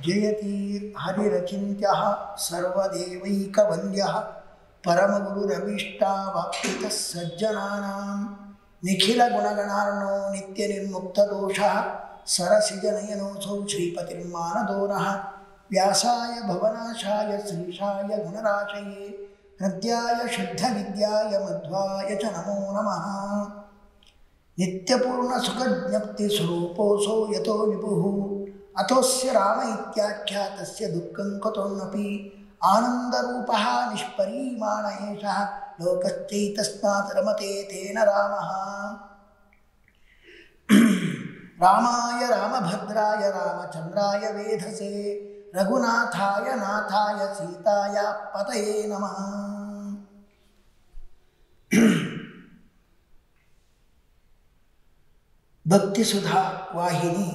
ಜಯತಿ ಹರಿರಚಿಂತ್ಯ ಸರ್ವದೇವೈಕವಂದ್ಯ ಪರಮಗುರುರಭೀಷ್ಟಾವಾಪ್ತಿತ ಸಜ್ಜನಾನಾಂ ನಿಖಿಲ ಗುಣಗಣಾರ್ಣೋ ನಿತ್ಯ ನಿರ್ಮುಕ್ತದೋಷ ಸರಸಿಜನಯನೋಸೌ ಶ್ರೀಪತಿರ್ಮಾನದೋನಃ ವ್ಯಾಸಾಯ ಭವನಾಶಾಯ ಶ್ರೀಶಾಯ ಗುಣರಾಶಯೇ ಹೃದ್ಯಾಯ ಶುದ್ಧವಿದ್ಯಾಯ ಮಧ್ವಾಯ ಚ ನಮೋ ನಮಃ नित्यपूर्णसुखज्ञप्तिस्वरूपोऽसौ यतो विभुः अतोऽस्य राम इत्याख्यातस्य दुःखं कुतोऽन्वपि आनन्दरूपः निष्परीमाण एषः लोकश्चैतस्मात् रमते तेन रामः रामाय रामभद्राय रामचन्द्राय वेधसे रघुनाथाय नाथाय सीताय पतये नमः ಭಕ್ತಿ ಸುಧಾ ವಾಹಿನಿ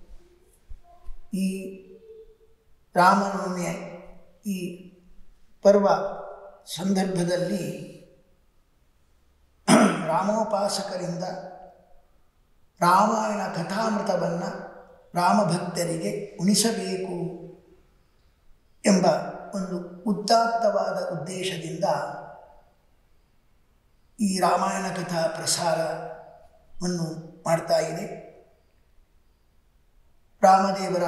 ಈ ರಾಮನವಮಿಯ ಈ ಪರ್ವ ಸಂದರ್ಭದಲ್ಲಿ ರಾಮೋಪಾಸಕರಿಂದ ರಾಮಾಯಣ ಕಥಾಮೃತವನ್ನು ರಾಮಭಕ್ತರಿಗೆ ಉಣಿಸಬೇಕು ಎಂಬ ಒಂದು ಉದಾತ್ತವಾದ ಉದ್ದೇಶದಿಂದ ಈ ರಾಮಾಯಣ ಕಥಾ ಪ್ರಸಾರವನ್ನು ಮಾಡ್ತಾ ಇದೆ ರಾಮದೇವರ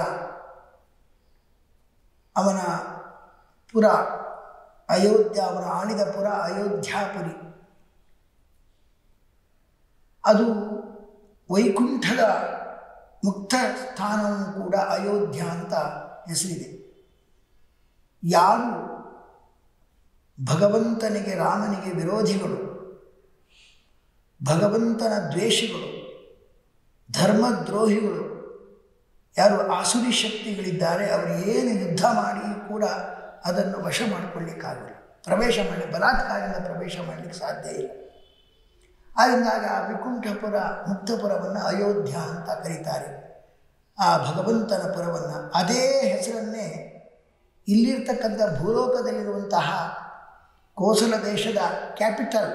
ಅವನ ಪುರ ಅಯೋಧ್ಯ ಅವನ ಆಳಿದ ಪುರ ಅಯೋಧ್ಯಾಪುರಿ ಅದು ವೈಕುಂಠದ ಮುಕ್ತ ಸ್ಥಾನವೂ ಕೂಡ ಅಯೋಧ್ಯ ಅಂತ ಹೆಸರಿದೆ ಯಾರು ಭಗವಂತನಿಗೆ ರಾಮನಿಗೆ ವಿರೋಧಿಗಳು ಭಗವಂತನ ದ್ವೇಷಿಗಳು ಧರ್ಮದ್ರೋಹಿಗಳು ಯಾರು ಆಸುರಿ ಶಕ್ತಿಗಳಿದ್ದಾರೆ ಅವರು ಏನು ಯುದ್ಧ ಮಾಡಿ ಕೂಡ ಅದನ್ನು ವಶ ಮಾಡಿಕೊಳ್ಳಿಕ್ಕಾಗಲ್ಲ ಪ್ರವೇಶ ಮಾಡಿ ಬಲಾತ್ಕಾರದಿಂದ ಪ್ರವೇಶ ಮಾಡಲಿಕ್ಕೆ ಸಾಧ್ಯ ಇಲ್ಲ ಆದ್ದರಿಂದಾಗ ಆ ವಿಕುಂಠಪುರ ಮುಕ್ತಪುರವನ್ನು ಅಯೋಧ್ಯ ಅಂತ ಕರೀತಾರೆ ಆ ಭಗವಂತನ ಪುರವನ್ನು ಅದೇ ಹೆಸರನ್ನೇ ಇಲ್ಲಿರ್ತಕ್ಕಂಥ ಭೂಲೋಕದಲ್ಲಿರುವಂತಹ ಕೋಸಲ ದೇಶದ ಕ್ಯಾಪಿಟಲ್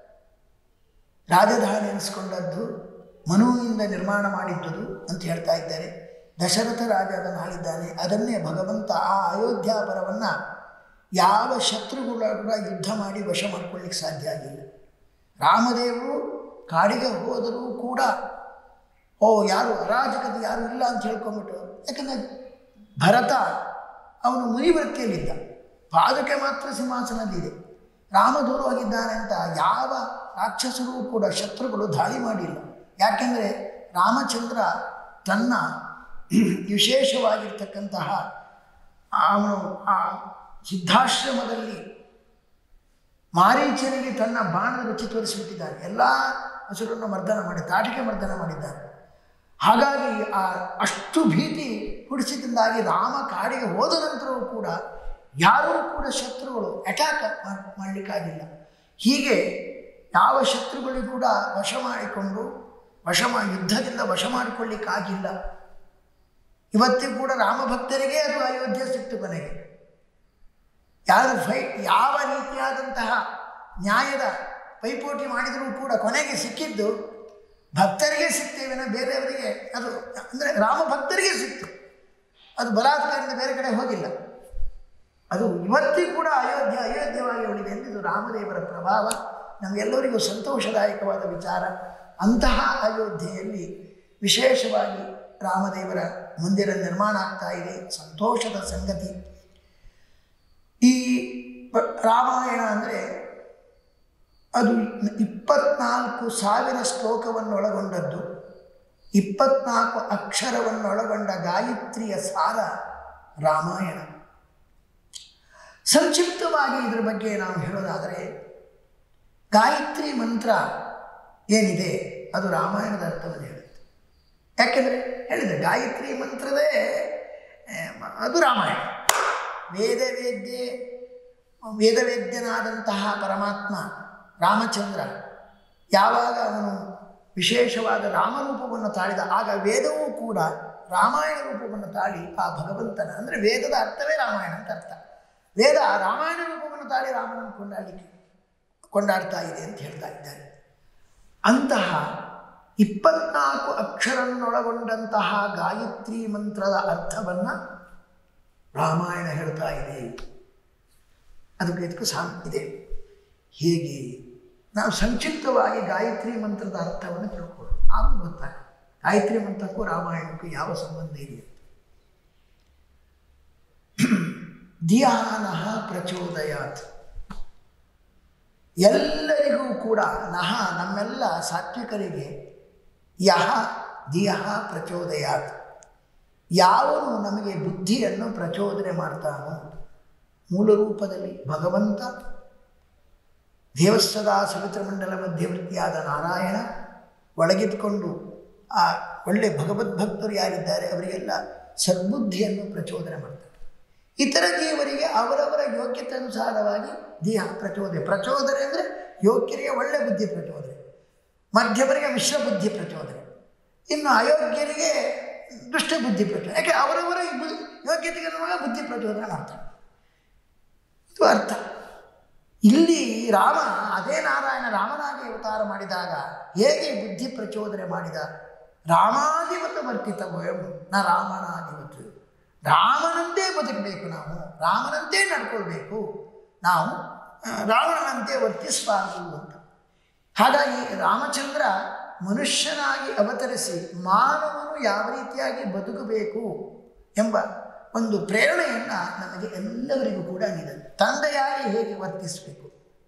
ರಾಜಧಾನಿ ಎನಿಸ್ಕೊಂಡದ್ದು ಮನುವಿನಿಂದ ನಿರ್ಮಾಣ ಮಾಡಿದ್ದುದು ಅಂತ ಹೇಳ್ತಾ ಇದ್ದಾರೆ ದಶರಥ ರಾಜ ಅದನ್ನು ಆಳಿದ್ದಾನೆ ಅದನ್ನೇ ಭಗವಂತ ಆ ಅಯೋಧ್ಯಾಪುರವನ್ನು ಯಾವ ಶತ್ರುಗಳ ಕೂಡ ಯುದ್ಧ ಮಾಡಿ ವಶ ಮಾಡ್ಕೊಳ್ಳಿಕ್ಕೆ ಸಾಧ್ಯ ಆಗಿಲ್ಲ ರಾಮದೇವರು ಕಾಡಿಗೆ ಹೋದರೂ ಕೂಡ ಓ ಯಾರು ಅರಾಜಕತೆ ಯಾರು ಇಲ್ಲ ಅಂತ ಹೇಳ್ಕೊಂಬಿಟ್ಟು ಯಾಕಂದರೆ ಭರತ ಅವನು ಮುನಿವೃತ್ತಿಯಲ್ಲಿದ್ದ ಪಾದಕ್ಕೆ ಮಾತ್ರ ಸಿಂಹಾಸನದಲ್ಲಿದೆ ರಾಮ ದೂರ ಹೋಗಿದ್ದಾನೆ ಅಂತ ಯಾವ ರಾಕ್ಷಸರೂ ಕೂಡ ಶತ್ರುಗಳು ದಾಳಿ ಮಾಡಿಲ್ಲ ಯಾಕೆಂದರೆ ರಾಮಚಂದ್ರ ತನ್ನ ವಿಶೇಷವಾಗಿರ್ತಕ್ಕಂತಹ ಅವನು ಆ ಸಿದ್ಧಾಶ್ರಮದಲ್ಲಿ ಮಾರೀಚನಿಗೆ ತನ್ನ ಬಾಣದ ರುಚಿ ತೋರಿಸಿಬಿಟ್ಟಿದ್ದಾನೆ ಎಲ್ಲ ಹಸುರನ್ನು ಮರ್ದನ ಮಾಡಿ ತಾಟಿಕೆ ಮರ್ದನ ಮಾಡಿದ್ದಾನೆ ಹಾಗಾಗಿ ಆ ಅಷ್ಟು ಭೀತಿ ಹುಡಿಸಿದಿಂದಾಗಿ ರಾಮ ಕಾಡಿಗೆ ಹೋದ ನಂತರವೂ ಕೂಡ ಯಾರೂ ಕೂಡ ಶತ್ರುಗಳು ಅಟ್ಯಾಕ್ ಮಾಡಲಿಕ್ಕಾಗಿಲ್ಲ ಹೀಗೆ ಯಾವ ಶತ್ರುಗಳಿಗೂ ಕೂಡ ವಶ ಮಾಡಿಕೊಂಡು ವಶ ಮಾ ಯುದ್ಧದಿಂದ ವಶ ಮಾಡಿಕೊಳ್ಳಿಕ್ಕಾಗಿಲ್ಲ ಇವತ್ತಿಗೂ ಕೂಡ ರಾಮಭಕ್ತರಿಗೆ ಅದು ಅಯೋಧ್ಯೆ ಸಿಕ್ತು ಕೊನೆಗೆ ಯಾರು ಫೈಟ್ ಯಾವ ರೀತಿಯಾದಂತಹ ನ್ಯಾಯದ ಪೈಪೋಟಿ ಮಾಡಿದರೂ ಕೂಡ ಕೊನೆಗೆ ಸಿಕ್ಕಿದ್ದು ಭಕ್ತರಿಗೆ ಸಿಗ್ತೇವೆ ಬೇರೆಯವರಿಗೆ ಅದು ಅಂದರೆ ರಾಮ ಭಕ್ತರಿಗೆ ಸಿಕ್ತು ಅದು ಬಲಾತ್ಕಾರದಿಂದ ಬೇರೆ ಕಡೆ ಹೋಗಿಲ್ಲ ಅದು ಇವತ್ತಿಗೂ ಕೂಡ ಅಯೋಧ್ಯ ಅಯೋಧ್ಯವಾಗಿ ಉಳಿದೆ ಎಂದು ಇದು ರಾಮದೇವರ ಪ್ರಭಾವ ನಮಗೆಲ್ಲರಿಗೂ ಸಂತೋಷದಾಯಕವಾದ ವಿಚಾರ ಅಂತಹ ಅಯೋಧ್ಯೆಯಲ್ಲಿ ವಿಶೇಷವಾಗಿ ರಾಮದೇವರ ಮಂದಿರ ನಿರ್ಮಾಣ ಆಗ್ತಾ ಇದೆ ಸಂತೋಷದ ಸಂಗತಿ ಈ ರಾಮಾಯಣ ಅಂದರೆ ಅದು ಇಪ್ಪತ್ನಾಲ್ಕು ಸಾವಿರ ಶ್ಲೋಕವನ್ನೊಳಗೊಂಡದ್ದು ಇಪ್ಪತ್ನಾಲ್ಕು ಅಕ್ಷರವನ್ನೊಳಗೊಂಡ ಗಾಯತ್ರಿಯ ಸಾರ ರಾಮಾಯಣ ಸಂಕ್ಷಿಪ್ತವಾಗಿ ಇದರ ಬಗ್ಗೆ ನಾವು ಹೇಳೋದಾದರೆ ಗಾಯತ್ರಿ ಮಂತ್ರ ಏನಿದೆ ಅದು ರಾಮಾಯಣದ ಅರ್ಥವನ್ನು ಹೇಳುತ್ತೆ ಯಾಕೆಂದರೆ ಹೇಳಿದೆ ಗಾಯತ್ರಿ ಮಂತ್ರದೇ ಅದು ರಾಮಾಯಣ ವೇದವೇದ್ಯೆ ವೇದವೇದ್ಯನಾದಂತಹ ಪರಮಾತ್ಮ ರಾಮಚಂದ್ರ ಯಾವಾಗ ಅವನು ವಿಶೇಷವಾದ ರಾಮರೂಪವನ್ನು ತಾಳಿದ ಆಗ ವೇದವೂ ಕೂಡ ರಾಮಾಯಣ ರೂಪವನ್ನು ತಾಳಿ ಆ ಭಗವಂತನ ಅಂದರೆ ವೇದದ ಅರ್ಥವೇ ರಾಮಾಯಣ ಅಂತ ಅರ್ಥ ವೇದ ರಾಮಾಯಣ ರೂಪವನ್ನು ತಾಳಿ ರಾಮನನ್ನು ಕೊಂಡಾಡಲಿಕ್ಕೆ ಕೊಂಡಾಡ್ತಾ ಇದೆ ಅಂತ ಹೇಳ್ತಾ ಇದ್ದಾರೆ ಅಂತಹ ಇಪ್ಪತ್ನಾಲ್ಕು ಅಕ್ಷರನ್ನೊಳಗೊಂಡಂತಹ ಗಾಯತ್ರಿ ಮಂತ್ರದ ಅರ್ಥವನ್ನು ರಾಮಾಯಣ ಹೇಳ್ತಾ ಇದೆ ಅದಕ್ಕೆ ಇದಕ್ಕೂ ಸಾಮ್ ಇದೆ ಹೇಗೆ ನಾವು ಸಂಕ್ಷಿಪ್ತವಾಗಿ ಗಾಯತ್ರಿ ಮಂತ್ರದ ಅರ್ಥವನ್ನು ತಿಳ್ಕೊಳ್ಳೋಣ ಆಗ ಗೊತ್ತಾಗುತ್ತೆ ಗಾಯತ್ರಿ ಮಂತ್ರಕ್ಕೂ ರಾಮಾಯಣಕ್ಕೂ ಯಾವ ಸಂಬಂಧ ಇದೆ ಧಿಯಾನಃ ಪ್ರಚೋದಯಾತ್ ಎಲ್ಲರಿಗೂ ಕೂಡ ನಹ ನಮ್ಮೆಲ್ಲ ಸಾತ್ವಿಕರಿಗೆ ಯಹ ಧಿಯಃ ಪ್ರಚೋದಯಾತ್ ಯಾವನು ನಮಗೆ ಬುದ್ಧಿಯನ್ನು ಪ್ರಚೋದನೆ ಮಾಡ್ತಾನೋ ಮೂಲ ರೂಪದಲ್ಲಿ ಭಗವಂತ ದೇವಸ್ಥದ ಸವಿತ್ರಮಂಡಲ ಮಧ್ಯವೃತ್ತಿಯಾದ ನಾರಾಯಣ ಒಳಗಿದ್ಕೊಂಡು ಆ ಒಳ್ಳೆ ಭಗವದ್ಭಕ್ತರು ಯಾರಿದ್ದಾರೆ ಅವರಿಗೆಲ್ಲ ಸದ್ಬುದ್ಧಿಯನ್ನು ಪ್ರಚೋದನೆ ಮಾಡ್ತಾರೆ ಇತರ ಜೀವರಿಗೆ ಅವರವರ ಯೋಗ್ಯತೆ ಅನುಸಾರವಾಗಿ ದೇಹ ಪ್ರಚೋದನೆ ಪ್ರಚೋದನೆ ಅಂದರೆ ಯೋಗ್ಯರಿಗೆ ಒಳ್ಳೆ ಬುದ್ಧಿ ಪ್ರಚೋದನೆ ಮಧ್ಯಮರಿಗೆ ಮಿಶ್ರ ಬುದ್ಧಿ ಪ್ರಚೋದನೆ ಇನ್ನು ಅಯೋಗ್ಯರಿಗೆ ದುಷ್ಟ ಬುದ್ಧಿ ಪ್ರಚೋದನೆ ಯಾಕೆ ಅವರವರ ಬು- ಯೋಗ್ಯತೆಗೆ ಅನುಗುಣ ಬುದ್ಧಿ ಪ್ರಚೋದನೆ ಮಾಡ್ತಾರೆ ಇದು ಅರ್ಥ ಇಲ್ಲಿ ರಾಮ ಅದೇ ನಾರಾಯಣ ರಾಮನಾಗಿ ಅವತಾರ ಮಾಡಿದಾಗ ಹೇಗೆ ಬುದ್ಧಿ ಪ್ರಚೋದನೆ ಮಾಡಿದ ರಾಮಾಧಿವತ ವರ್ತಿತವಯಂ ನ ರಾಮನಾಧಿವತ್ ರಾಮನಂತೆ ಬದುಕಬೇಕು ನಾವು ರಾಮನಂತೆ ನಡ್ಕೊಳ್ಬೇಕು ನಾವು ಆ, ರಾವಣನಂತೆ ವರ್ತಿಸಬಾರದು ಅಂತ ಹಾಗಾಗಿ ರಾಮಚಂದ್ರ ಮನುಷ್ಯನಾಗಿ ಅವತರಿಸಿ ಮಾನವನು ಯಾವ ರೀತಿಯಾಗಿ ಬದುಕಬೇಕು ಎಂಬ ಒಂದು ಪ್ರೇರಣೆಯನ್ನು ನಮಗೆ ಎಲ್ಲರಿಗೂ ಕೂಡ ನೀಡಿದೆ ತಂದೆಯಾಗಿ ಹೇಗೆ ವರ್ತಿಸಬೇಕು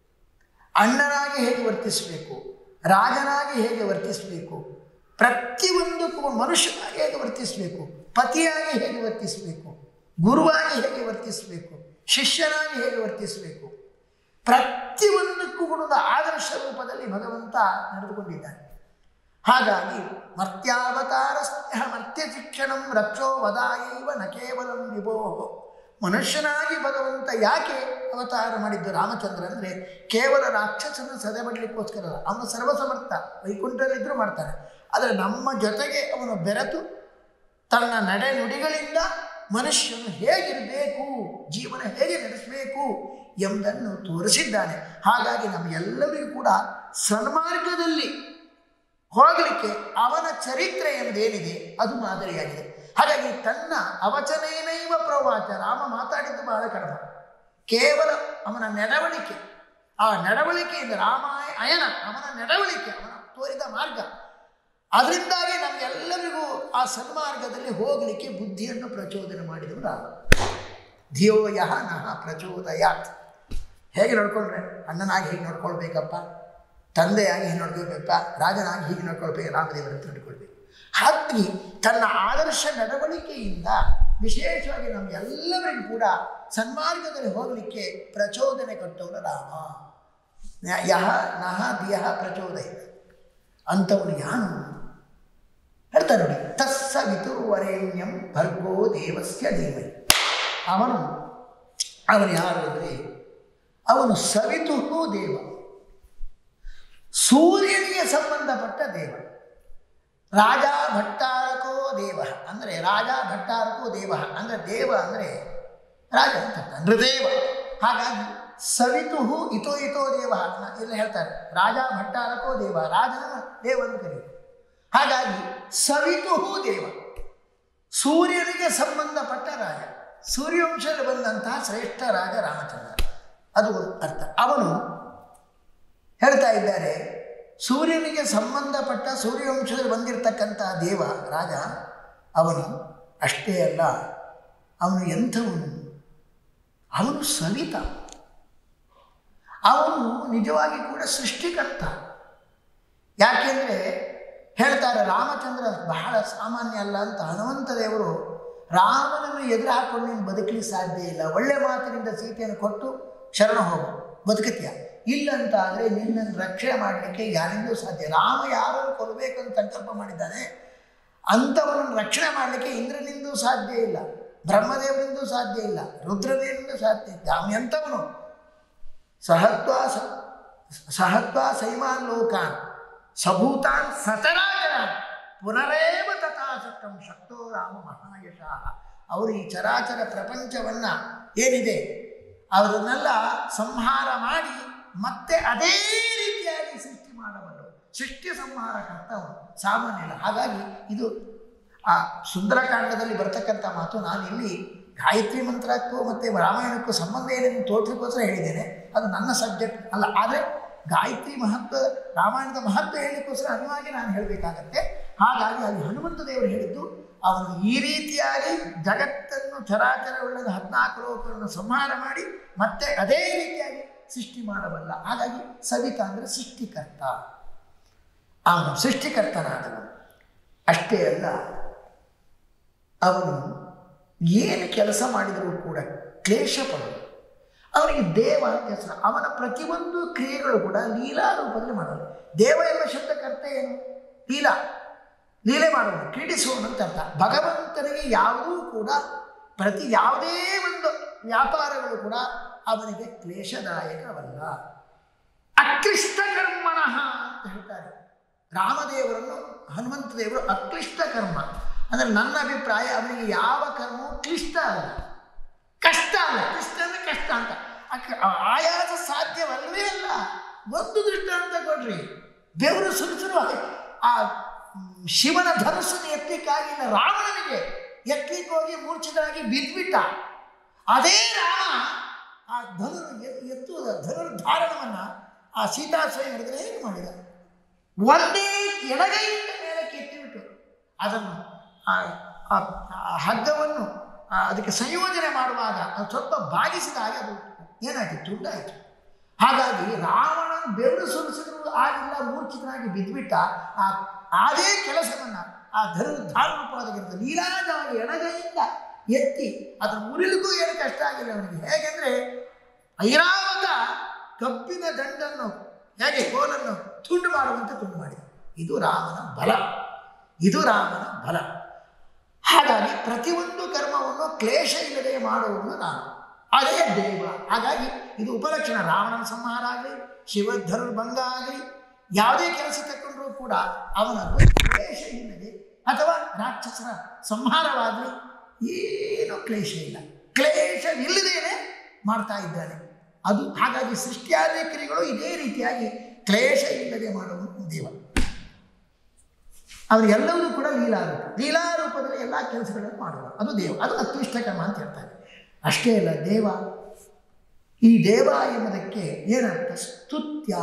ಅಣ್ಣನಾಗಿ ಹೇಗೆ ವರ್ತಿಸಬೇಕು ರಾಜನಾಗಿ ಹೇಗೆ ವರ್ತಿಸಬೇಕು ಪ್ರತಿಯೊಂದಕ್ಕೂ ಮನುಷ್ಯನಾಗಿ ಹೇಗೆ ವರ್ತಿಸಬೇಕು ಪತಿಯಾಗಿ ಹೇಗೆ ವರ್ತಿಸಬೇಕು ಗುರುವಾಗಿ ಹೇಗೆ ವರ್ತಿಸಬೇಕು ಶಿಷ್ಯನಾಗಿ ಹೇಗೆ ವರ್ತಿಸಬೇಕು ಪ್ರತಿಯೊಂದಕ್ಕೂ ಕೂಡ ಒಂದು ಆದರ್ಶ ರೂಪದಲ್ಲಿ ಭಗವಂತ ನಡೆದುಕೊಂಡಿದ್ದಾನೆ ಹಾಗಾಗಿ ಮರ್ತ್ಯಾವತಾರ ಸ್ನೇಹ ಮರ್ತ್ಯ ಶಿಕ್ಷಣಂ ರಕ್ಷೋ ವದಾಯೈವ ನ ಕೇವಲಂ ವಿಭೋ ಮನುಷ್ಯನಾಗಿ ಭಗವಂತ ಯಾಕೆ ಅವತಾರ ಮಾಡಿದ್ದು ರಾಮಚಂದ್ರ ಅಂದರೆ ಕೇವಲ ರಾಕ್ಷಸನ ಸದೆ ಮಾಡಲಿಕ್ಕೋಸ್ಕರ ಅಲ್ಲ. ಅವನು ಸರ್ವಸಮರ್ಥ ವೈಕುಂಠದಲ್ಲಿದ್ದರೂ ಮಾಡ್ತಾನೆ ಆದರೆ ನಮ್ಮ ಜೊತೆಗೆ ಅವನು ಬೆರೆತು ತನ್ನ ನಡೆ ನುಡಿಗಳಿಂದ ಮನುಷ್ಯನು ಹೇಗಿರಬೇಕು ಜೀವನ ಹೇಗೆ ನಡೆಸಬೇಕು ಎಂಬುದನ್ನು ತೋರಿಸಿದ್ದಾನೆ ಹಾಗಾಗಿ ನಮಗೆಲ್ಲರಿಗೂ ಕೂಡ ಸನ್ಮಾರ್ಗದಲ್ಲಿ ಹೋಗಲಿಕ್ಕೆ ಅವನ ಚರಿತ್ರೆ ಎಂಬುದೇನಿದೆ ಅದು ಮಾದರಿಯಾಗಿದೆ ಹಾಗಾಗಿ ತನ್ನ ಅವಚನೇನೈವ ಪ್ರವಾಚ ರಾಮ ಮಾತಾಡಿದ್ದು ಬಹಳ ಕಡಿಮೆ ಕೇವಲ ಅವನ ನಡವಳಿಕೆ ಆ ನಡವಳಿಕೆಯಿಂದ ರಾಮ ಅಯನ ಅವನ ನಡವಳಿಕೆ ಅವನ ತೋರಿದ ಮಾರ್ಗ ಅದರಿಂದಾಗಿ ನಮಗೆಲ್ಲರಿಗೂ ಆ ಸನ್ಮಾರ್ಗದಲ್ಲಿ ಹೋಗಲಿಕ್ಕೆ ಬುದ್ಧಿಯನ್ನು ಪ್ರಚೋದನೆ ಮಾಡಿದವು ರಾಮ ಧಿಯೋ ಯಹ ನಹ ಪ್ರಚೋದಯಾತ್ ಹೇಗೆ ನೋಡ್ಕೊಂಡ್ರೆ ಅಣ್ಣನಾಗಿ ಹೀಗೆ ನೋಡ್ಕೊಳ್ಬೇಕಪ್ಪ ತಂದೆಯಾಗಿ ಹೀಗೆ ನೋಡ್ಕೊಳ್ಬೇಕಪ್ಪ ರಾಜನಾಗಿ ಹೀಗೆ ನೋಡ್ಕೊಳ್ಬೇಕು ರಾಮದೇವರಂತ ನೋಡ್ಕೊಳ್ಬೇಕು ಹಾಗಾಗಿ ತನ್ನ ಆದರ್ಶ ನಡವಳಿಕೆಯಿಂದ ವಿಶೇಷವಾಗಿ ನಮಗೆಲ್ಲರಿಗೂ ಕೂಡ ಸನ್ಮಾರ್ಗದಲ್ಲಿ ಹೋಗಲಿಕ್ಕೆ ಪ್ರಚೋದನೆ ಕೊಟ್ಟವನು ರಾಮ ನ- ಯಹ ನಹ ದಿಯಃ ಪ್ರಚೋದಯ ಅಂಥವನು ಯಾನು ಹೇಳ್ತಾರೆ ನೋಡಿ ತಸ್ಸ ವಿತುರ್ವರೇಣ್ಯಂ ಭರ್ಗೋ ದೇವಸ್ಯ ಧೀಮೈ ಅವನು ಅವನು ಯಾರು ಅಂದರೆ ಅವನು ಸವಿತುಹು ದೇವ ಸೂರ್ಯನಿಗೆ ಸಂಬಂಧಪಟ್ಟ ದೇವ ರಾಜ ಭಟ್ಟಾರಕೋ ದೇವ ಅಂದರೆ ರಾಜ ಭಟ್ಟಾರಕೋ ದೇವ ಅಂದರೆ ದೇವ ಅಂದರೆ ರಾಜ ಅಂತ ಅರ್ಥ. ನೃದೇವ ಹಾಗಾಗಿ ಸವಿತುಹು ಇತೋ ಇತೋ ದೇವ ಎಲ್ಲ ಹೇಳ್ತಾರೆ ರಾಜ ಭಟ್ಟಾರಕೋ ದೇವ ರಾಜನ ದೇವ ಅಂತ ಕರೆಯುವುದು ಹಾಗಾಗಿ ಸವಿತುಹು ದೇವ ಸೂರ್ಯನಿಗೆ ಸಂಬಂಧಪಟ್ಟ ರಾಜ ಸೂರ್ಯವಂಶದಲ್ಲಿ ಬಂದಂತಹ ಶ್ರೇಷ್ಠ ರಾಜ ರಾಮಚಂದ್ರ ಅದು ಒಂದು ಅರ್ಥ ಅವನು ಹೇಳ್ತಾ ಇದ್ದಾರೆ ಸೂರ್ಯನಿಗೆ ಸಂಬಂಧಪಟ್ಟ ಸೂರ್ಯವಂಶದಲ್ಲಿ ಬಂದಿರತಕ್ಕಂತಹ ದೇವ ರಾಜ ಅವನು ಅಷ್ಟೇ ಅಲ್ಲ ಅವನು ಎಂಥವನು ಅವನು ಸವಿತ ಅವನು ನಿಜವಾಗಿ ಕೂಡ ಸೃಷ್ಟಿಕರ್ತ ಯಾಕೆಂದರೆ ಹೇಳ್ತಾರೆ ರಾಮಚಂದ್ರ ಬಹಳ ಸಾಮಾನ್ಯ ಅಲ್ಲ ಅಂತ ಹನುಮಂತ ದೇವರು ರಾಮನನ್ನು ಎದುರು ಹಾಕೊಂಡು ನೀನು ಬದುಕಲಿಕ್ಕೆ ಸಾಧ್ಯ ಇಲ್ಲ ಒಳ್ಳೆ ಮಾತಿನಿಂದ ಸೀತೆಯನ್ನು ಕೊಟ್ಟು ಶರಣ ಹೋಗು ಬದುಕತ್ಯ ಇಲ್ಲ ಅಂತ ಆದರೆ ನಿನ್ನನ್ನು ರಕ್ಷಣೆ ಮಾಡಲಿಕ್ಕೆ ಯಾರಿಂದೂ ಸಾಧ್ಯ ರಾಮ ಯಾರನ್ನು ಕೊಲ್ಲಬೇಕಂತ ಸಂಕಲ್ಪ ಮಾಡಿದ್ದಾನೆ ಅಂಥವನನ್ನು ರಕ್ಷಣೆ ಮಾಡಲಿಕ್ಕೆ ಇಂದ್ರನಿಂದೂ ಸಾಧ್ಯ ಇಲ್ಲ ಬ್ರಹ್ಮದೇವರಿಂದೂ ಸಾಧ್ಯ ಇಲ್ಲ ರುದ್ರದೇವರಿಂದೂ ಸಾಧ್ಯ ಇಲ್ಲ ಅವನು ಎಂಥವನು ಸಹತ್ವ ಸ- ಸಹತ್ವ ಸೈಮಾನ್ ಲೋಕಾನ್ ಸಭೂತಾನ್ ಸತರಾಜರಾನ್ ಪುನರೇವ ತಥಾಸಕ್ತಂ ಶಕ್ತೋ ರಾಮ ಮಹಾಯಶಃ ಅವರು ಈ ಚರಾಚರ ಪ್ರಪಂಚವನ್ನ ಏನಿದೆ ಅವರನ್ನೆಲ್ಲ ಸಂಹಾರ ಮಾಡಿ ಮತ್ತೆ ಅದೇ ರೀತಿಯಾಗಿ ಸೃಷ್ಟಿ ಮಾಡಬಲ್ಲರು ಸೃಷ್ಟಿ ಸಂಹಾರ ಕರ್ತವನು ಸಾಮಾನ್ಯ ಇಲ್ಲ ಹಾಗಾಗಿ ಇದು ಆ ಸುಂದರಕಾಂಡದಲ್ಲಿ ಬರ್ತಕ್ಕಂಥ ಮಾತು ನಾನಿಲ್ಲಿ ಗಾಯತ್ರಿ ಮಂತ್ರಕ್ಕೂ ಮತ್ತು ರಾಮಾಯಣಕ್ಕೂ ಸಂಬಂಧ ಏನೇನು ತೋರ್ಸಕ್ಕೋಸ್ಕರ ಹೇಳಿದ್ದೇನೆ ಅದು ನನ್ನ ಸಬ್ಜೆಕ್ಟ್ ಅಲ್ಲ ಆದರೆ ಗಾಯತ್ರಿ ಮಹತ್ವ ರಾಮಾಯಣದ ಮಹತ್ವ ಹೇಳಲಿಕ್ಕೋಸ್ಕರ ಅನಿವಾಗಿ ನಾನು ಹೇಳಬೇಕಾಗತ್ತೆ ಹಾಗಾಗಿ ಅಲ್ಲಿ ಹನುಮಂತ ದೇವರು ಹೇಳಿದ್ದು ಅವನು ಈ ರೀತಿಯಾಗಿ ಜಗತ್ತನ್ನು ಚರಾಚರವುಳ್ಳದ ಹದಿನಾಲ್ಕು ಲೋಕಗಳನ್ನು ಸಂಹಾರ ಮಾಡಿ ಮತ್ತೆ ಅದೇ ರೀತಿಯಾಗಿ ಸೃಷ್ಟಿ ಮಾಡಬಲ್ಲ ಹಾಗಾಗಿ ಸವಿತ ಅಂದರೆ ಸೃಷ್ಟಿಕರ್ತ ಅವನು ಸೃಷ್ಟಿಕರ್ತನಾದವನು ಅಷ್ಟೇ ಅಲ್ಲ ಅವನು ಏನು ಕೆಲಸ ಮಾಡಿದರೂ ಕೂಡ ಕ್ಲೇಶ ಪಡೋದು ಅವನಿಗೆ ದೇವ ಅಂತ ಹೆಸರು ಅವನ ಪ್ರತಿಯೊಂದು ಕ್ರಿಯೆಗಳು ಕೂಡ ಲೀಲಾ ರೂಪದಲ್ಲಿ ಮಾಡೋದು ದೇವ ಎಂಬ ಶಬ್ದಕ್ಕರ್ಥ ಏನು ಲೀಲಾ ಲೀಲೆ ಮಾಡುವನು ಕ್ರೀಡಿಸುವನು ಅಂತ ಅರ್ಥ ಭಗವಂತನಿಗೆ ಯಾವುದೂ ಕೂಡ ಪ್ರತಿ ಯಾವುದೇ ಒಂದು ವ್ಯಾಪಾರಗಳು ಕೂಡ ಅವನಿಗೆ ಕ್ಲೇಶದಾಯಕವಲ್ಲ ಅಕ್ಲಿಷ್ಟ ಕರ್ಮಣಃ ಅಂತ ಹೇಳ್ತಾರೆ ರಾಮದೇವರನ್ನು ಹನುಮಂತ ದೇವರು ಅಕ್ಲಿಷ್ಟ ಕರ್ಮ ಅಂದರೆ ನನ್ನ ಅಭಿಪ್ರಾಯ ಅವನಿಗೆ ಯಾವ ಕರ್ಮವೂ ಕ್ಲಿಷ್ಟ ಅಲ್ಲ ಕಷ್ಟ ಅಲ್ಲ ಕ್ಲಿಷ್ಟ ಅಂದರೆ ಕಷ್ಟ ಅಂತ ಅಕ್- ಆ- ಆಯಾಸ ಸಾಧ್ಯವಲ್ಲವೇ ಅಲ್ಲ ಒಂದು ದೃಷ್ಟಾಂತ ಕೊಡ್ರಿ ಬೆವರು ಸುರಿಸುರು ಆ ಮ್, ಶಿವನ ಧನುಸ್ಸನ್ನು ಎತ್ತಲಿಕ್ಕಾಗಿಲ್ಲ ರಾವಣನಿಗೆ ಎತ್ತಲಿಕ್ಕೆ ಹೋಗಿ ಮೂರ್ಛಿತರಾಗಿ ಬಿದ್ಬಿಟ್ಟ ಅದೇ ರಾಮ ಆ ಧನು ಎ- ಎತ್ತುವುದ ಧನುರ್ಧಾರಣವನ್ನು ಆ ಸೀತಾ ಸ್ವಯಂವರದಲ್ಲಿ ಹೇಗೆ ಮಾಡಿದ ಒಂದೇ ಎಡಗೈಯಿಂದ ಮೇಲಕ್ಕೆ ಎತ್ತಿಬಿಟ್ಟು ಅದನ್ನು ಆ ಆ- ಆ ಹಗ್ಗವನ್ನು ಆ ಅದಕ್ಕೆ ಸಂಯೋಜನೆ ಮಾಡುವಾಗ ಅದು ಸ್ವಲ್ಪ ಬಾಗಿಸಿದಾಗ ಅದು ಏನಾಯ್ತು ತುಂಡಾಯಿತು ಹಾಗಾಗಿ ರಾವಣನ ಬೆವರು ಸುರಿಸಿದ್ರು ಆಗಿಲ್ಲ ಮೂರ್ಛಿತನಾಗಿ ಬಿದ್ದುಬಿಟ್ಟ ಆ ಅದೇ ಕೆಲಸವನ್ನು ಆ ಧನುರ್ಧಾರ ರೂಪವಾದ ಲೀಲಾಜವಾಗಿ ಎಡಗೈಯಿಂದ ಎತ್ತಿ ಅದನ್ನು ಮುರಿಲಿಕ್ಕೂ ಏನು ಕಷ್ಟ ಆಗಿಲ್ಲ ಅವನಿಗೆ ಹೇಗೆಂದರೆ ಐರಾವತ ಕಬ್ಬಿನ ದಂಡನ್ನು ಹೇಗೆ ಕೋಲನ್ನು ತುಂಡು ಮಾಡುವಂತೆ ತುಂಡು ಮಾಡಿದ ಇದು ರಾಮನ ಬಲ ಇದು ರಾಮನ ಬಲ ಹಾಗಾಗಿ ಪ್ರತಿಯೊಂದು ಕರ್ಮವನ್ನು ಕ್ಲೇಶ ಇಲ್ಲದೆ ಮಾಡುವವನು ರಾಮ ಅದೇ ದೇವ ಹಾಗಾಗಿ ಇದು ಉಪಲಕ್ಷಣ ರಾವಣನ ಸಂಹಾರ ಆಗಲಿ ಶಿವಧನುರ್ಭಂಗ ಆಗಲಿ ಯಾವುದೇ ಕೆಲಸ ತಗೊಂಡ್ರೂ ಕೂಡ ಅವನದ್ದು ಕ್ಲೇಶ ಇಲ್ಲದೆ ಅಥವಾ ರಾಕ್ಷಸರ ಸಂಹಾರವಾಗಲಿ ಏನೂ ಕ್ಲೇಶ ಇಲ್ಲ ಕ್ಲೇಶವಿಲ್ಲದೇನೆ ಮಾಡ್ತಾ ಇದ್ದಾನೆ ಅದು ಹಾಗಾಗಿ ಸೃಷ್ಟಿಯಾದ ಕ್ರಿಯೆಗಳು ಇದೇ ರೀತಿಯಾಗಿ ಕ್ಲೇಶ ಇಲ್ಲದೆ ಮಾಡುವನು ದೇವ ಅವರಿಗೆಲ್ಲವೂ ಕೂಡ ಲೀಲಾರೂಪ ಲೀಲಾರೂಪದಲ್ಲಿ ಎಲ್ಲ ಕೆಲಸಗಳನ್ನು ಮಾಡುವ ಅದು ದೇವ ಅದು ಅತ್ಯುಷ್ಟ ಕರ್ಮ ಅಂತ ಹೇಳ್ತಾರೆ ಅಷ್ಟೇ ಅಲ್ಲ ದೇವ ಈ ದೇವ ಎನ್ನುವುದಕ್ಕೆ ಏನರ್ಥ ಸ್ತುತ್ಯ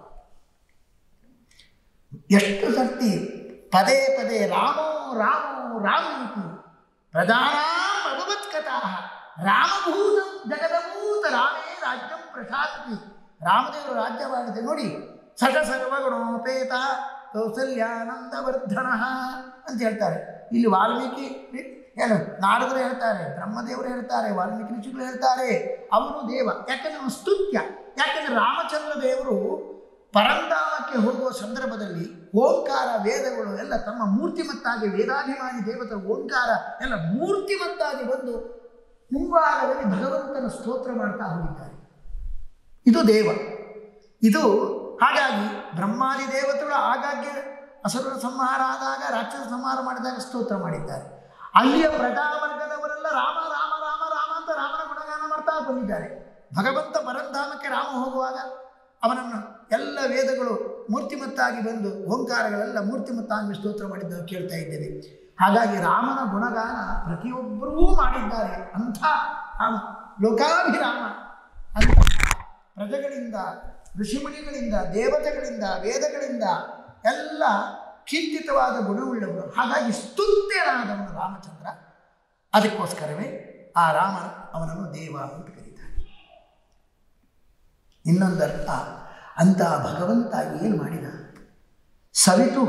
ಎಷ್ಟು ಸರ್ತಿ ಪದೇ ಪದೇ ರಾಮೋ ರಾಮೋ ರಾಮೀತಿ ಪ್ರಧಾನಾಂ ಅಭವತ್ ಕಥಾ ರಾಮಭೂತಂ ಜಗದಭೂತ ರಾಮೇ ರಾಜ್ಯಂ ಪ್ರಶಾಸತಿ ರಾಮದೇವರು ರಾಜ್ಯವಾಗಿದೆ ನೋಡಿ ಸಟ ಸರ್ವಗುಣೋಪೇತ ಕೌಸಲ್ಯಾನಂದವರ್ಧನ ಅಂತ ಹೇಳ್ತಾರೆ ಇಲ್ಲಿ ವಾಲ್ಮೀಕಿ ಏನು ನಾರದರು ಹೇಳ್ತಾರೆ ಬ್ರಹ್ಮದೇವರು ಹೇಳ್ತಾರೆ ವಾಲ್ಮೀಕಿ ಋಷಿಗಳು ಹೇಳ್ತಾರೆ ಅವರು ದೇವ ಯಾಕಂದ್ರೆ ಅವನು ಸ್ತುತ್ಯ ಯಾಕಂದ್ರೆ ರಾಮಚಂದ್ರ ದೇವರು ಪರಂಧಾಮಕ್ಕೆ ಹೋಗುವ ಸಂದರ್ಭದಲ್ಲಿ ಓಂಕಾರ ವೇದಗಳು ಎಲ್ಲ ತಮ್ಮ ಮೂರ್ತಿಮತ್ತಾಗಿ ವೇದಾಭಿಮಾನಿ ದೇವತರ ಓಂಕಾರ ಎಲ್ಲ ಮೂರ್ತಿಮತ್ತಾಗಿ ಬಂದು ಮುಂಭಾಗದಲ್ಲಿ ಭಗವಂತನ ಸ್ತೋತ್ರ ಮಾಡ್ತಾ ಹೋಗಿದ್ದಾರೆ ಇದು ದೇವ ಇದು ಹಾಗಾಗಿ ಬ್ರಹ್ಮಾದಿ ದೇವತೆಗಳು ಆಗಾಗ್ಗೆ ಅಸುರರ ಸಂಹಾರ ಆದಾಗ ರಾಕ್ಷಸ ಸಂಹಾರ ಮಾಡಿದಾಗ ಸ್ತೋತ್ರ ಮಾಡಿದ್ದಾರೆ ಅಲ್ಲಿಯ ಪ್ರಜಾವರ್ಗದವರೆಲ್ಲ ರಾಮ ರಾಮ ರಾಮ ರಾಮ ಅಂತ ರಾಮನ ಗುಣಗಾನ ಮಾಡ್ತಾ ಬಂದಿದ್ದಾರೆ ಭಗವಂತ ಪರಂಧಾಮಕ್ಕೆ ರಾಮ ಹೋಗುವಾಗ ಅವನನ್ನು ಎಲ್ಲ ವೇದಗಳು ಮೂರ್ತಿಮತ್ತಾಗಿ ಬಂದು ಓಂಕಾರಗಳೆಲ್ಲ ಮೂರ್ತಿಮತ್ತಾಗಿ ಸ್ತೋತ್ರ ಮಾಡಿದ್ದನ್ನು ಕೇಳ್ತಾ ಇದ್ದೇವೆ ಹಾಗಾಗಿ ರಾಮನ ಗುಣಗಾನ ಪ್ರತಿಯೊಬ್ಬರೂ ಮಾಡಿದ್ದಾರೆ ಅಂಥ ಆ ಲೋಕಾಭಿರಾಮ ಅಂತ ಪ್ರಜೆಗಳಿಂದ ಋಷಿಮುನಿಗಳಿಂದ ದೇವತೆಗಳಿಂದ ವೇದಗಳಿಂದ ಎಲ್ಲ ಚಿಂತಿತವಾದ ಗುಣವುಳ್ಳವನು ಹಾಗಾಗಿ ಸ್ತುತ್ಯನಾದವನು ರಾಮಚಂದ್ರ ಅದಕ್ಕೋಸ್ಕರವೇ ಆ ರಾಮನ ಅವನನ್ನು ದೇವ ಅಂತ ಕರೀತಾರೆ ಇನ್ನೊಂದರ್ಥ ಅಂತ ಭಗವಂತ ಏನು ಮಾಡಿದ ಸವಿತು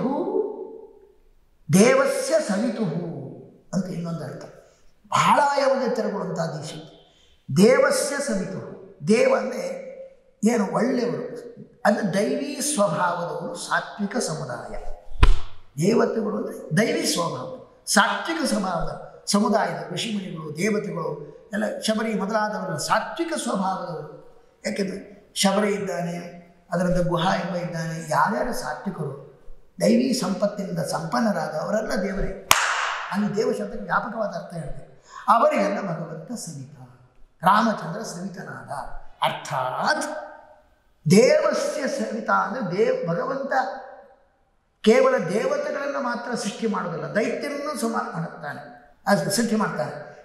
ದೇವಸ್ಯ ಸವಿತು ಅಂತ ಇನ್ನೊಂದು ಅರ್ಥ ಬಹಳ ಯಾವುದೇ ತೆರಗುವಂಥ ದೇಶ ದೇವಸ್ಯ ಸವಿತು ದೇವ ಅಂದರೆ ಏನು ಒಳ್ಳೆಯವರು ಅಂದರೆ ದೈವಿ ಸ್ವಭಾವದವರು ಸಾತ್ವಿಕ ಸಮುದಾಯ ದೇವತೆಗಳು ಅಂದರೆ ದೈವಿ ಸ್ವಭಾವ ಸಾತ್ವಿಕ ಸ್ವಭಾವದ ಸಮುದಾಯದ ಋಷಿಮುನಿಗಳು ದೇವತೆಗಳು ಎಲ್ಲ ಶಬರಿ ಮೊದಲಾದವರು ಸಾತ್ವಿಕ ಸ್ವಭಾವದವರು ಯಾಕೆಂದರೆ ಶಬರಿ ಇದ್ದಾನೆ ಅದರಿಂದ ಗುಹ ಎಂಬ ಇದ್ದಾನೆ ಯಾರ್ಯಾರು ಸಾತ್ವಿಕರು ದೈವಿ ಸಂಪತ್ತಿನಿಂದ ಸಂಪನ್ನರಾದ ಅವರೆಲ್ಲ ದೇವರೇ ಅಲ್ಲಿ ದೇವ ಶಬ್ದಕ್ಕೆ ವ್ಯಾಪಕವಾದ ಅರ್ಥ ಹೇಳ್ತಾರೆ ಅವರಿಗೆಲ್ಲ ಭಗವಂತ ಸವಿತ ರಾಮಚಂದ್ರ ಸವಿತನಾದ ಅರ್ಥಾತ್ ದೇವಸ್ಯ ಸವಿತ ಅಂದರೆ ದೇವ್ ಭಗವಂತ ಕೇವಲ ದೇವತೆಗಳನ್ನು ಮಾತ್ರ ಸೃಷ್ಟಿ ಮಾಡೋದಿಲ್ಲ ದೈತ್ಯರನ್ನು ಸುಮಾರು ಮಾಡುತ್ತಾನೆ ಅದು ಸೃಷ್ಟಿ ಮಾಡ್ತಾನೆ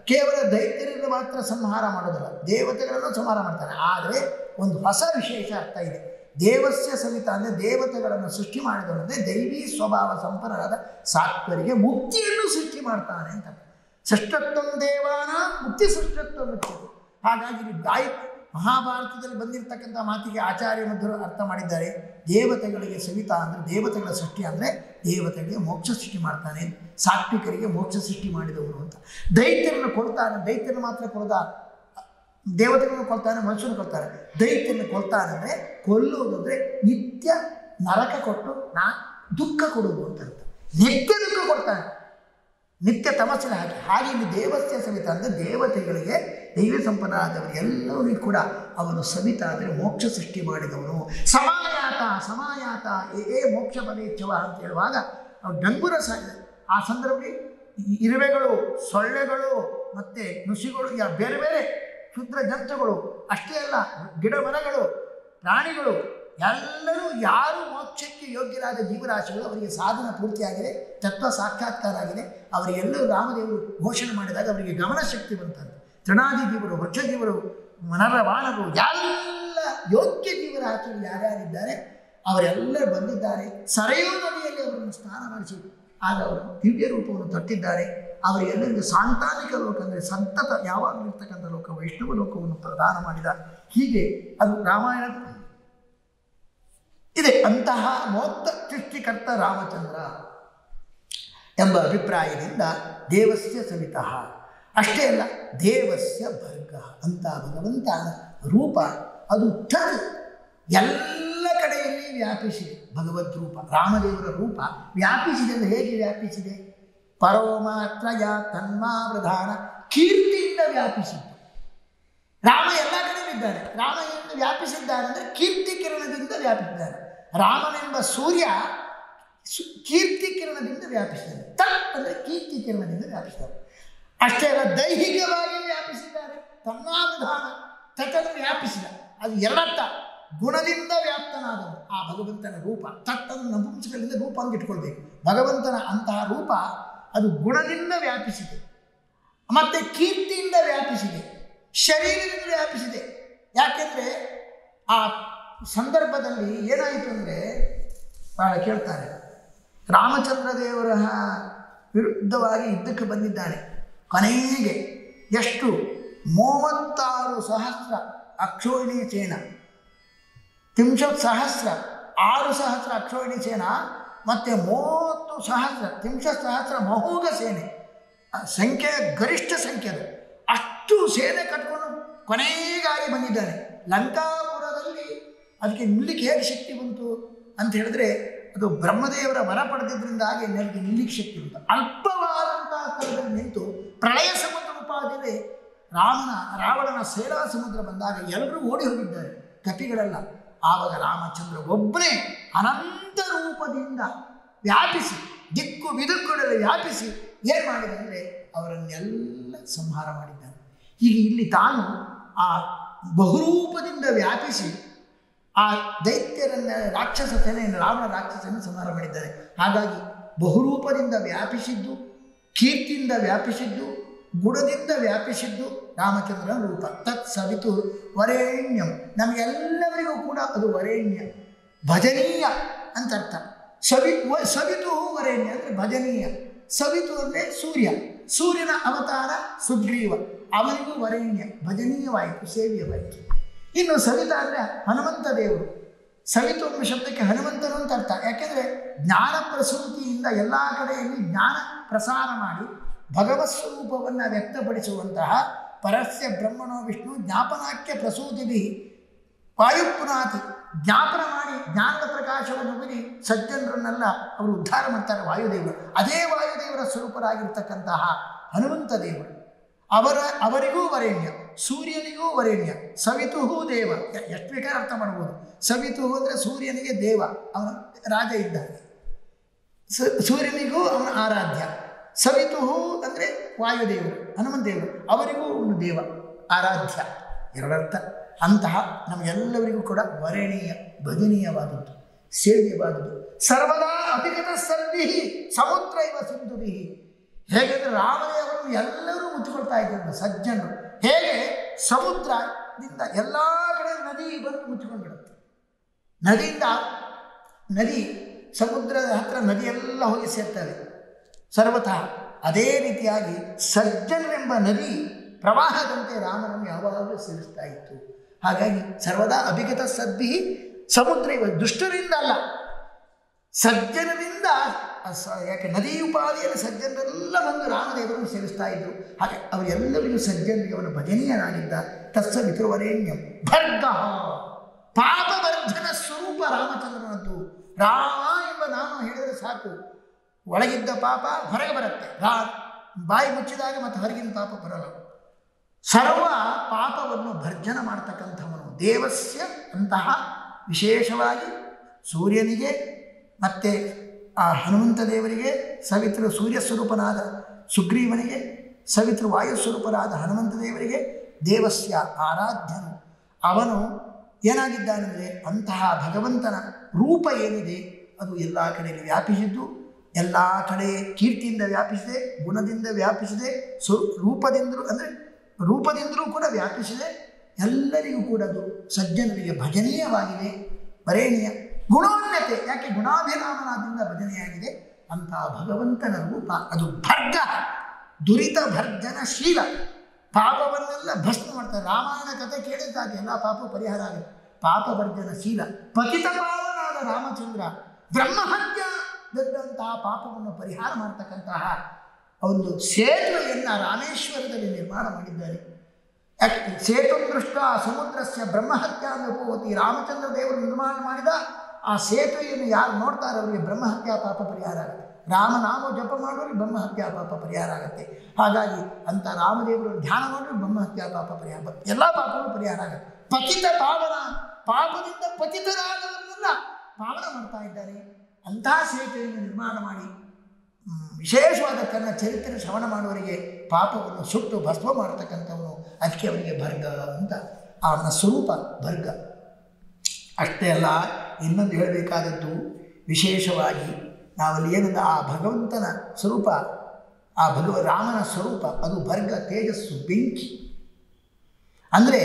ಕೇವಲ ದೈತ್ಯರನ್ನು ಮಾತ್ರ ಸಂಹಾರ ಮಾಡೋದಿಲ್ಲ ದೇವತೆಗಳನ್ನು ಸಂಹಾರ ಮಾಡ್ತಾನೆ ಆದರೆ ಒಂದು ಹೊಸ ವಿಶೇಷ ಅರ್ಥ ಇದೆ ದೇವಸ್ಯ ಸವಿತ ಅಂದರೆ ದೇವತೆಗಳನ್ನು ಸೃಷ್ಟಿ ಮಾಡಿದವನಂದರೆ ದೈವಿ ಸ್ವಭಾವ ಸಂಪನ್ನರಾದ ಸಾತ್ವರಿಗೆ ಮುಕ್ತಿಯನ್ನು ಸೃಷ್ಟಿ ಮಾಡ್ತಾನೆ ಅಂತ ಸೃಷ್ಟತ್ವ ದೇವಾನ ಮುಕ್ತಿ ಸೃಷ್ಟತ್ವ ಮುಚ್ಚದು ಹಾಗಾಗಿ ಇಲ್ಲಿ ಗಾಯ ಮಹಾಭಾರತದಲ್ಲಿ ಬಂದಿರತಕ್ಕಂಥ ಮಾತಿಗೆ ಆಚಾರ್ಯ ಮಧ್ಯರು ಅರ್ಥ ಮಾಡಿದ್ದಾರೆ ದೇವತೆಗಳಿಗೆ ಸವಿತಾ ಅಂದರೆ ದೇವತೆಗಳ ಸೃಷ್ಟಿ ಅಂದರೆ ದೇವತೆಗಳಿಗೆ ಮೋಕ್ಷ ಸೃಷ್ಟಿ ಮಾಡ್ತಾನೆ ಸಾತ್ವಿಕರಿಗೆ ಮೋಕ್ಷ ಸೃಷ್ಟಿ ಮಾಡಿದವನು ಅಂತ ದೈತ್ಯರನ್ನು ಕೊಡ್ತಾನೆ ದೈತ್ಯರನ್ನು ಮಾತ್ರ ಕೊಡದ ದೇವತೆಗಳನ್ನು ಕೊಲ್ತಾನೆ ಮನುಷ್ಯನ ಕೊಲ್ತಾನೆ ದೈತ್ಯನ ಕೊಲ್ತಾನೆ ಅಂದರೆ ಕೊಲ್ಲುವುದು ಅಂದರೆ ನಿತ್ಯ ನರಕ ಕೊಟ್ಟು ನಾ ದುಃಖ ಕೊಡುವುದು ಅಂತ ಅರ್ಥ ನಿತ್ಯ ದುಃಖ ಕೊಡ್ತಾನೆ ನಿತ್ಯ ತಮಸ್ಸಿನ ಹಾಕಿ ಹಾಗೆ ಇಲ್ಲಿ ದೇವಸ್ಯ ಸವಿತ ಅಂದರೆ ದೇವತೆಗಳಿಗೆ ದೈವ ಸಂಪನ್ನಾದವರು ಎಲ್ಲರಿಗೂ ಕೂಡ ಅವನು ಸವಿತ ಅಂದರೆ ಮೋಕ್ಷ ಸೃಷ್ಟಿ ಮಾಡಿದವನು ಸಮಾಯಾತ ಸಮಾಯಾತ ಏ ಏ ಮೋಕ್ಷ ಪದೇಚ್ಛವ ಅಂತ ಹೇಳುವಾಗ ಅವ್ರು ಡಂಗುರ ಸಾಗಿದೆ ಆ ಸಂದರ್ಭದಲ್ಲಿ ಈ ಇರುವೆಗಳು ಸೊಳ್ಳೆಗಳು ಮತ್ತು ನುಸಿಗಳು ಯಾ ಬೇರೆ ಬೇರೆ ಕ್ಷುದ್ರ ಜಂತುಗಳು ಅಷ್ಟೇ ಅಲ್ಲ ಗಿಡ ಮರಗಳು ಪ್ರಾಣಿಗಳು ಎಲ್ಲರೂ ಯಾರು ಮೋಕ್ಷಕ್ಕೆ ಯೋಗ್ಯರಾದ ಜೀವರಾಶಿಗಳು ಅವರಿಗೆ ಸಾಧನ ಪೂರ್ತಿಯಾಗಿದೆ ತತ್ವ ಸಾಕ್ಷಾತ್ಕಾರ ಆಗಿದೆ ಅವರಿಗೆಲ್ಲರೂ ರಾಮದೇವರು ಘೋಷಣೆ ಮಾಡಿದಾಗ ಅವರಿಗೆ ಗಮನ ಶಕ್ತಿ ಬಂತಂತೆ ತೃಣಾದಿ ಜೀವರು ವೃಕ್ಷ ಜೀವರು ಮನರ ವಾಣರು ಎಲ್ಲ ಯೋಗ್ಯ ಜೀವರಾಶಿಗಳು ಯಾರ್ಯಾರಿದ್ದಾರೆ ಅವರೆಲ್ಲರೂ ಬಂದಿದ್ದಾರೆ ಸರೆಯೂ ನದಿಯಲ್ಲಿ ಅವರನ್ನು ಸ್ನಾನ ಮಾಡಿಸಿ ಆಗ ಅವರು ದಿವ್ಯ ರೂಪವನ್ನು ತೊಟ್ಟಿದ್ದಾರೆ ಅವರಿಗೆಲ್ಲರಿಗೂ ಸಾಂತಾನಿಕ ಲೋಕ ಅಂದರೆ ಸಂತತ ಯಾವಾಗಲೂ ಇರ್ತಕ್ಕಂಥ ಲೋಕ ವೈಷ್ಣವ ಲೋಕವನ್ನು ಪ್ರದಾನ ಮಾಡಿದ ಹೀಗೆ ಅದು ರಾಮಾಯಣದ ಇದೆ ಅಂತಹ ಮೋಕ್ತ ಸೃಷ್ಟಿಕರ್ತ ರಾಮಚಂದ್ರ ಎಂಬ ಅಭಿಪ್ರಾಯದಿಂದ ದೇವಸ್ಯ ಸವಿತಃ ಅಷ್ಟೇ ಅಲ್ಲ ದೇವಸ್ಯ ಭರ್ಗ ಅಂತ ಭಗವಂತನ ರೂಪ ಅದು ತದ್ ಎಲ್ಲ ಕಡೆಯಲ್ಲಿ ವ್ಯಾಪಿಸಿದೆ ಭಗವದ್ ರೂಪ ರಾಮದೇವರ ರೂಪ ವ್ಯಾಪಿಸಿದೆ ಅಂದರೆ ಹೇಗೆ ವ್ಯಾಪಿಸಿದೆ ಪರೋಮಾತ್ರಯ ತನ್ಮಾವೃಧಾನ ಕೀರ್ತಿಯಿಂದ ವ್ಯಾಪಿಸಿದ್ದು ರಾಮ ಎಲ್ಲ ಕಡೆಯಲ್ಲಿದ್ದಾನೆ ರಾಮ ಎಂದು ವ್ಯಾಪಿಸಿದ್ದಾನೆ ಅಂದರೆ ಕೀರ್ತಿ ಕಿರಣದಿಂದ ವ್ಯಾಪಿಸಿದ್ದಾನೆ ರಾಮನೆಂಬ ಸೂರ್ಯ ಸು- ಕೀರ್ತಿ ಕಿರಣದಿಂದ ವ್ಯಾಪಿಸಿದ್ದಾನೆ ತತ್ ಅಂದರೆ ಕೀರ್ತಿ ಕಿರಣದಿಂದ ವ್ಯಾಪಿಸಿದ್ದಾನೆ ಅಷ್ಟೇ ಅಲ್ಲ ದೈಹಿಕವಾಗಿ ವ್ಯಾಪಿಸಿದ್ದಾನೆ ತನ್ನಾನುಧಾನ ತಟ್ಟನ್ನು ವ್ಯಾಪಿಸಿದ ಅದು ಎರಡರ್ಥ ಗುಣದಿಂದ ವ್ಯಾಪ್ತನಾದವನು ಆ ಭಗವಂತನ ರೂಪ ತಟ್ಟನ್ನು ನಪುಂಸಕರಿಂದ ರೂಪ ಅಂತ ಇಟ್ಕೊಳ್ಬೇಕು ಭಗವಂತನ ಅಂತಹ ರೂಪ ಅದು ಗುಣದಿಂದ ವ್ಯಾಪಿಸಿದೆ ಮತ್ತೆ ಕೀರ್ತಿಯಿಂದ ವ್ಯಾಪಿಸಿದೆ ಶರೀರದಿಂದ ವ್ಯಾಪಿಸಿದೆ ಯಾಕೆಂದರೆ ಆ ಸಂದರ್ಭದಲ್ಲಿ ಏನಾಯಿತು ಅಂದರೆ ಬಹಳ ಕೇಳ್ತಾರೆ ರಾಮಚಂದ್ರ ದೇವರ ವಿರುದ್ಧವಾಗಿ ಯುದ್ಧಕ್ಕೆ ಬಂದಿದ್ದಾನೆ ಕೊನೆಗೆ ಎಷ್ಟು ಮೂವತ್ತಾರು ಸಹಸ್ರ ಅಕ್ಷೋಹಿಣಿ ಸೇನ ತ್ರಿಂಶತ್ ಸಹಸ್ರ ಆರು ಸಹಸ್ರ ಅಕ್ಷೋಹಿಣಿ ಸೇನ ಮತ್ತು ಮೂವತ್ತು ಸಹಸ್ರ ತ್ರಿಂಶತ್ ಸಹಸ್ರ ಮಹೋಗ ಸೇನೆ ಆ ಸಂಖ್ಯೆ ಗರಿಷ್ಠ ಸಂಖ್ಯೆ ಅದು ಅಷ್ಟು ಸೇನೆ ಕಟ್ಕೊಂಡು ಕೊನೆಗಾಗಿ ಬಂದಿದ್ದಾನೆ ಲಂಕಾಪುರದಲ್ಲಿ ಅದಕ್ಕೆ ನಿಲ್ಲಿಕ್ಕೆ ಹೇಗೆ ಶಕ್ತಿ ಬಂತು ಅಂತ ಹೇಳಿದ್ರೆ ಅದು ಬ್ರಹ್ಮದೇವರ ವರ ಪಡೆದಿದ್ದರಿಂದಾಗಿ ನನಗೆ ನಿಲ್ಲಿಕ್ಕೆ ಶಕ್ತಿ ಬಂತು ಅಲ್ಪವಾದಂತಹ ಸ್ಥಳದಲ್ಲಿ ನಿಂತು ಪ್ರಳಯ ಸಮುದ್ರ ಉಪಾದಿದೆ ರಾಮನ ರಾವಣನ ಸೇನಾ ಸಮುದ್ರ ಬಂದಾಗ ಎಲ್ಲರೂ ಓಡಿ ಹೋಗಿದ್ದಾರೆ ಕಪಿಗಳೆಲ್ಲ ಆವಾಗ ರಾಮಚಂದ್ರ ಒಬ್ಬನೇ ಅನಂತ ರೂಪದಿಂದ ವ್ಯಾಪಿಸಿ ದಿಕ್ಕು ಬಿದುಕುಗಳಲ್ಲಿ ವ್ಯಾಪಿಸಿ ಏನು ಮಾಡಿದೆ ಅಂದರೆ ಅವರನ್ನೆಲ್ಲ ಸಂಹಾರ ಮಾಡಿದ್ದಾನೆ ಹೀಗೆ ಇಲ್ಲಿ ತಾನು ಆ ಬಹುರೂಪದಿಂದ ವ್ಯಾಪಿಸಿ ಆ ದೈತ್ಯರನ್ನ ರಾಕ್ಷಸ ಸೇನೆಯನ್ನು ರಾವಣ ರಾಕ್ಷಸನ್ನು ಸಂಹಾರ ಮಾಡಿದ್ದಾರೆ ಹಾಗಾಗಿ ಬಹುರೂಪದಿಂದ ವ್ಯಾಪಿಸಿದ್ದು ಕೀರ್ತಿಯಿಂದ ವ್ಯಾಪಿಸಿದ್ದು ಗುಣದಿಂದ ವ್ಯಾಪಿಸಿದ್ದು ರಾಮಚಂದ್ರನ ರೂಪ ತತ್ ಸವಿತು ವರೇಣ್ಯಂ ನಮಗೆಲ್ಲರಿಗೂ ಕೂಡ ಅದು ವರೇಣ್ಯ ಭಜನೀಯ ಅಂತ ಅರ್ಥ ಸವಿ ವ ಸವಿತು ವರೇಣ್ಯ ಅಂದರೆ ಭಜನೀಯ ಸವಿತು ಅಂದರೆ ಸೂರ್ಯ ಸೂರ್ಯನ ಅವತಾರ ಸುಗ್ರೀವ ಅವನಿಗೂ ವರೇಣ್ಯ ಭಜನೀಯವಾಯಿತು ಸೇವ್ಯವಾಯಿತು ಇನ್ನು ಸವಿತ ಅಂದರೆ ಹನುಮಂತ ದೇವರು ಸವಿತು ಎಂಬ ಶಬ್ದಕ್ಕೆ ಹನುಮಂತನು ಅಂತ ಅರ್ಥ ಯಾಕೆಂದರೆ ಜ್ಞಾನ ಪ್ರಸೂತಿಯಿಂದ ಎಲ್ಲ ಕಡೆಯಲ್ಲಿ ಜ್ಞಾನ ಪ್ರಸಾರ ಮಾಡಿ ಭಗವತ್ ಸ್ವರೂಪವನ್ನು ವ್ಯಕ್ತಪಡಿಸುವಂತಹ ಪರಸ್ಯ ಬ್ರಹ್ಮಣೋ ವಿಷ್ಣು ಜ್ಞಾಪನಾಖ್ಯ ಪ್ರಸೂತಿಭಿ ವಾಯುಪುನಾತಿ ಜ್ಞಾಪನ ಮಾಡಿ ಜ್ಞಾನದ ಪ್ರಕಾಶವನ್ನು ಬೀರಿ ಸಜ್ಜನರನ್ನೆಲ್ಲ ಅವರು ಉದ್ಧಾರ ಮಾಡ್ತಾರೆ ವಾಯುದೇವರು ಅದೇ ವಾಯುದೇವರ ಸ್ವರೂಪರಾಗಿರ್ತಕ್ಕಂತಹ ಹನುಮಂತ ದೇವರು ಅವರ ಅವರಿಗೂ ವರೇಣ್ಯ ಸೂರ್ಯನಿಗೂ ವರೇಣ್ಯ ಸವಿತುಹು ದೇವ ಎ- ಎಷ್ಟು ಬೇಕಾದ್ರೆ ಅರ್ಥ ಮಾಡ್ಬೋದು ಸವಿತುಹು ಅಂದರೆ ಸೂರ್ಯನಿಗೆ ದೇವ ಅವನ ರಾಜ ಇದ್ದಾನೆ ಸ- ಸೂರ್ಯನಿಗೂ ಅವನ ಆರಾಧ್ಯ ಸವಿತುಹು ಅಂದರೆ ವಾಯುದೇವರು ಹನುಮಂತ ದೇವರು ಅವರಿಗೂ ಒಂದು ದೇವ ಆರಾಧ್ಯ ಎರಡರ್ಥ ಅಂತಹ ನಮಗೆಲ್ಲರಿಗೂ ಕೂಡ ವರಣೀಯ ಭಜನೀಯವಾದದ್ದು ಸೇವ್ಯವಾದದ್ದು ಸರ್ವದಾ ಅಭಿಗತ ಸರ್ವಿ ಸಮುದ್ರ ಇವ ಸಿಂಧುಭಿ ಹೇಗೆಂದರೆ ರಾಮದೇವರನ್ನು ಎಲ್ಲರೂ ಮುಚ್ಚಿಕೊಳ್ತಾ ಇದ್ದರು ಸಜ್ಜನರು ಹೇಗೆ ಸಮುದ್ರದಿಂದ ಎಲ್ಲ ಕಡೆ ನದಿ ಬಂದು ಮುಚ್ಚಿಕೊಂಡ್ಬಿಡುತ್ತೆ ನದಿಯಿಂದ ನದಿ ಸಮುದ್ರದ ಹತ್ರ ನದಿಯೆಲ್ಲ ಹೋಗಿ ಸೇರ್ತವೆ ಸರ್ವತಃ ಅದೇ ರೀತಿಯಾಗಿ ಸಜ್ಜನರೆಂಬ ನದಿ ಪ್ರವಾಹದಂತೆ ರಾಮನನ್ನು ಯಾವಾಗಲೂ ಸೇರಿಸ್ತಾ ಇತ್ತು ಹಾಗಾಗಿ ಸರ್ವದಾ ಅಭಿಗತ ಸದ್ಭಿ ಸಮುದ್ರ ಇವ ದುಷ್ಟರಿಂದ ಅಲ್ಲ ಸಜ್ಜನರಿಂದ ಆ ಸ- ಯಾಕೆ ನದಿ ಉಪಾದಿಯಲ್ಲಿ ಸಜ್ಜನರೆಲ್ಲ ಬಂದು ರಾಮದೇವರನ್ನು ಸೇವಿಸ್ತಾ ಇದ್ರು ಹಾಗೆ ಅವರೆಲ್ಲರಿಗೂ ಸಜ್ಜನರಿಗೆ ಅವನ ಭಜನೀಯನಾಗಿದ್ದ ತತ್ಸ ಮಿತ್ರವರೇಣ್ಯಂ ಭರ್ಗ ಪಾಪವರ್ಧನ ಸ್ವರೂಪ ರಾಮಚಂದ್ರನದ್ದು ರಾಮ ಎಂಬ ನಾಮ ಹೇಳಿದರೆ ಸಾಕು ಒಳಗಿದ್ದ ಪಾಪ ಹೊರಗೆ ಬರುತ್ತೆ ರಾ ಬಾಯಿ ಮುಚ್ಚಿದಾಗ ಮತ್ತೆ ಹೊರಗಿನ ಪಾಪ ಬರಲ್ಲ ಸರ್ವ ಪಾಪವನ್ನು ಭರ್ಜನ ಮಾಡ್ತಕ್ಕಂಥವನು ದೇವಸ್ಯ ಅಂತಹ ವಿಶೇಷವಾಗಿ ಸೂರ್ಯನಿಗೆ ಮತ್ತು ಆ ಹನುಮಂತ ದೇವರಿಗೆ ಸವಿತೃ ಸೂರ್ಯ ಸ್ವರೂಪನಾದ ಸುಗ್ರೀವನಿಗೆ ಸವಿತೃ ವಾಯು ಸ್ವರೂಪನಾದ ಹನುಮಂತ ದೇವರಿಗೆ ದೇವಸ್ಯ ಆರಾಧ್ಯನು ಅವನು ಏನಾಗಿದ್ದಾನೆಂದರೆ ಅಂತಹ ಭಗವಂತನ ರೂಪ ಏನಿದೆ ಅದು ಎಲ್ಲ ಕಡೆಯಲ್ಲಿ ವ್ಯಾಪಿಸಿದ್ದು ಎಲ್ಲ ಕಡೆ ಕೀರ್ತಿಯಿಂದ ವ್ಯಾಪಿಸಿದೆ ಗುಣದಿಂದ ವ್ಯಾಪಿಸಿದೆ ಸು ರೂಪದಿಂದಲೂ ಅಂದರೆ ರೂಪದಿಂದಲೂ ಕೂಡ ವ್ಯಾಪಿಸಿದೆ ಎಲ್ಲರಿಗೂ ಕೂಡ ಅದು ಸಜ್ಜನರಿಗೆ ಭಜನೀಯವಾಗಿದೆ ವರೇಣ್ಯ ಗುಣೋನ್ನತೆ ಯಾಕೆ ಗುಣಾಭಿರಾಮನಾದಿಂದ ಭಜನೆಯಾಗಿದೆ ಅಂತಹ ಭಗವಂತನ ರೂಪ ಅದು ಭರ್ಗ ದುರಿತ ಭರ್ಜನಶೀಲ ಪಾಪವನ್ನೆಲ್ಲ ಭಸ್ಮ ಮಾಡ್ತಾರೆ ರಾಮಾಯಣ ಕಥೆ ಕೇಳಿದ ಸಾಕು ಎಲ್ಲ ಪಾಪ ಪರಿಹಾರ ಆಗುತ್ತೆ ಪಾಪ ಭರ್ಜನಶೀಲ ಪತಿತ ಪಾವನಾದ ರಾಮಚಂದ್ರ ಬ್ರಹ್ಮಹತ್ಯದಂತಹ ಪಾಪವನ್ನು ಪರಿಹಾರ ಮಾಡ್ತಕ್ಕಂತಹ ಒಂದು ಸೇತುವೆಯನ್ನು ರಾಮೇಶ್ವರದಲ್ಲಿ ನಿರ್ಮಾಣ ಮಾಡಿದ್ದಾರೆ ಯಾಕೆ ಸೇತು ದೃಷ್ಟ ಸಮುದ್ರಸ್ಯ ಬ್ರಹ್ಮಹತ್ಯ ಅನುಭವತಿ ರಾಮಚಂದ್ರ ದೇವರು ನಿರ್ಮಾಣ ಮಾಡಿದ ಆ ಸೇತುವೆಯನ್ನು ಯಾರು ನೋಡ್ತಾರೆ ಅವರಿಗೆ ಬ್ರಹ್ಮಹತ್ಯಾ ಪಾಪ ಪರಿಹಾರ ಆಗುತ್ತೆ ರಾಮನಾಮ ಜಪ ಮಾಡೋರಿಗೆ ಬ್ರಹ್ಮಹತ್ಯಾ ಪಾಪ ಪರಿಹಾರ ಆಗುತ್ತೆ ಹಾಗಾಗಿ ಅಂತ ರಾಮದೇವರು ಧ್ಯಾನ ಮಾಡಿದ್ರೆ ಬ್ರಹ್ಮಹತ್ಯಾ ಪಾಪ ಪರಿಹಾರ ಬರುತ್ತೆ. ಎಲ್ಲ ಪಾಪಗಳು ಪರಿಹಾರ ಆಗುತ್ತೆ ಪತಿತ ಪಾವನ ಪಾಪದಿಂದ ಪತಿತರಾದವರನ್ನೆಲ್ಲ ಪಾವನ ಮಾಡ್ತಾ ಇದ್ದಾರೆ ಅಂತಹ ಸೇತುವೆಯನ್ನು ನಿರ್ಮಾಣ ಮಾಡಿ ಮ್, ವಿಶೇಷವಾದ ತನ್ನ ಚರಿತ್ರೆ ಶ್ರವಣ ಮಾಡುವವರಿಗೆ ಪಾಪವನ್ನು ಸುಟ್ಟು ಭಸ್ಮ ಮಾಡತಕ್ಕಂಥವನು ಅದಕ್ಕೆ ಅವನಿಗೆ ಭರ್ಗ ಅಂತ ಅವನ ಸ್ವರೂಪ ಭರ್ಗ ಅಷ್ಟೇ ಅಲ್ಲ ಇನ್ನೊಂದು ಹೇಳಬೇಕಾದದ್ದು ವಿಶೇಷವಾಗಿ ನಾವಲ್ಲಿ ಏನಂದ ಆ ಭಗವಂತನ ಸ್ವರೂಪ ಆ ಭಗವ ರಾಮನ ಸ್ವರೂಪ ಅದು ಭರ್ಗ ತೇಜಸ್ಸು ಬೆಂಕಿ ಅಂದರೆ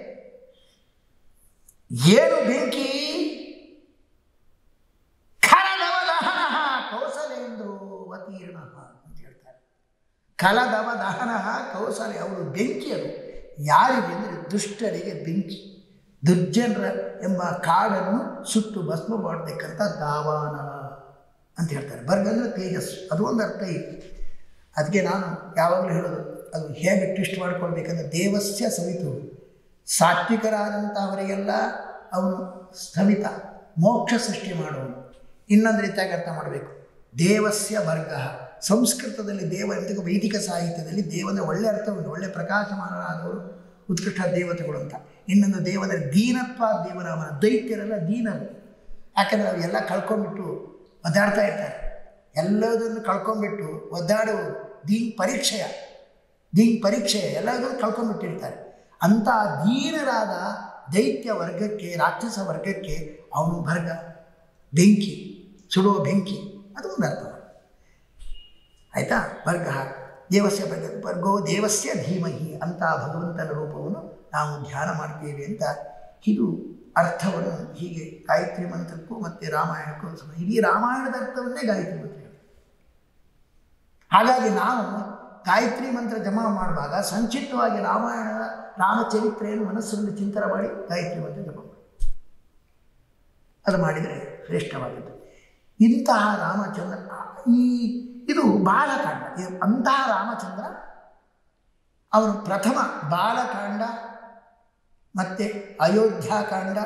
ಏನು ಬೆಂಕಿ ಖರದವ ದಹನ ಕೌಸಲೇಂದ್ರೋ ಅವತೀರ್ಣ ಅಂತ ಹೇಳ್ತಾರೆ ಕಲದವ ದಹನ ಕೌಸಲೆ ಅವರು ಬೆಂಕಿ ಅದು ಯಾರಿಗೆ ಅಂದರೆ ದುಷ್ಟರಿಗೆ ಬೆಂಕಿ ದುರ್ಜನರ ಎಂಬ ಕಾಡನ್ನು ಸುಟ್ಟು ಭಸ್ಮ ಮಾಡಬೇಕಂತ ದಾವಾನ ಅಂತ ಹೇಳ್ತಾರೆ ಬರ್ಗ ಅಂದರೆ ತೇಜಸ್ಸು ಅದು ಒಂದು ಅರ್ಥ ಇದೆ ಅದಕ್ಕೆ ನಾನು ಯಾವಾಗಲೂ ಹೇಳೋದು ಅದು ಹೇಗೆ ಟ್ವಿಸ್ಟ್ ಮಾಡ್ಕೊಳ್ಬೇಕಂದ್ರೆ ದೇವಸ್ಯ ಸವಿತು ಸಾತ್ವಿಕರಾದಂಥವರಿಗೆಲ್ಲ ಅವನು ಸ್ಥಮಿತ ಮೋಕ್ಷ ಸೃಷ್ಟಿ ಮಾಡುವನು ಇನ್ನೊಂದು ರೀತಿಯಾಗಿ ಅರ್ಥ ಮಾಡಬೇಕು ದೇವಸ್ಯ ವರ್ಗ ಸಂಸ್ಕೃತದಲ್ಲಿ ದೇವ ಎಂದಿಗೂ ವೈದಿಕ ಸಾಹಿತ್ಯದಲ್ಲಿ ದೇವನ ಒಳ್ಳೆ ಅರ್ಥ ಉಂಟು ಒಳ್ಳೆ ಪ್ರಕಾಶಮಾನರಾದವರು ಉತ್ಕೃಷ್ಟ ದೇವತೆಗಳು ಅಂತ ಇನ್ನೊಂದು ದೇವನ ದೀನತ್ವ ದೇವರಾಮನ ದೈತ್ಯರೆಲ್ಲ ದೀನರು ಯಾಕಂದರೆ ಅವು ಎಲ್ಲ ಕಳ್ಕೊಂಡ್ಬಿಟ್ಟು ಒದ್ದಾಡ್ತಾ ಇರ್ತಾರೆ ಎಲ್ಲದನ್ನು ಕಳ್ಕೊಂಡ್ಬಿಟ್ಟು ಒದ್ದಾಡುವರು ದೀನ್ ಪರೀಕ್ಷೆಯ ದೀನ್ ಪರೀಕ್ಷೆಯ ಎಲ್ಲದನ್ನು ಕಳ್ಕೊಂಡ್ಬಿಟ್ಟಿರ್ತಾರೆ ಅಂಥ ದೀನರಾದ ದೈತ್ಯ ವರ್ಗಕ್ಕೆ ರಾಕ್ಷಸ ವರ್ಗಕ್ಕೆ ಅವನು ಭರ್ಗ ಬೆಂಕಿ ಸುಡುವ ಬೆಂಕಿ ಅದು ಒಂದು ಅರ್ಥ ಆಯಿತಾ ವರ್ಗ ದೇವಸ್ಯ ವರ್ಗ ವರ್ಗೋ ದೇವಸ್ಯ ಧೀಮಹಿ ಅಂತ ಭಗವಂತನ ರೂಪವನ್ನು ನಾವು ಧ್ಯಾನ ಮಾಡ್ತೀವಿ ಅಂತ ಇದು ಅರ್ಥವನ್ನು ಹೀಗೆ ಗಾಯತ್ರಿ ಮಂತ್ರಕ್ಕೂ ಮತ್ತು ರಾಮಾಯಣಕ್ಕೂ ಸಮ- ಇಡೀ ರಾಮಾಯಣದ ಅರ್ಥವನ್ನೇ ಗಾಯತ್ರಿ ಮಂತ್ರ ಹೇಳುತ್ತೆ. ಹಾಗಾಗಿ ನಾವು ಗಾಯತ್ರಿ ಮಂತ್ರ ಜಮಾ ಮಾಡುವಾಗ ಸಂಕ್ಷಿಪ್ತವಾಗಿ ರಾಮಾಯಣದ ರಾಮಚರಿತ್ರೆಯನ್ನು ಮನಸ್ಸಿನಲ್ಲಿ ಚಿಂತನೆ ಮಾಡಿ ಗಾಯತ್ರಿ ಮಂತ್ರ ಜಮಾ ಮಾಡಿ ಅದು ಮಾಡಿದರೆ ಶ್ರೇಷ್ಠವಾದದ್ದು ಇಂತಹ ರಾಮಚಂದ್ರ ಈ ಇದು ಬಾಲಕಾಂಡ ಇದು ಅಂತಹ ರಾಮಚಂದ್ರ ಅವನು ಪ್ರಥಮ ಬಾಲಕಾಂಡ ಮತ್ತು ಅಯೋಧ್ಯಾಕಾಂಡ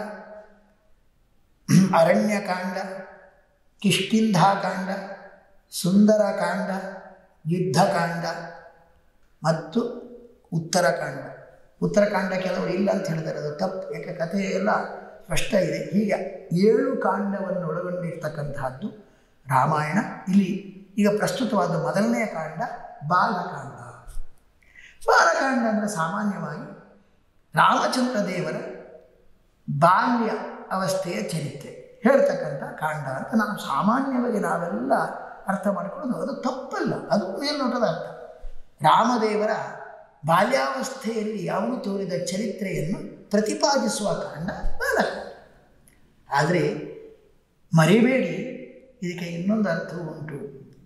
ಅರಣ್ಯಕಾಂಡ ಕಿಷ್ಕಿಂಧಾಕಾಂಡ ಸುಂದರಕಾಂಡ ಯುದ್ಧಕಾಂಡ ಮತ್ತು ಉತ್ತರಕಾಂಡ ಉತ್ತರಕಾಂಡ ಕೆಲವರು ಇಲ್ಲ ಅಂತ ಹೇಳ್ತಾರೆ ಅದು ತಪ್ಪು ಯಾಕೆ ಕಥೆ ಎಲ್ಲ ಸ್ಪಷ್ಟ ಇದೆ ಹೀಗೆ ಏಳು ಕಾಂಡವನ್ನು ಒಳಗೊಂಡಿರ್ತಕ್ಕಂತಹದ್ದು ರಾಮಾಯಣ ಇಲ್ಲಿ ಈಗ ಪ್ರಸ್ತುತವಾದ ಮೊದಲನೆಯ ಕಾಂಡ ಬಾಲಕಾಂಡ ಬಾಲಕಾಂಡ ಅಂದರೆ ಸಾಮಾನ್ಯವಾಗಿ ರಾಮಚಂದ್ರ ದೇವರ ಬಾಲ್ಯ ಅವಸ್ಥೆಯ ಚರಿತ್ರೆ ಹೇಳ್ತಕ್ಕಂಥ ಕಾಂಡ ಅಂತ ನಾವು ಸಾಮಾನ್ಯವಾಗಿ ನಾವೆಲ್ಲ ಅರ್ಥ ಮಾಡಿಕೊಳ್ಳೋದು ಅದು ತಪ್ಪಲ್ಲ ಅದು ಮೇಲ್ನೋಟದ ಅರ್ಥ ರಾಮದೇವರ ಬಾಲ್ಯಾವಸ್ಥೆಯಲ್ಲಿ ಅವನು ತೋರಿದ ಚರಿತ್ರೆಯನ್ನು ಪ್ರತಿಪಾದಿಸುವ ಕಾಂಡ ಬಾಲಕ ಆದರೆ ಮರಿಬೇಡಿ ಇದಕ್ಕೆ ಇನ್ನೊಂದು ಅರ್ಥವೂ ಉಂಟು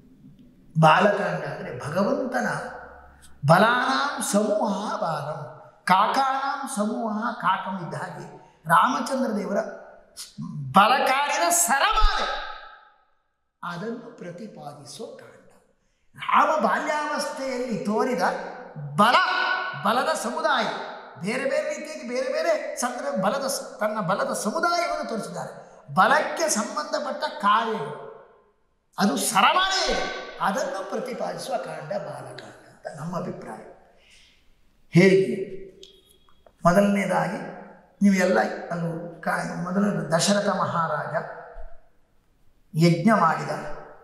ಬಾಲಕಾಂಡ ಅಂದರೆ ಭಗವಂತನ ಬಲಾನಾಂ ಸಮೂಹ ಬಾಲಂ ಕಾಕಾನಾಂ ಸಮೂಹ ಕಾಕಂ ಇದ್ದ ಹಾಗೆ ರಾಮಚಂದ್ರ ದೇವರ ಬಲಕಾಡಿನ ಸರಮಾಲೆ ಅದನ್ನು ಪ್ರತಿಪಾದಿಸುವ ಕಾಂಡ ರಾಮ ಬಾಲ್ಯಾವಸ್ಥೆಯಲ್ಲಿ ತೋರಿದ ಬಲ ಬಲದ ಸಮುದಾಯ ಬೇರೆ ಬೇರೆ ರೀತಿಯಾಗಿ ಬೇರೆ ಬೇರೆ ಸಂದ್ರ ಬಲದ ಸ- ತನ್ನ ಬಲದ ಸಮುದಾಯವನ್ನು ತೋರಿಸಿದ್ದಾರೆ ಬಲಕ್ಕೆ ಸಂಬಂಧಪಟ್ಟ ಕಾರ್ಯಗಳು ಅದು ಸರಮಾಲೆ ಅದನ್ನು ಪ್ರತಿಪಾದಿಸುವ ಕಾಂಡ ಬಾಲಕಾಂಡ ಅಂತ ನಮ್ಮ ಅಭಿಪ್ರಾಯ ಹೇಗೆ ಮೊದಲನೇದಾಗಿ ನೀವೆಲ್ಲ ಅದು ಕಾ ಮೊದಲನೇದು ದಶರಥ ಮಹಾರಾಜ ಯಜ್ಞ ಮಾಡಿದ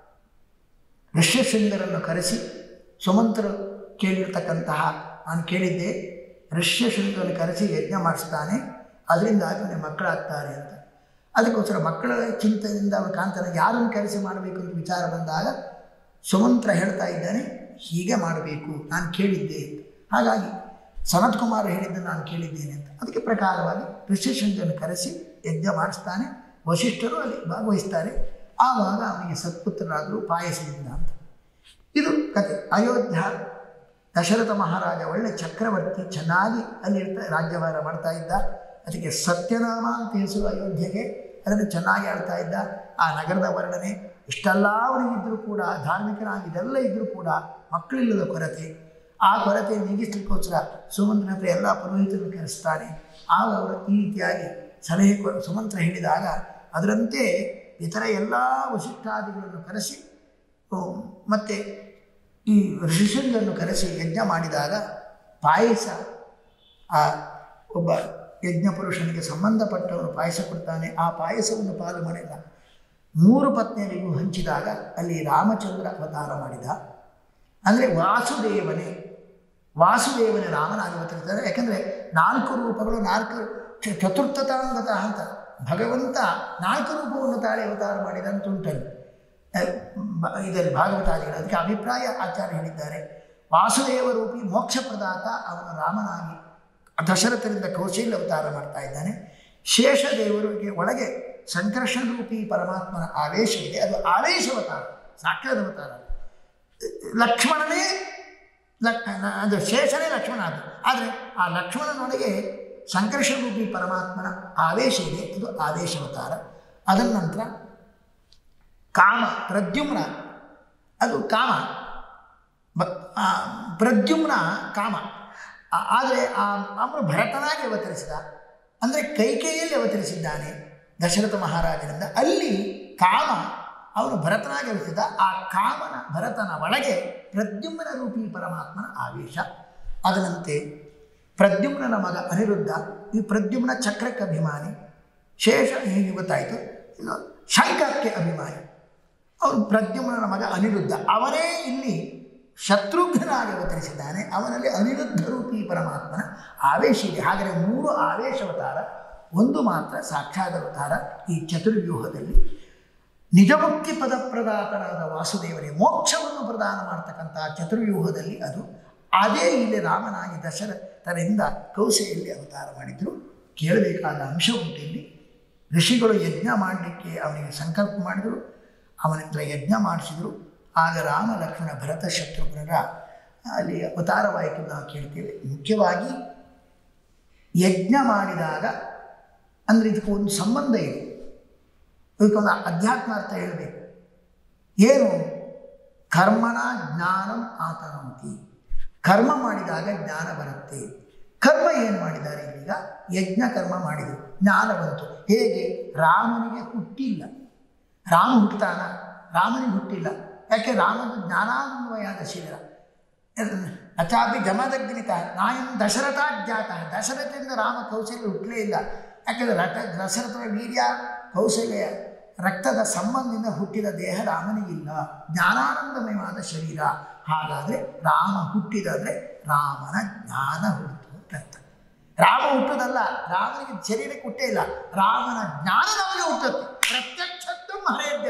ಋಷ್ಯಶೃಂಗರನ್ನು ಕರೆಸಿ ಸುಮಂತರು ಕೇಳಿರ್ತಕ್ಕಂತಹ ನಾನು ಕೇಳಿದ್ದೆ ಋಷ್ಯಶೃಂಗರನ್ನು ಕರೆಸಿ ಯಜ್ಞ ಮಾಡಿಸ್ತಾನೆ ಅದರಿಂದಾಗಿ ಅವನಿಗೆ ಮಕ್ಕಳಾಗ್ತಾರೆ ಅಂತ ಅದಕ್ಕೋಸ್ಕರ ಮಕ್ಕಳ ಚಿಂತನೆಯಿಂದ ಅವನ ಕಾಂತನ ಯಾರನ್ನು ಕರೆಸಿ ಮಾಡಬೇಕು ಅಂತ ವಿಚಾರ ಬಂದಾಗ ಸುಮಂತ್ರ ಹೇಳ್ತಾ ಇದ್ದಾನೆ ಹೀಗೆ ಮಾಡಬೇಕು ನಾನು ಕೇಳಿದ್ದೆ ಅಂತ ಹಾಗಾಗಿ ಸನತ್ ಕುಮಾರ್ ಹೇಳಿದ್ದನ್ನು ನಾನು ಕೇಳಿದ್ದೇನೆ ಅಂತ ಅದಕ್ಕೆ ಪ್ರಕಾರವಾಗಿ ಋಷಿಶೃಂಗರನ್ನು ಕರೆಸಿ ಯಜ್ಞ ಮಾಡಿಸ್ತಾನೆ ವಶಿಷ್ಠರು ಅಲ್ಲಿ ಭಾಗವಹಿಸ್ತಾರೆ ಆವಾಗ ಅವನಿಗೆ ಸತ್ಪುತ್ರರಾದರು ಪಾಯಸದಿಂದ ಅಂತ ಇದು ಕತೆ ಅಯೋಧ್ಯ ದಶರಥ ಮಹಾರಾಜ ಒಳ್ಳೆ ಚಕ್ರವರ್ತಿ ಚೆನ್ನಾಗಿ ಅಲ್ಲಿ ಇರ್ತಾ ರಾಜ್ಯಭಾರ ಮಾಡ್ತಾ ಇದ್ದ ಅದಕ್ಕೆ ಸತ್ಯನಾಮ ಅಂತ ಹೆಸರು ಅಯೋಧ್ಯೆಗೆ ಅದನ್ನು ಚೆನ್ನಾಗಿ ಆಳ್ತಾ ಇದ್ದ ಆ ನಗರದ ವರ್ಣನೆ ಇಷ್ಟೆಲ್ಲ ಅವನಿಗಿದ್ದರೂ ಕೂಡ ಧಾರ್ಮಿಕನಾಗಿ ಇದೆಲ್ಲ ಇದ್ದರೂ ಕೂಡ ಮಕ್ಕಳಿಲ್ಲದ ಕೊರತೆ ಆ ಕೊರತೆ ನೀಗಿಸ್ಲಿಕ್ಕೋಸ್ಕರ ಸುಮಂತ್ರನ ಹತ್ರ ಎಲ್ಲ ಪುರೋಹಿತರನ್ನು ಕರೆಸ್ತಾನೆ ಆಗ ಅವರು ಈ ರೀತಿಯಾಗಿ ಸಲಹೆ ಕೊ ಸುಮಂತ್ರ ಹೇಳಿದಾಗ ಅದರಂತೆ ಇತರ ಎಲ್ಲ ವಶಿಷ್ಠಾದಿಗಳನ್ನು ಕರೆಸಿ ಮತ್ತು ಈ ಋಷಿಶೃಂಗರನ್ನು ಕರೆಸಿ ಯಜ್ಞ ಮಾಡಿದಾಗ ಪಾಯಸ ಆ ಒಬ್ಬ ಯಜ್ಞ ಪುರುಷನಿಗೆ ಸಂಬಂಧಪಟ್ಟವನು ಪಾಯಸ ಕೊಡ್ತಾನೆ ಆ ಪಾಯಸವನ್ನು ಪಾಲು ಮಾಡಿದ ಮೂರು ಪತ್ನಿಯರಿಗೂ ಹಂಚಿದಾಗ ಅಲ್ಲಿ ರಾಮಚಂದ್ರ ಅವತಾರ ಮಾಡಿದ ಅಂದರೆ ವಾಸುದೇವನೇ ವಾಸುದೇವನೇ ರಾಮನಾಗಿ ಅವತರಿಸ್ತಾರೆ ಯಾಕಂದರೆ ನಾಲ್ಕು ರೂಪಗಳು ನಾಲ್ಕು ಚ- ಚತುರ್ಥತಾಂಗತ ಅಂತ ಭಗವಂತ ನಾಲ್ಕು ರೂಪವನ್ನು ತಾಳಿ ಅವತಾರ ಮಾಡಿದ ಅಂತ ಉಂಟಲ್ಲಿ ಅಹ್, ಬ- ಇದರಲ್ಲಿ ಭಾಗವತಾದಿಗಳು ಅದಕ್ಕೆ ಅಭಿಪ್ರಾಯ ಆಚಾರ್ಯ ಹೇಳಿದ್ದಾರೆ ವಾಸುದೇವ ರೂಪಿ ಮೋಕ್ಷ ಪ್ರದಾತ ಅವನು ರಾಮನಾಗಿ ದಶರಥರಿಂದ ಕೌಶಲ್ಯ ಅವತಾರ ಮಾಡ್ತಾ ಇದ್ದಾನೆ ಶೇಷದೇವರಿಗೆ ಒಳಗೆ ಸಂಕರ್ಷಣ ರೂಪಿ ಪರಮಾತ್ಮನ ಆವೇಶ ಇದೆ ಅದು ಆವೇಶ ಅವತಾರ ಸಾಕ್ಷಾತ್ ಅವತಾರ ಲಕ್ಷ್ಮಣನೇ ಲಕ್ ಅದು ಶೇಷನೇ ಲಕ್ಷ್ಮಣ ಅದು ಆದರೆ ಆ ಲಕ್ಷ್ಮಣನೊಳಗೆ ಸಂಕರ್ಷಣ ರೂಪಿ ಪರಮಾತ್ಮನ ಆವೇಶ ಇದೆ ಅದು ಆವೇಶವತಾರ ಅದರ ನಂತರ ಕಾಮ ಪ್ರದ್ಯುಮ್ನ ಅದು ಕಾಮ ಬ- ಆ, ಪ್ರದ್ಯುಮ್ನ ಕಾಮ ಆ- ಆದರೆ ಆ ಅವನು ಭರತನಾಗಿ ಅವತರಿಸಿದ ಅಂದರೆ ಕೈಕೇಯಲ್ಲಿ ಅವತರಿಸಿದ್ದಾನೆ ದಶರಥ ಮಹಾರಾಜನಿಂದ ಅಲ್ಲಿ ಕಾಮ ಅವನು ಭರತನಾಗಿ ಅವತರಿಸಿದ ಆ ಕಾಮನ ಭರತನ ಒಳಗೆ ಪ್ರದ್ಯುಮ್ನ ರೂಪಿ ಪರಮಾತ್ಮನ ಆವೇಶ ಅದರಂತೆ ಪ್ರದ್ಯುಮ್ನನ ಮಗ ಅನಿರುದ್ಧ ಈ ಪ್ರದ್ಯುಮ್ನ ಚಕ್ರಕ್ಕೆ ಅಭಿಮಾನಿ ಶೇಷ ಹೀಗೆ ಗೊತ್ತಾಯಿತು ಇದು ಶಂಕಕ್ಕೆ ಅಭಿಮಾನಿ ಅವನು ಪ್ರದ್ಯುಮ್ನನ ಮಗ ಅನಿರುದ್ಧ ಅವನೇ ಇಲ್ಲಿ ಶತ್ರುಘ್ನಾಗಿ ಅವತರಿಸಿದ್ದಾನೆ ಅವನಲ್ಲಿ ಅನಿರುದ್ಧ ರೂಪಿ ಪರಮಾತ್ಮನ ಆವೇಶ ಇದೆ ಹಾಗಾದರೆ ಮೂರು ಆವೇಶ ಅವತಾರ ಒಂದು ಮಾತ್ರ ಸಾಕ್ಷಾತ್ ಅವತಾರ ಈ ಚತುರ್ವ್ಯೂಹದಲ್ಲಿ ನಿಜಮುಕ್ತಿ ಪದಪ್ರದಾತನಾದ ವಾಸುದೇವರೇ ಮೋಕ್ಷವನ್ನು ಪ್ರದಾನ ಮಾಡ್ತಕ್ಕಂಥ ಚತುರ್ವ್ಯೂಹದಲ್ಲಿ ಅದು ಅದೇ ಇಲ್ಲಿ ರಾಮನಾಗಿ ದಶರಥರಿಂದ ಕೌಸೆಯಲ್ಲಿ ಅವತಾರ ಮಾಡಿದರು ಕೇಳಬೇಕಾದ ಅಂಶ ಉಂಟು ಇಲ್ಲಿ ಋಷಿಗಳು ಯಜ್ಞ ಮಾಡಲಿಕ್ಕೆ ಅವನಿಗೆ ಸಂಕಲ್ಪ ಮಾಡಿದರು ಅವನಿಂದ ಯಜ್ಞ ಮಾಡಿಸಿದರು ಆಗ ರಾಮ ಲಕ್ಷ್ಮಣ ಭರತ ಶತ್ರುಘ್ನರ ಅಲ್ಲಿ ಅವತಾರವಾಯಿತು ನಾವು ಕೇಳ್ತೇವೆ ಮುಖ್ಯವಾಗಿ ಯಜ್ಞ ಮಾಡಿದಾಗ ಅಂದರೆ ಇದಕ್ಕೆ ಒಂದು ಸಂಬಂಧ ಇದೆ ಇದಕ್ಕೊಂದು ಅಧ್ಯಾತ್ಮ ಅರ್ಥ ಹೇಳಬೇಕು ಏನು ಕರ್ಮನ ಜ್ಞಾನಂ ಆತನಂತಿ ಕರ್ಮ ಮಾಡಿದಾಗ ಜ್ಞಾನ ಬರುತ್ತೆ ಕರ್ಮ ಏನು ಮಾಡಿದ್ದಾರೆ ಈಗ ಯಜ್ಞ ಕರ್ಮ ಮಾಡಿದರು ಜ್ಞಾನ ಬಂತು ಹೇಗೆ ರಾಮನಿಗೆ ಹುಟ್ಟಿಲ್ಲ ರಾಮ ಹುಟ್ಟುತ್ತಾನ ರಾಮನಿಗೆ ಹುಟ್ಟಿಲ್ಲ ಯಾಕೆ ರಾಮನ ಜ್ಞಾನಾನ್ವಯಾದ ಶಿಬಿರ ಅಚಾಪಿ ಜಮದಗ್ನಿತ ನಾಯಂ ದಶರಥಾಜ್ಞಾತ ದಶರಥದಿಂದ ರಾಮ ಕೌಶಲ್ಯ ಹುಟ್ಟಲೇ ಇಲ್ಲ ಯಾಕೆಂದರೆ ರಥ ದಶರಥನ ವೀರ್ಯ ಕೌಶಲ್ಯ ರಕ್ತದ ಸಂಬಂಧದಿಂದ ಹುಟ್ಟಿದ ದೇಹ ರಾಮನಿಗಿಲ್ಲ ಜ್ಞಾನಾನಂದಮಯವಾದ ಶರೀರ ಹಾಗಾದರೆ ರಾಮ ಹುಟ್ಟಿದಾದರೆ ರಾಮನ ಜ್ಞಾನ ಹುಟ್ಟಿತು ಅಂತ ಅರ್ಥ ರಾಮ ಹುಟ್ಟುದಲ್ಲ ರಾಮನಿಗೆ ಶರೀರಕ್ಕೆ ಹುಟ್ಟೇ ಇಲ್ಲ ರಾಮನ ಜ್ಞಾನ ನಮಗೆ ಹುಟ್ಟುತ್ತೆ ಪ್ರತ್ಯಕ್ಷತ್ವ ಹರೇ ಜನ್ಮ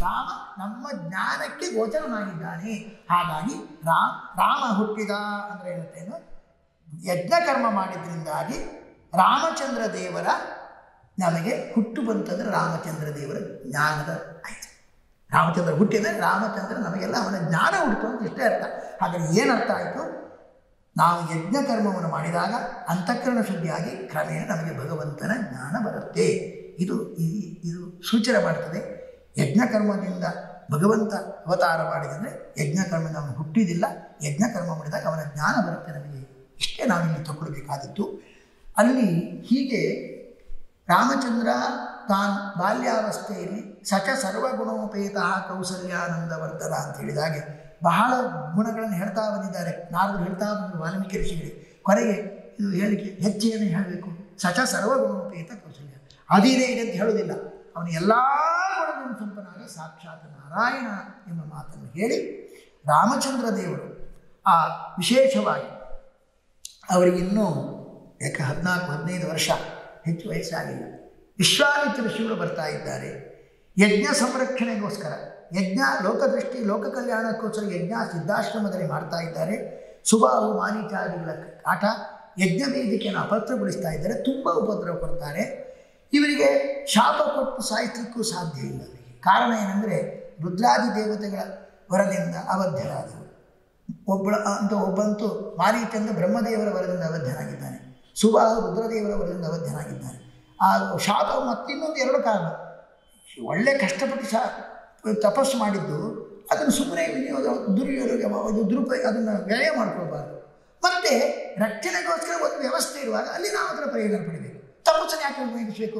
ರಾಮ ನಮ್ಮ ಜ್ಞಾನಕ್ಕೆ ಗೋಚರನಾಗಿದ್ದಾನೆ ಹಾಗಾಗಿ ರಾಮ ರಾಮ ಹುಟ್ಟಿದ ಅಂದರೆ ಏನಂತೇನು ಯಜ್ಞಕರ್ಮ ಮಾಡಿದ್ರಿಂದಾಗಿ ರಾಮಚಂದ್ರ ದೇವರ ನಮಗೆ ಹುಟ್ಟು ಬಂತಂದರೆ ರಾಮಚಂದ್ರ ದೇವರ ಜ್ಞಾನದ ಆಯ್ತು ರಾಮಚಂದ್ರ ಹುಟ್ಟಿದರೆ ರಾಮಚಂದ್ರ ನಮಗೆಲ್ಲ ಅವನ ಜ್ಞಾನ ಹುಟ್ಟಿತು ಅಂತ ಇಷ್ಟೇ ಅರ್ಥ ಹಾಗಾದ್ರೆ ಏನರ್ಥ ಆಯಿತು ನಾವು ಯಜ್ಞ ಕರ್ಮವನ್ನು ಮಾಡಿದಾಗ ಅಂತಃಕರಣ ಶುದ್ಧಿಯಾಗಿ ಕ್ರಮೇಣ ನಮಗೆ ಭಗವಂತನ ಜ್ಞಾನ ಬರುತ್ತೆ ಇದು ಈ- ಇದು ಸೂಚನೆ ಮಾಡ್ತದೆ ಯಜ್ಞಕರ್ಮದಿಂದ ಭಗವಂತ ಅವತಾರ ಮಾಡಿದರೆ ಯಜ್ಞಕರ್ಮದಿಂದ ಅವನು ಹುಟ್ಟಿದಿಲ್ಲ ಯಜ್ಞಕರ್ಮ ಮಾಡಿದಾಗ ಅವನ ಜ್ಞಾನ ಬರುತ್ತೆ ನಮಗೆ ಇಷ್ಟೇ ನಾವಿಲ್ಲಿ ತಗೊಳ್ಬೇಕಾದದ್ದು ಅಲ್ಲಿ ಹೀಗೆ ರಾಮಚಂದ್ರ ತಾನು ಬಾಲ್ಯಾವಸ್ಥೆಯಲ್ಲಿ ಸಚ ಸರ್ವಗುಣೋಪೇತ ಕೌಸಲ್ಯಾನಂದವರ್ಧನ ಅಂತ ಹೇಳಿದಾಗೆ ಬಹಳ ಗುಣಗಳನ್ನು ಹೇಳ್ತಾ ಬಂದಿದ್ದಾರೆ ನಾರದರು ಹೇಳ್ತಾ ಬಂದರು ವಾಲ್ಮೀಕಿ ಋಷಿಗಳಿಗೆ ಕೊನೆಗೆ ಇದು ಹೇಳಿಕೆ ಹೆಚ್ಚೇನು ಹೇಳಬೇಕು ಸಚ ಸರ್ವಗುಣೋಪೇತ ಕೌಸಲ್ಯ ಅದಿದೆ ಇದೆ ಅಂತ ಹೇಳೋದಿಲ್ಲ ಅವನು ಎಲ್ಲ ಗುಣಗಳನ್ನು ಸಂಪನ್ನಾಗಿ ಸಾಕ್ಷಾತ್ ನಾರಾಯಣ ಎಂಬ ಮಾತನ್ನು ಹೇಳಿ ರಾಮಚಂದ್ರ ದೇವರು ಆ ವಿಶೇಷವಾಗಿ ಅವರಿಗಿನ್ನೂ ಯಾಕೆ ಹದಿನಾಲ್ಕು ಹದಿನೈದು ವರ್ಷ ಹೆಚ್ಚು ವಯಸ್ಸಾಗಿಲ್ಲ ವಿಶ್ವಾಮಿತ್ರ ಋಷಿಗಳು ಬರ್ತಾ ಇದ್ದಾರೆ ಯಜ್ಞ ಸಂರಕ್ಷಣೆಗೋಸ್ಕರ ಯಜ್ಞ ಲೋಕದೃಷ್ಟಿ ಲೋಕ ಕಲ್ಯಾಣಕ್ಕೋಸ್ಕರ ಯಜ್ಞ ಸಿದ್ಧಾಶ್ರಮದಲ್ಲಿ ಮಾಡ್ತಾ ಇದ್ದಾರೆ ಸುಬಾಹು ಮಾನಿಚಾದಿಗಳ ಕಾಟ ಯಜ್ಞ ವೇದಿಕೆಯನ್ನು ಅಪತ್ರಗೊಳಿಸ್ತಾ ಇದ್ದಾರೆ ತುಂಬ ಉಪದ್ರವ ಕೊಡ್ತಾರೆ ಇವರಿಗೆ ಶಾಪ ಕೊಟ್ಟು ಸಾಯಿಸಲಿಕ್ಕೂ ಸಾಧ್ಯ ಇಲ್ಲ ಅವರಿಗೆ ಕಾರಣ ಏನಂದರೆ ರುದ್ರಾದಿ ದೇವತೆಗಳ ವರದಿಂದ ಅಬದ್ಧರಾದವರು ಒಬ್ಬಳ ಅಂತ ಒಬ್ಬಂತೂ ಮಾರೀಚಂದ ಬ್ರಹ್ಮದೇವರ ವರದಿಂದ ಅಬದ್ಧನಾಗಿದ್ದಾನೆ ಸುಬಾಹು ರುದ್ರದೇವರ ವರದಿಂದ ಅಬದ್ಧನಾಗಿದ್ದಾನೆ ಆ ಶಾಪ ಮತ್ತಿನ್ನೊಂದು ಎರಡು ಕಾರಣ ಒಳ್ಳೆ ಕಷ್ಟಪಟ್ಟು ಶಾ ತಪಸ್ಸು ಮಾಡಿದ್ದು ಅದನ್ನು ಸುಮ್ಮನೆ ವಿನಿಯೋಗ ದುರ್ಯೋಗ ಇದು ದುರುಪಯೋಗ ಅದನ್ನು ವ್ಯಯ ಮಾಡ್ಕೊಳ್ಬಾರ್ದು ಮತ್ತು ರಕ್ಷಣೆಗೋಸ್ಕರ ಒಂದು ವ್ಯವಸ್ಥೆ ಇರುವಾಗ ಅಲ್ಲಿ ನಾವು ಅದರ ಪ್ರಯೋಜನ ಪಡಿಬೇಕು ತಪಸ್ಸನ್ನು ಯಾಕೆ ಉಪಯೋಗಿಸಬೇಕು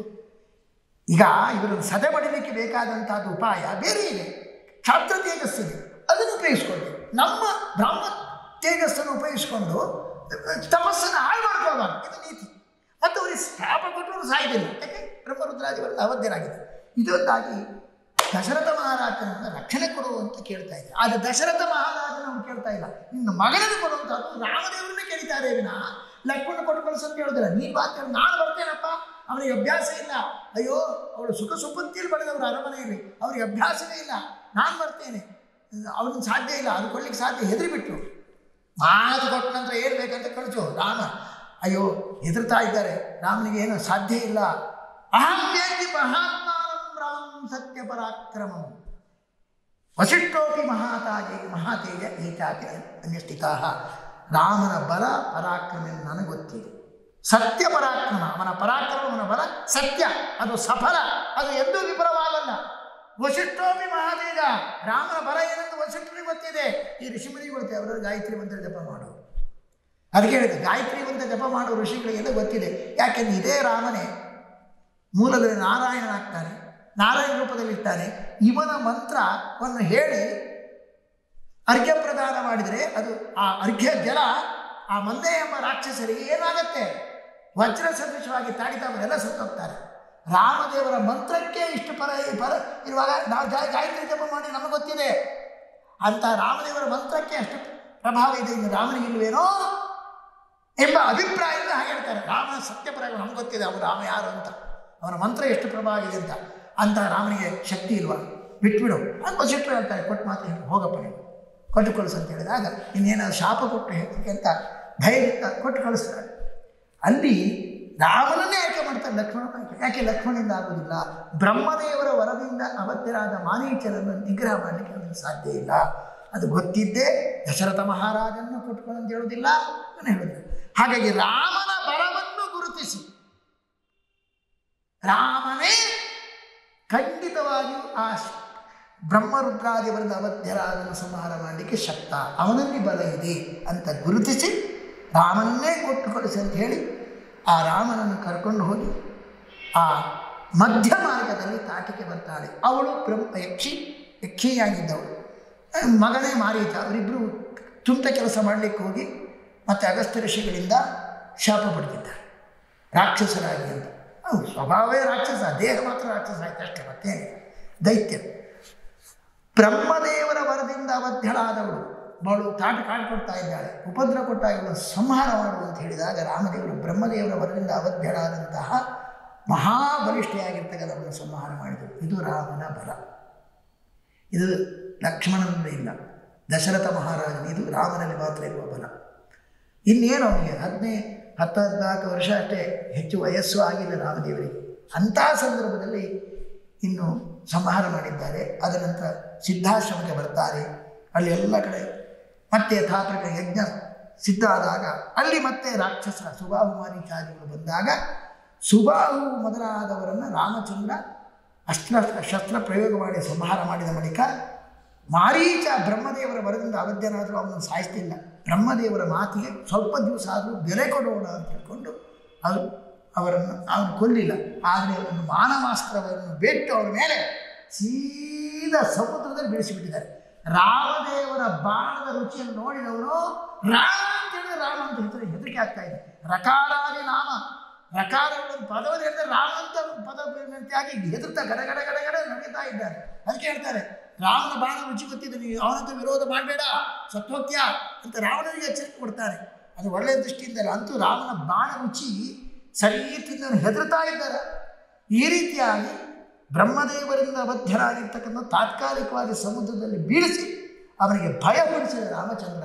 ಈಗ ಇವರನ್ನು ಸದೆ ಮಾಡಲಿಕ್ಕೆ ಬೇಕಾದಂಥದ್ದು ಉಪಾಯ ಬೇರೆ ಇದೆ ಕ್ಷಾತ್ರ ತೇಜಸ್ಸಿದೆ ಅದನ್ನು ಉಪಯೋಗಿಸ್ಕೊಳ್ಬೇಕು ನಮ್ಮ ಬ್ರಾಹ್ಮ ತೇಜಸ್ಸನ್ನು ಉಪಯೋಗಿಸ್ಕೊಂಡು ತಪಸ್ಸನ್ನು ಹಾಳು ಮಾಡ್ಕೊಳ್ಬಾರ್ದು ಇದು ನೀತಿ ಮತ್ತು ಅವರಿಗೆ ಶಾಪ ಕೊಟ್ಟರು ಸಾಯ್ದಿಲ್ಲ ಯಾಕೆ ಬ್ರಹ್ಮರುದ್ರಾದಿವರೆಲ್ಲ ಅವಧ್ಯರಾಗಿದೆ ಇದೊಂದಾಗಿ ದಶರಥ ಮಹಾರಾಜನನ್ನು ರಕ್ಷಣೆ ಕೊಡು ಅಂತ ಕೇಳ್ತಾ ಇದ್ದಾರೆ ಆದರೆ ದಶರಥ ಮಹಾರಾಜನ ಅವ್ನು ಕೇಳ್ತಾ ಇಲ್ಲ ನಿನ್ನ ಮಗನನ್ನು ಕೊಡುವಂಥದ್ದು ರಾಮದೇವರನ್ನೇ ಕೇಳ್ತಾರೆ ವಿನ ಲಕ್ಷ್ಮಣ ಕೊಟ್ಟು ಕಳಿಸು ಅಂತ ಹೇಳೋದಿಲ್ಲ ನೀನು ಬಾ ಅಂತ ಹೇಳು, ನಾನು ಬರ್ತೇನಪ್ಪ ಅವನಿಗೆ ಅಭ್ಯಾಸ ಇಲ್ಲ ಅಯ್ಯೋ ಅವಳು ಸುಖ ಸುಪತ್ತಿಯಲ್ಲಿ ಬೆಳೆದವರು ಅರಮನೆಯಲ್ಲಿ ಅವ್ರಿಗೆ ಅಭ್ಯಾಸವೇ ಇಲ್ಲ ನಾನು ಬರ್ತೇನೆ ಅವನಿಗೆ ಸಾಧ್ಯ ಇಲ್ಲ ಅದು ಕೊಡ್ಲಿಕ್ಕೆ ಸಾಧ್ಯ ಹೆದರಿಬಿಟ್ರು ಮಾತು ಕೊಟ್ಟ ನಂತರ ಏನು ಬೇಕಂತ ಕಳಿಸು ರಾಮ ಅಯ್ಯೋ ಹೆದರ್ತಾ ಇದ್ದಾರೆ ರಾಮನಿಗೆ ಏನು ಸಾಧ್ಯ ಇಲ್ಲ ಅಹಂ ವೇದ್ಯ ಮಹಾತ್ಮಾನಂ ರಾಮಂ ಸತ್ಯ ಪರಾಕ್ರಮಂ ವಸಿಷ್ಠೋಪಿ ಮಹಾತಾಜೆ ಮಹಾತೇಜ ಏಕಾಗ್ರ ಅನ್ಯಸ್ಥಿತ ರಾಮನ ಬಲ ಪರಾಕ್ರಮ ನನಗೆ ಗೊತ್ತಿದೆ ಸತ್ಯ ಪರಾಕ್ರಮ ಅವನ ಪರಾಕ್ರಮ ಅವನ ಬಲ ಸತ್ಯ ಅದು ಸಫಲ ಅದು ಎಂದೂ ವಿಫಲವಾಗಲ್ಲ ವಸಿಷ್ಠೋಪಿ ಮಹಾತೇಜ ರಾಮನ ಬಲ ಏನೆಂದು ವಸಿಷ್ಠನಿಗೆ ಗೊತ್ತಿದೆ ಈ ಋಷಿಮುನಿಗೆ ಗೊತ್ತಿದೆ ಅವರು ಗಾಯತ್ರಿ ಮಂತ್ರ ಜಪ ಮಾಡೋರು ಅದಕ್ಕೆ ಹೇಳಿದೆ ಗಾಯತ್ರಿ ಮಂತ್ರ ಜಪ ಮಾಡೋ ಋಷಿಗಳಿಗೆಲ್ಲ ಗೊತ್ತಿದೆ ಯಾಕೆಂದ್ರೆ ಇದೇ ರಾಮನೇ ಮೂಲದಲ್ಲಿ ನಾರಾಯಣನಾಗ್ತಾನೆ ನಾರಾಯಣ ರೂಪದಲ್ಲಿರ್ತಾನೆ ಇವನ ಮಂತ್ರವನ್ನು ಹೇಳಿ ಅರ್ಘ್ಯ ಪ್ರದಾನ ಮಾಡಿದರೆ ಅದು ಆ ಅರ್ಘ್ಯ ಜಲ ಆ ಮಂದೆ ಎಂಬ ರಾಕ್ಷಸರಿಗೆ ಏನಾಗತ್ತೆ ವಜ್ರ ಸದೃಶವಾಗಿ ತಾಡಿದವರೆಲ್ಲ ಸತ್ತೋಗ್ತಾರೆ ರಾಮದೇವರ ಮಂತ್ರಕ್ಕೆ ಇಷ್ಟು ಪರ ಪರ ಇರುವಾಗ ನಾವು ಜಾ ಗಾಯತ್ರಿ ಜಪ ಮಾಡಿ ನಮಗೆ ಗೊತ್ತಿದೆ ಅಂತ ರಾಮದೇವರ ಮಂತ್ರಕ್ಕೆ ಅಷ್ಟು ಪ್ರಭಾವ ಇದೆ ಇನ್ನು ರಾಮನಿಗಿಲ್ವೇನೋ ಎಂಬ ಅಭಿಪ್ರಾಯದಿಂದ ಹಾಗೆ ಹೇಳ್ತಾರೆ ರಾಮನ ಸತ್ಯಪರ ನಮ್ಗೆ ಗೊತ್ತಿದೆ ಅವನು ರಾಮ ಯಾರು ಅಂತ ಅವನ ಮಂತ್ರ ಎಷ್ಟು ಪ್ರಭಾವ ಇದೆ ಅಂತ ಅಂತ ರಾಮನಿಗೆ ಶಕ್ತಿ ಇಲ್ವಾ ಬಿಟ್ಬಿಡು ಅಂತ ವಸಿಷ್ಠರು ಹೇಳ್ತಾರೆ ಕೊಟ್ಟು ಮಾತು ಹೇಳಿ ಹೋಗಪ್ಪ ನೀವು ಕೊಟ್ಟು ಕಳಿಸು ಅಂತ ಹೇಳಿದಾಗ ಇನ್ನೇನಾದ್ರು ಶಾಪ ಕೊಟ್ಟು ಹೇಳ್ತೀವಿ ಅಂತ ಭಯದಿಂದ ಕೊಟ್ಟು ಕಳಿಸ್ತಾರೆ ಅಲ್ಲಿ ರಾಮನನ್ನೇ ಆಯ್ಕೆ ಮಾಡ್ತಾರೆ ಲಕ್ಷ್ಮಣ ಆಯ್ಕೆ ಯಾಕೆ ಲಕ್ಷ್ಮಣನಿಂದ ಆಗುವುದಿಲ್ಲ ಬ್ರಹ್ಮದೇವರ ವರದಿಂದ ಅವಧ್ಯರಾದ ಮಾನೀಚರನ್ನು ನಿಗ್ರಹ ಮಾಡಲಿಕ್ಕೆ ಅವನಿಗೆ ಸಾಧ್ಯ ಇಲ್ಲ ಅದು ಗೊತ್ತಿದ್ದೇ ದಶರಥ ಮಹಾರಾಜನ್ನು ಕೊಟ್ಕೊಂಡು ಅಂತ ಹೇಳೋದಿಲ್ಲ ನಾನು ಹೇಳೋದಿಲ್ಲ ಹಾಗಾಗಿ ರಾಮನ ಬಲವನ್ನು ಗುರುತಿಸಿ ರಾಮನೇ ಖಂಡಿತವಾಗಿಯೂ ಆ ಶ- ಬ್ರಹ್ಮರುದ್ರಾದಿವರದ ಅವಧ್ಯರಾದನ್ನು ಸಂಹಾರ ಮಾಡಲಿಕ್ಕೆ ಶಕ್ತ ಅವನಲ್ಲಿ ಬಲ ಇದೆ ಅಂತ ಗುರುತಿಸಿ ರಾಮನನ್ನೇ ಕೊಟ್ಟು ಕಳಿಸಿ ಅಂತ ಹೇಳಿ ಆ ರಾಮನನ್ನು ಕರ್ಕೊಂಡು ಹೋಗಿ ಆ ಮಧ್ಯ ಮಾರ್ಗದಲ್ಲಿ ತಾಟಿಕೆ ಬರ್ತಾಳೆ ಅವಳು ಬ್ರಹ್ಮ ಯಕ್ಷಿ ಯಕ್ಷಿಯಾಗಿದ್ದವಳು ಆ, ಮಗನೇ ಮಾರೀತ ಅವರಿಬ್ಬರು ತುಂಟ ಕೆಲಸ ಮಾಡಲಿಕ್ಕೆ ಹೋಗಿ ಮತ್ತು ಅಗಸ್ತ್ಯ ಋಷಿಗಳಿಂದ ಶಾಪ ಪಡೆದಿದ್ದಾರೆ ರಾಕ್ಷಸರಾಗಿ ಅಂತ ಹೌದು ಸ್ವಭಾವವೇ ರಾಕ್ಷಸ ದೇಹ ಮಾತ್ರ ರಾಕ್ಷಸ ಆಯ್ತು ಅಷ್ಟೇ ಮತ್ತೇನೆ ದೈತ್ಯ ಬ್ರಹ್ಮದೇವರ ವರದಿಂದ ಅವಧ್ಯಳಾದವಳು ಅವಳು ತಾಟ ಕಾಡು ಕೊಡ್ತಾ ಇದ್ದಾಳೆ ಉಪದ್ರ ಕೊಟ್ಟ ಇವಳು ಸಂಹಾರ ಮಾಡು ಅಂತ ಹೇಳಿದಾಗ ರಾಮದೇವರು ಬ್ರಹ್ಮದೇವರ ವರದಿಂದ ಅವಧ್ಯಳಾದಂತಹ ಮಹಾಬಲಿಷ್ಠೆಯಾಗಿರ್ತಕ್ಕಂಥವನ್ನ ಸಂಹಾರ ಮಾಡಿದರು ಇದು ರಾಮನ ಬಲ ಇದು ಲಕ್ಷ್ಮಣನಲ್ಲಿ ಇಲ್ಲ ದಶರಥ ಮಹಾರಾಜನ ಇದು ರಾಮನಲ್ಲಿ ಮಾತ್ರ ಇರುವ ಬಲ ಇನ್ನೇನು ಅವನಿಗೆ ಹದಿನೈ ಹತ್ತು ಹದಿನಾಲ್ಕು ವರ್ಷ ಅಷ್ಟೇ ಹೆಚ್ಚು ವಯಸ್ಸು ಆಗಿಲ್ಲ ರಾಮದೇವರಿಗೆ ಅಂಥ ಸಂದರ್ಭದಲ್ಲಿ ಇನ್ನು ಸಂಹಾರ ಮಾಡಿದ್ದಾರೆ ಅದರ ನಂತರ ಸಿದ್ಧಾಶ್ರಮಕ್ಕೆ ಬರ್ತಾರೆ ಅಲ್ಲಿ ಎಲ್ಲ ಕಡೆ ಮತ್ತೆ ಯಥಾಪ್ರಕ ಯಜ್ಞ ಸಿದ್ಧ ಆದಾಗ ಅಲ್ಲಿ ಮತ್ತೆ ರಾಕ್ಷಸರ ಸುಬಾಹು ಮಾರೀಚಾದಿಗಳು ಬಂದಾಗ ಸುಬಾಹು ಮೊದಲಾದವರನ್ನು ರಾಮಚಂದ್ರ ಅಸ್ತ್ರ ಶಸ್ತ್ರ ಪ್ರಯೋಗ ಮಾಡಿ ಸಂಹಾರ ಮಾಡಿದ ಬಳಿಕ ಮಾರೀಚ ಬ್ರಹ್ಮದೇವರ ವರದಿಂದ ಅವಧ್ಯನಾದರೂ ಅವನನ್ನು ಸಾಯಿಸ್ತಿಲ್ಲ ಬ್ರಹ್ಮದೇವರ ಮಾತಿಗೆ ಸ್ವಲ್ಪ ದಿವಸ ಆದರೂ ಬೆಲೆ ಕೊಡೋಣ ಅಂತ ಹೇಳ್ಕೊಂಡು ಅದು ಅವರನ್ನು ಅವನು ಕೊಲ್ಲಿಲ್ಲ ಆದರೆ ಅವರನ್ನು ಮಾನವಾಸ್ತ್ರವನ್ನು ಬಿಟ್ಟು ಅವರ ಮೇಲೆ ಸೀದಾ ಸಮುದ್ರದಲ್ಲಿ ಬೀಳಿಸಿಬಿಟ್ಟಿದ್ದಾರೆ ರಾಮದೇವರ ಬಾಣದ ರುಚಿಯನ್ನು ನೋಡಿದವನು ರಾಮ ಅಂತ ಹೇಳಿದ್ರೆ ರಾಮ ಅಂತ ಹೇಳ್ತಾರೆ ಹೆದರಿಕೆ ಆಗ್ತಾ ಇದೆ ರಕಾರಾದಿ ನಾಮ ರಕಾರಗಳನ್ನು ಪದವನ್ನು ಹೇಳಿದ್ರೆ ರಾಮ ಅಂತ ಪದ ಆಗಿ ಹೆದರ್ತಾ ಗಡ ಗಡ ಗಡ ಗಡ ನಡೀತಾ ಇದ್ದಾರೆ ಅದಕ್ಕೆ ಹೇಳ್ತಾರೆ ರಾಮನ ಬಾಣ ರುಚಿ ಗೊತ್ತಿದೆ ನೀವು ಅವನಂತ ವಿರೋಧ ಮಾಡಬೇಡ ಸತ್ವತ್ಯ ಅಂತ ರಾವಣನಿಗೆ ಎಚ್ಚರಿಕೆ ಕೊಡ್ತಾರೆ ಅದು ಒಳ್ಳೆಯ ದೃಷ್ಟಿಯಿಂದ ಅಲ್ಲ. ಅಂತೂ ರಾಮನ ಬಾಣ ರುಚಿ ಸರಿ ತಿಂದವನು ಹೆದರ್ತಾ ಇದ್ದಾರೆ ಈ ರೀತಿಯಾಗಿ ಬ್ರಹ್ಮದೇವರಿಂದ ಬದ್ಧರಾಗಿರ್ತಕ್ಕಂಥ ತಾತ್ಕಾಲಿಕವಾಗಿ ಸಮುದ್ರದಲ್ಲಿ ಬೀಳಿಸಿ ಅವನಿಗೆ ಭಯ ಹುಟ್ಟಿಸಿದ ರಾಮಚಂದ್ರ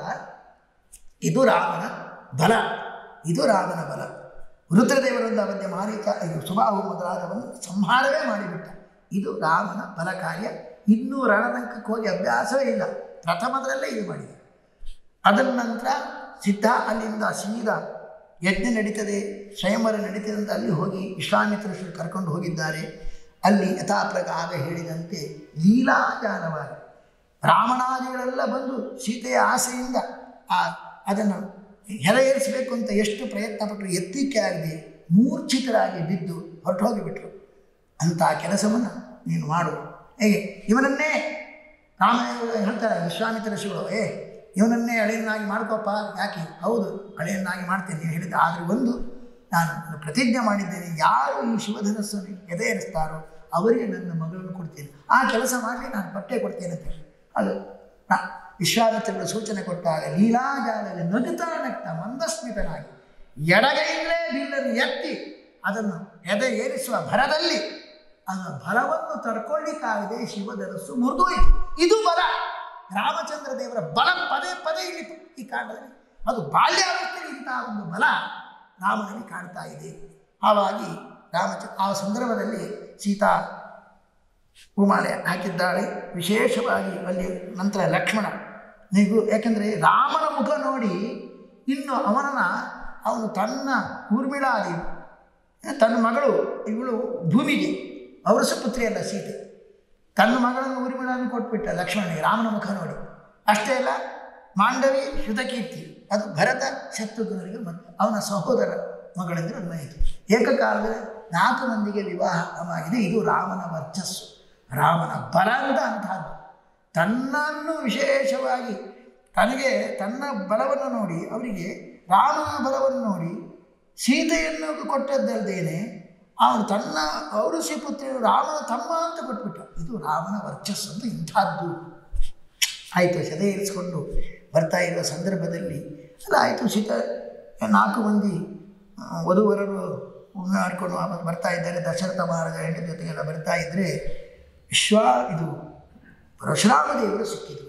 ಇದು ರಾಮನ ಬಲ ಇದು ರಾಮನ ಬಲ ರುದ್ರದೇವರಿಂದ ಅವನ್ನೇ ಮಾರೀಕ ಇದು ಸುಬಾಹು ಮೊದಲಾದವನ್ನು ಸಂಹಾರವೇ ಮಾಡಿಬಿಟ್ಟ ಇದು ರಾಮನ ಬಲ ಕಾರ್ಯ ಇನ್ನೂ ರಣರಂಗಕ್ಕೆ ಹೋಗಿ ಅಭ್ಯಾಸವೇ ಇಲ್ಲ ಪ್ರಥಮದಲ್ಲೇ ಇದು ಮಾಡಿದೆ ಅದರ ನಂತರ ಸಿದ್ಧ ಅಲ್ಲಿಂದ ಸೀದಾ ಯಜ್ಞ ನಡೀತದೆ ಸ್ವಯಂವರ ನಡೀತದೆ ಅಂತ ಅಲ್ಲಿ ಹೋಗಿ ವಿಶ್ವಾಮಿತ್ರ ಋಷಿ ಕರ್ಕೊಂಡು ಹೋಗಿದ್ದಾರೆ ಅಲ್ಲಿ ಯಥಾಪ್ರಕಾರ ಹೇಳಿದಂತೆ ಲೀಲಾಜಾಲವಾಗಿ ಬ್ರಾಹ್ಮಣಾದಿಗಳೆಲ್ಲ ಬಂದು ಸೀತೆಯ ಆಸೆಯಿಂದ ಆ ಅದನ್ನು ಹೆರ ಏರಿಸಬೇಕು ಅಂತ ಎಷ್ಟು ಪ್ರಯತ್ನ ಪಟ್ಟರು ಎತ್ತಲಿಕ್ಕೆ ಆಗದೆ ಮೂರ್ಛಿತರಾಗಿ ಬಿದ್ದು ಹೊರಟು ಹೋಗಿಬಿಟ್ರು ಅಂಥ ಕೆಲಸವನ್ನು ನೀನು ಮಾಡು ಹೇಗೆ ಇವನನ್ನೇ ರಾಮ ಹೇಳ್ತಾರೆ ವಿಶ್ವಾಮಿತ್ರ ಋಷಿಗಳು ಏ ಇವನನ್ನೇ ಅಳಿಯನ್ನಾಗಿ ಮಾಡ್ಕೋಪ್ಪ ಯಾಕೆ ಹೌದು ಅಳಿಯನ್ನಾಗಿ ಮಾಡ್ತೇನೆ ನೀನು ಹೇಳಿದ್ದ ಆದರೆ ಒಂದು ನಾನು ಒಂದು ಪ್ರತಿಜ್ಞೆ ಮಾಡಿದ್ದೇನೆ ಯಾರು ಈ ಶಿವಧನಸ್ಸನ್ನು ಎದೆ ಏರಿಸ್ತಾರೋ ಅವರಿಗೆ ನನ್ನ ಮಗಳನ್ನು ಕೊಡ್ತೇನೆ ಆ ಕೆಲಸ ಮಾಡಲಿ ನಾನು ಪಟ್ಟೆ ಕೊಡ್ತೇನೆ ಅಂತ ಹೇಳಿ ಅದು ನಾ ವಿಶ್ವಾಮಿತ್ರಗಳು ಸೂಚನೆ ಕೊಟ್ಟಾಗ ಲೀಲಾಜಾಲದಲ್ಲಿ ನಗುತ್ತಾ ನಗ್ತಾ ಮಂದಸ್ಮಿತನಾಗಿ ಎಡಗೈಯಿಂದಲೇ ಬಿಲ್ಲನ್ನು ಎತ್ತಿ ಅದನ್ನು ಎದೆ ಏರಿಸುವ ಭರದಲ್ಲಿ ಅದರ ಬಲವನ್ನು ತಡ್ಕೊಳ್ಳಿಕ್ಕಾಗದೆ ಶಿವಧನಸ್ಸು ಮುರಿದೋಯಿತು ಇದು ಬಲ ರಾಮಚಂದ್ರ ದೇವರ ಬಲ ಪದೇ ಪದೇ ಇಲ್ಲಿ ಈ ಕಾಂಡದಲ್ಲಿ ಅದು ಬಾಲ್ಯಾವಸ್ಥೆಯಲ್ಲಿ ಇಂತಹ ಒಂದು ಬಲ ರಾಮನಲ್ಲಿ ಕಾಣ್ತಾ ಇದೆ ಆವಾಗಿ ರಾಮಚಂದ್ರ ಆ ಸಂದರ್ಭದಲ್ಲಿ ಸೀತಾ ಹೂಮಾಲೆ ಹಾಕಿದ್ದಾಳೆ ವಿಶೇಷವಾಗಿ ಅಲ್ಲಿ ನಂತರ ಲಕ್ಷ್ಮಣ ನೀವು ಯಾಕೆಂದರೆ ರಾಮನ ಮುಖ ನೋಡಿ ಇನ್ನು ಅವನನ್ನ ಅವನು ತನ್ನ ಊರ್ಮಿಳಾದಿ ತನ್ನ ಮಗಳು ಇವಳು ಭೂಮಿಗೆ ಅವರ ಸುಪುತ್ರಿಯಲ್ಲ ಸೀತೆ ತನ್ನ ಮಗಳನ್ನು ಊರ್ಮಿಳನ್ನು ಕೊಟ್ಬಿಟ್ಟ ಲಕ್ಷ್ಮಣನಿಗೆ ರಾಮನ ಮುಖ ನೋಡಿ ಅಷ್ಟೇ ಅಲ್ಲ ಮಾಂಡವಿ ಶ್ರುತಕೀರ್ತಿ ಅದು ಭರತ ಶತ್ರುಘ್ನರಿಗೆ ಮತ್ತು ಅವನ ಸಹೋದರ ಮಗಳೆಂದು ಅನ್ವಯಿತು ಏಕಕಾಲದಲ್ಲಿ ನಾಲ್ಕು ಮಂದಿಗೆ ವಿವಾಹವಾಗಿದೆ ಇದು ರಾಮನ ವರ್ಚಸ್ಸು ರಾಮನ ಬಲ ಅಂತ ಅಂತಹದ್ದು ತನ್ನನ್ನು ವಿಶೇಷವಾಗಿ ತನಗೆ ತನ್ನ ಬಲವನ್ನು ನೋಡಿ ಅವರಿಗೆ ರಾಮನ ಬಲವನ್ನು ನೋಡಿ ಸೀತೆಯನ್ನು ಕೊಟ್ಟದ್ದಲ್ದೇನೆ ಅವನು ತನ್ನ ಔರಸಿ ಪುತ್ರಿಯರು ರಾಮನ ತಮ್ಮ ಅಂತ ಕೊಟ್ಬಿಟ್ಟ ಇದು ರಾಮನ ವರ್ಚಸ್ಸು ಅಂತ ಇಂಥದ್ದು ಆಯಿತು ಸದೆ ಇರಿಸ್ಕೊಂಡು ಬರ್ತಾ ಇರುವ ಸಂದರ್ಭದಲ್ಲಿ ಅಲ್ಲ ಆಯಿತು ಸೀತ ನಾಲ್ಕು ಮಂದಿ ಆ, ವಧುವರರು ಮಾಡ್ಕೊಂಡು ವಾಪಸ್ ಬರ್ತಾ ಇದ್ದಾರೆ ದಶರಥ ಮಹಾರಾಜ ಹೆಂಡತಿ ಜೊತೆಗೆಲ್ಲ ಬರ್ತಾ ಇದ್ದರೆ ವಿಶ್ವ ಇದು ಪರಶುರಾಮ ದೇವರು ಸಿಕ್ಕಿದರು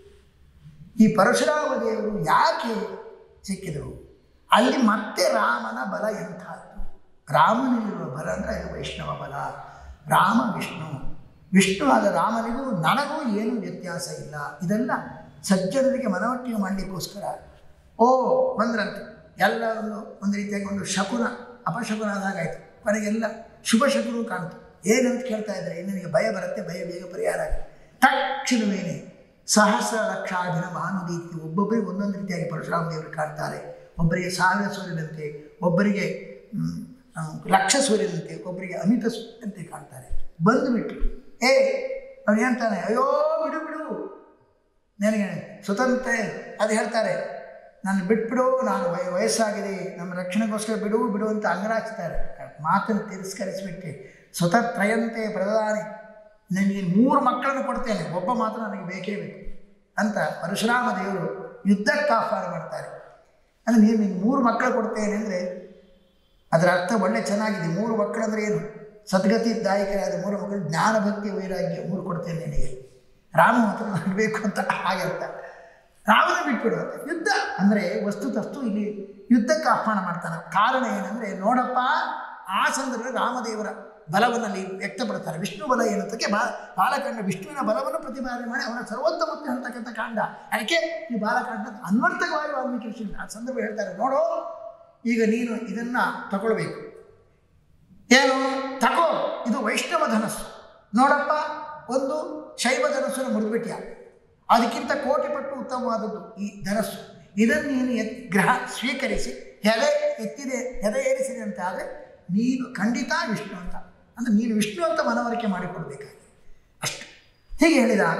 ಈ ಪರಶುರಾಮ ದೇವರು ಯಾಕೆ ಸಿಕ್ಕಿದರು ಅಲ್ಲಿ ಮತ್ತೆ ರಾಮನ ಬಲ ಎಂಥದ್ದು ರಾಮನಲ್ಲಿರುವ ಬಲ ಅಂದರೆ ಅದು ವೈಷ್ಣವ ಬಲ ರಾಮ ವಿಷ್ಣು ವಿಷ್ಣು ಆದ ರಾಮನಿಗೂ ನನಗೂ ಏನು ವ್ಯತ್ಯಾಸ ಇಲ್ಲ ಇದೆಲ್ಲ ಸಜ್ಜನರಿಗೆ ಮನವಟ್ಟಿಗೆ ಮಾಡಲಿಕ್ಕೋಸ್ಕರ ಓ ಬಂದ್ರಂತೆ ಎಲ್ಲ ಒಂದು ಒಂದು ರೀತಿಯಾಗಿ ಒಂದು ಶಕುನ ಅಪಶಕುನ ಆದಾಗಾಯ್ತು ಕೊನೆಗೆಲ್ಲ ಶುಭ ಶಕುನ ಕಾಣ್ತು ಏನಂತ ಕೇಳ್ತಾ ಇದ್ದಾರೆ ನಿನಗೆ ಭಯ ಬರುತ್ತೆ ಭಯ ಬೇಗ ಪರಿಹಾರ ಆಗುತ್ತೆ ತಕ್ಷಣವೇನೆ ಸಹಸ್ರ ಲಕ್ಷಾಧಿನ ಮಹಾನುದೀತಿ ಒಬ್ಬೊಬ್ಬರಿಗೆ ಒಂದೊಂದು ರೀತಿಯಾಗಿ ಪರಶುರಾಮ ದೇವರು ಕಾಣ್ತಾರೆ ಒಬ್ಬರಿಗೆ ಸಾವಿರ ಸೂರ್ಯನಂತೆ ಒಬ್ಬರಿಗೆ ಮ್, ಆ, ಲಕ್ಷ ಸೂರ್ಯನಂತೆ ಒಬ್ಬರಿಗೆ ಅಮಿತ ಸೂರ್ಯನಂತೆ ಕಾಣ್ತಾರೆ ಬಂದುಬಿಟ್ರು ಏ ಅವ್ನು ಹೇಳ್ತಾನೆ ಅಯ್ಯೋ ಬಿಡು ಬಿಡು ನನಗೆ ಸ್ವತಂತ್ರ ಅದು ಹೇಳ್ತಾರೆ ನಾನು ಬಿಟ್ಬಿಡು ನಾನು ವಯ ವಯಸ್ಸಾಗಿದೆ ನಮ್ಮ ರಕ್ಷಣೆಗೋಸ್ಕರ ಬಿಡು ಬಿಡು ಅಂತ ಅಂಗರಾಚ್ತಾರೆ ಮಾತನ್ನು ತಿರಸ್ಕರಿಸಿಬಿಟ್ಟು ಸ್ವತಂತ್ರಯಂತೆ ಪ್ರಧಾನಿ ನನಗೆ ಮೂರು ಮಕ್ಕಳನ್ನು ಕೊಡ್ತೇನೆ ಒಬ್ಬ ಮಾತ್ರ ನನಗೆ ಬೇಕೇ ಬೇಕು ಅಂತ ಪರಶುರಾಮ ದೇವರು ಯುದ್ಧಕ್ಕೆ ಆಹ್ವಾನ ಮಾಡ್ತಾರೆ ಅಂದರೆ ನೀನು ನಿಂಗೆ ಮೂರು ಮಕ್ಕಳು ಕೊಡ್ತೇನೆ ಅಂದರೆ ಅದರ ಅರ್ಥ ಒಳ್ಳೆ ಚೆನ್ನಾಗಿದೆ ಮೂರು ಮಕ್ಕಳಂದ್ರೆ ಏನು ಸದ್ಗತಿ ದಾಯಕರಾದ ಮೂರು ಮಕ್ಕಳು ಜ್ಞಾನ ಭಕ್ತಿ ವೈರಾಗ್ಯ ಮೂರು ಕೊಡ್ತೇನೆ ನಿನಗೆ ರಾಮ ಮಾತ್ರ ನಡಬೇಕು ಅಂತ ಹಾಗೆ ಅಂತ ರಾಮನ ಬಿಟ್ಬಿಡು ಅಂತ ಯುದ್ಧ ಅಂದರೆ ವಸ್ತುತಸ್ತು ಇಲ್ಲಿ ಯುದ್ಧಕ್ಕೆ ಆಹ್ವಾನ ಮಾಡ್ತಾನೆ ಕಾರಣ ಏನಂದರೆ ನೋಡಪ್ಪ ಆ ಸಂದರ್ಭದಲ್ಲಿ ರಾಮದೇವರ ಬಲವನ್ನು ಅಲ್ಲಿ ವ್ಯಕ್ತಪಡ್ತಾರೆ ವಿಷ್ಣು ಬಲ ಏನಂತಕ್ಕೆ ಬಾ ಬಾಲಕಾಂಡ ವಿಷ್ಣುವಿನ ಬಲವನ್ನು ಪ್ರತಿಪಾದನೆ ಮಾಡಿ ಅವನ ಸರ್ವೋತ್ತಮತ್ವ ಹೇಳ್ತಕ್ಕಂಥ ಕಾಂಡ ಅದಕ್ಕೆ ಈ ಬಾಲಕಾಂಡ ಅನ್ವರ್ಥಕವಾಗಿ ವಾಲ್ಮೀಕಿ ಋಷಿ ಆ ಸಂದರ್ಭ ಹೇಳ್ತಾರೆ ನೋಡು ಈಗ ನೀನು ಇದನ್ನು ತಗೊಳ್ಬೇಕು ಏನು ತಗೋ ಇದು ವೈಷ್ಣವ ಧನಸ್ಸು ನೋಡಪ್ಪ ಒಂದು ಶೈವ ಧನಸ್ಸನ್ನು ಮುರಿದ್ಬಿಟ್ಯ ಅದಕ್ಕಿಂತ ಕೋಟಿ ಪಟ್ಟು ಉತ್ತಮವಾದದ್ದು ಈ ಧನಸ್ಸು ಇದನ್ನು ನೀನು ಎತ್ ಗ್ರಹ ಸ್ವೀಕರಿಸಿ ಎದೆ ಎತ್ತಿದೆ ಎದೆ ಏರಿಸಿದೆ ಅಂತ ಆದರೆ ನೀನು ಖಂಡಿತ ವಿಷ್ಣು ಅಂತ ಅಂದರೆ ನೀನು ವಿಷ್ಣು ಅಂತ ಮನವರಿಕೆ ಮಾಡಿಕೊಡ್ಬೇಕಾಗಿದೆ ಅಷ್ಟು ಹೀಗೆ ಹೇಳಿದಾಗ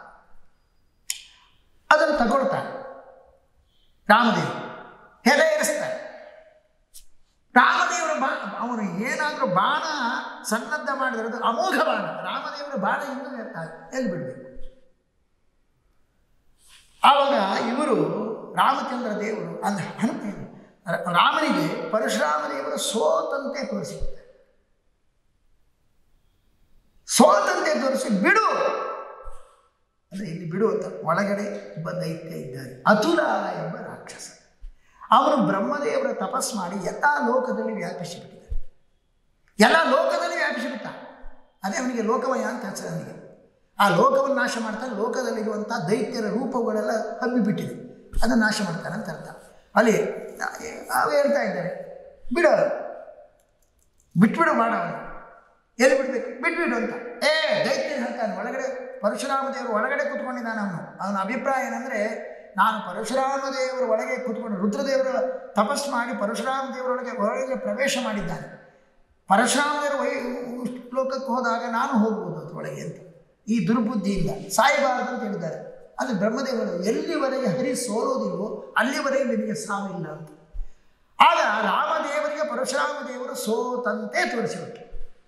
ಅದನ್ನು ತಗೊಳ್ತಾನೆ ರಾಮದೇವರು ಹೆದೆ ಏರಿಸ್ತಾರೆ ರಾಮದೇವರ ಬಾ ಅವನು ಏನಾದರೂ ಬಾಣ ಸನ್ನದ್ಧ ಮಾಡಿದ್ರೆ ಅದು ಅಮೋಘ ಬಾಣ ರಾಮದೇವರ ಬಾಣ ಇನ್ನೂ ಎಲ್ಲಿ ಬಿಡಬೇಕು ಆವಾಗ ಇವರು ರಾಮಚಂದ್ರ ದೇವರು ಅಲ್ಲ ಹನುಮ ರಾಮನಿಗೆ ಪರಶುರಾಮ ದೇವರು ಸೋತಂತೆ ತೋರಿಸಿದ್ದಾರೆ ಸೋತಂತೆ ತೋರಿಸಿ ಬಿಡು ಅಂದರೆ ಇಲ್ಲಿ ಬಿಡು ಅಂತ ಒಳಗಡೆ ಒಬ್ಬ ದೈತ್ಯ ಇದ್ದಾನೆ ಅತುಲ ಎಂಬ ರಾಕ್ಷಸ ಅವನು ಬ್ರಹ್ಮದೇವರ ತಪಸ್ ಮಾಡಿ ಎಲ್ಲ ಲೋಕದಲ್ಲಿ ವ್ಯಾಪಿಸಿಬಿಟ್ಟಿದ್ದಾನೆ ಎಲ್ಲ ಲೋಕದಲ್ಲಿ ವ್ಯಾಪಿಸಿಬಿಟ್ಟ ಅದೇ ಅವನಿಗೆ ಲೋಕಮಯ ಅಂತ ಹೆಸರು ಅವನಿಗೆ ಆ ಲೋಕವನ್ನು ನಾಶ ಮಾಡ್ತಾನೆ ಲೋಕದಲ್ಲಿರುವಂಥ ದೈತ್ಯರ ರೂಪಗಳೆಲ್ಲ ಹಬ್ಬಿಬಿಟ್ಟಿದೆ ಅದನ್ನು ನಾಶ ಮಾಡ್ತಾನೆ ಅಂತ ಅರ್ಥ ಅಲ್ಲಿ ಅವು ಹೇಳ್ತಾ ಇದ್ದಾರೆ ಬಿಡು ಬಿಟ್ಬಿಡು ಮಾಡವನು ಎಲ್ಲಿ ಬಿಡಬೇಕು ಬಿಟ್ಬಿಡು ಅಂತ ಏ ದೈತ್ಯ ಹೇಳ್ತಾನೆ ಒಳಗಡೆ ಪರಶುರಾಮ ದೇವರು ಒಳಗಡೆ ಕೂತ್ಕೊಂಡಿದ್ದಾನೆ ಅವನು ಅವನ ಅಭಿಪ್ರಾಯ ಏನಂದರೆ ನಾನು ಪರಶುರಾಮ ದೇವರ ಒಳಗೆ ಕೂತ್ಕೊಂಡು ರುದ್ರದೇವರ ತಪಸ್ ಮಾಡಿ ಪರಶುರಾಮ ದೇವರೊಳಗೆ ಒಳಗೆ ಪ್ರವೇಶ ಮಾಡಿದ್ದಾನೆ ಪರಶುರಾಮ ದೇವರು ವೈ ಲೋಕಕ್ಕೆ ಹೋದಾಗ ನಾನು ಹೋಗ್ಬೋದು ಅದರೊಳಗೆ ಅಂತ ಈ ದುರ್ಬುದ್ಧಿಯಿಂದ ಸಾಯಬಾರದು ಅಂತ ಹೇಳಿದ್ದಾರೆ ಅದು ಬ್ರಹ್ಮದೇವರು ಎಲ್ಲಿವರೆಗೆ ಹರಿ ಸೋಲೋದಿಲ್ವೋ ಅಲ್ಲಿವರೆಗೆ ನಿನಗೆ ಸಾವಿಲ್ಲ ಅಂತ ಆಗ ರಾಮದೇವರಿಗೆ ಪರಶುರಾಮ ದೇವರು ಸೋತಂತೆ ತೋರಿಸಿಬಿಟ್ರು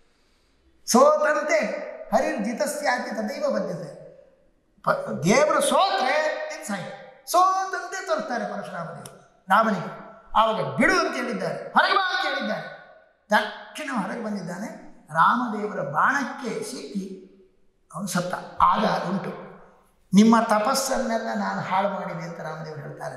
ಸೋತಂತೆ ಹರಿ ಜಿತಸ್ಯಾತಿ ತದೈವ ಬದ್ಧತೆ ಪ ದೇವರು ಸೋತ್ರೆ ನೀನು ಸಾಯಿ ಸೋತಂತೆ ತೋರಿಸ್ತಾರೆ ಪರಶುರಾಮ ದೇವರು ರಾಮನಿಗೆ ಆವಾಗ ಬಿಡು ಅಂತ ಹೇಳಿದ್ದಾರೆ ಹೊರಗೆ ಬಾ ಅಂತ ಹೇಳಿದ್ದಾರೆ ತಕ್ಷಣ ಹೊರಗೆ ಬಂದಿದ್ದಾನೆ ರಾಮದೇವರ ಬಾಣಕ್ಕೆ ಸಿಕ್ಕಿ ಅವನು ಸತ್ತ ಆಗ ಉಂಟು ನಿಮ್ಮ ತಪಸ್ಸನ್ನೆಲ್ಲ ನಾನು ಹಾಳು ಮಾಡಿದೆ ಅಂತ ರಾಮದೇವರು ಹೇಳ್ತಾರೆ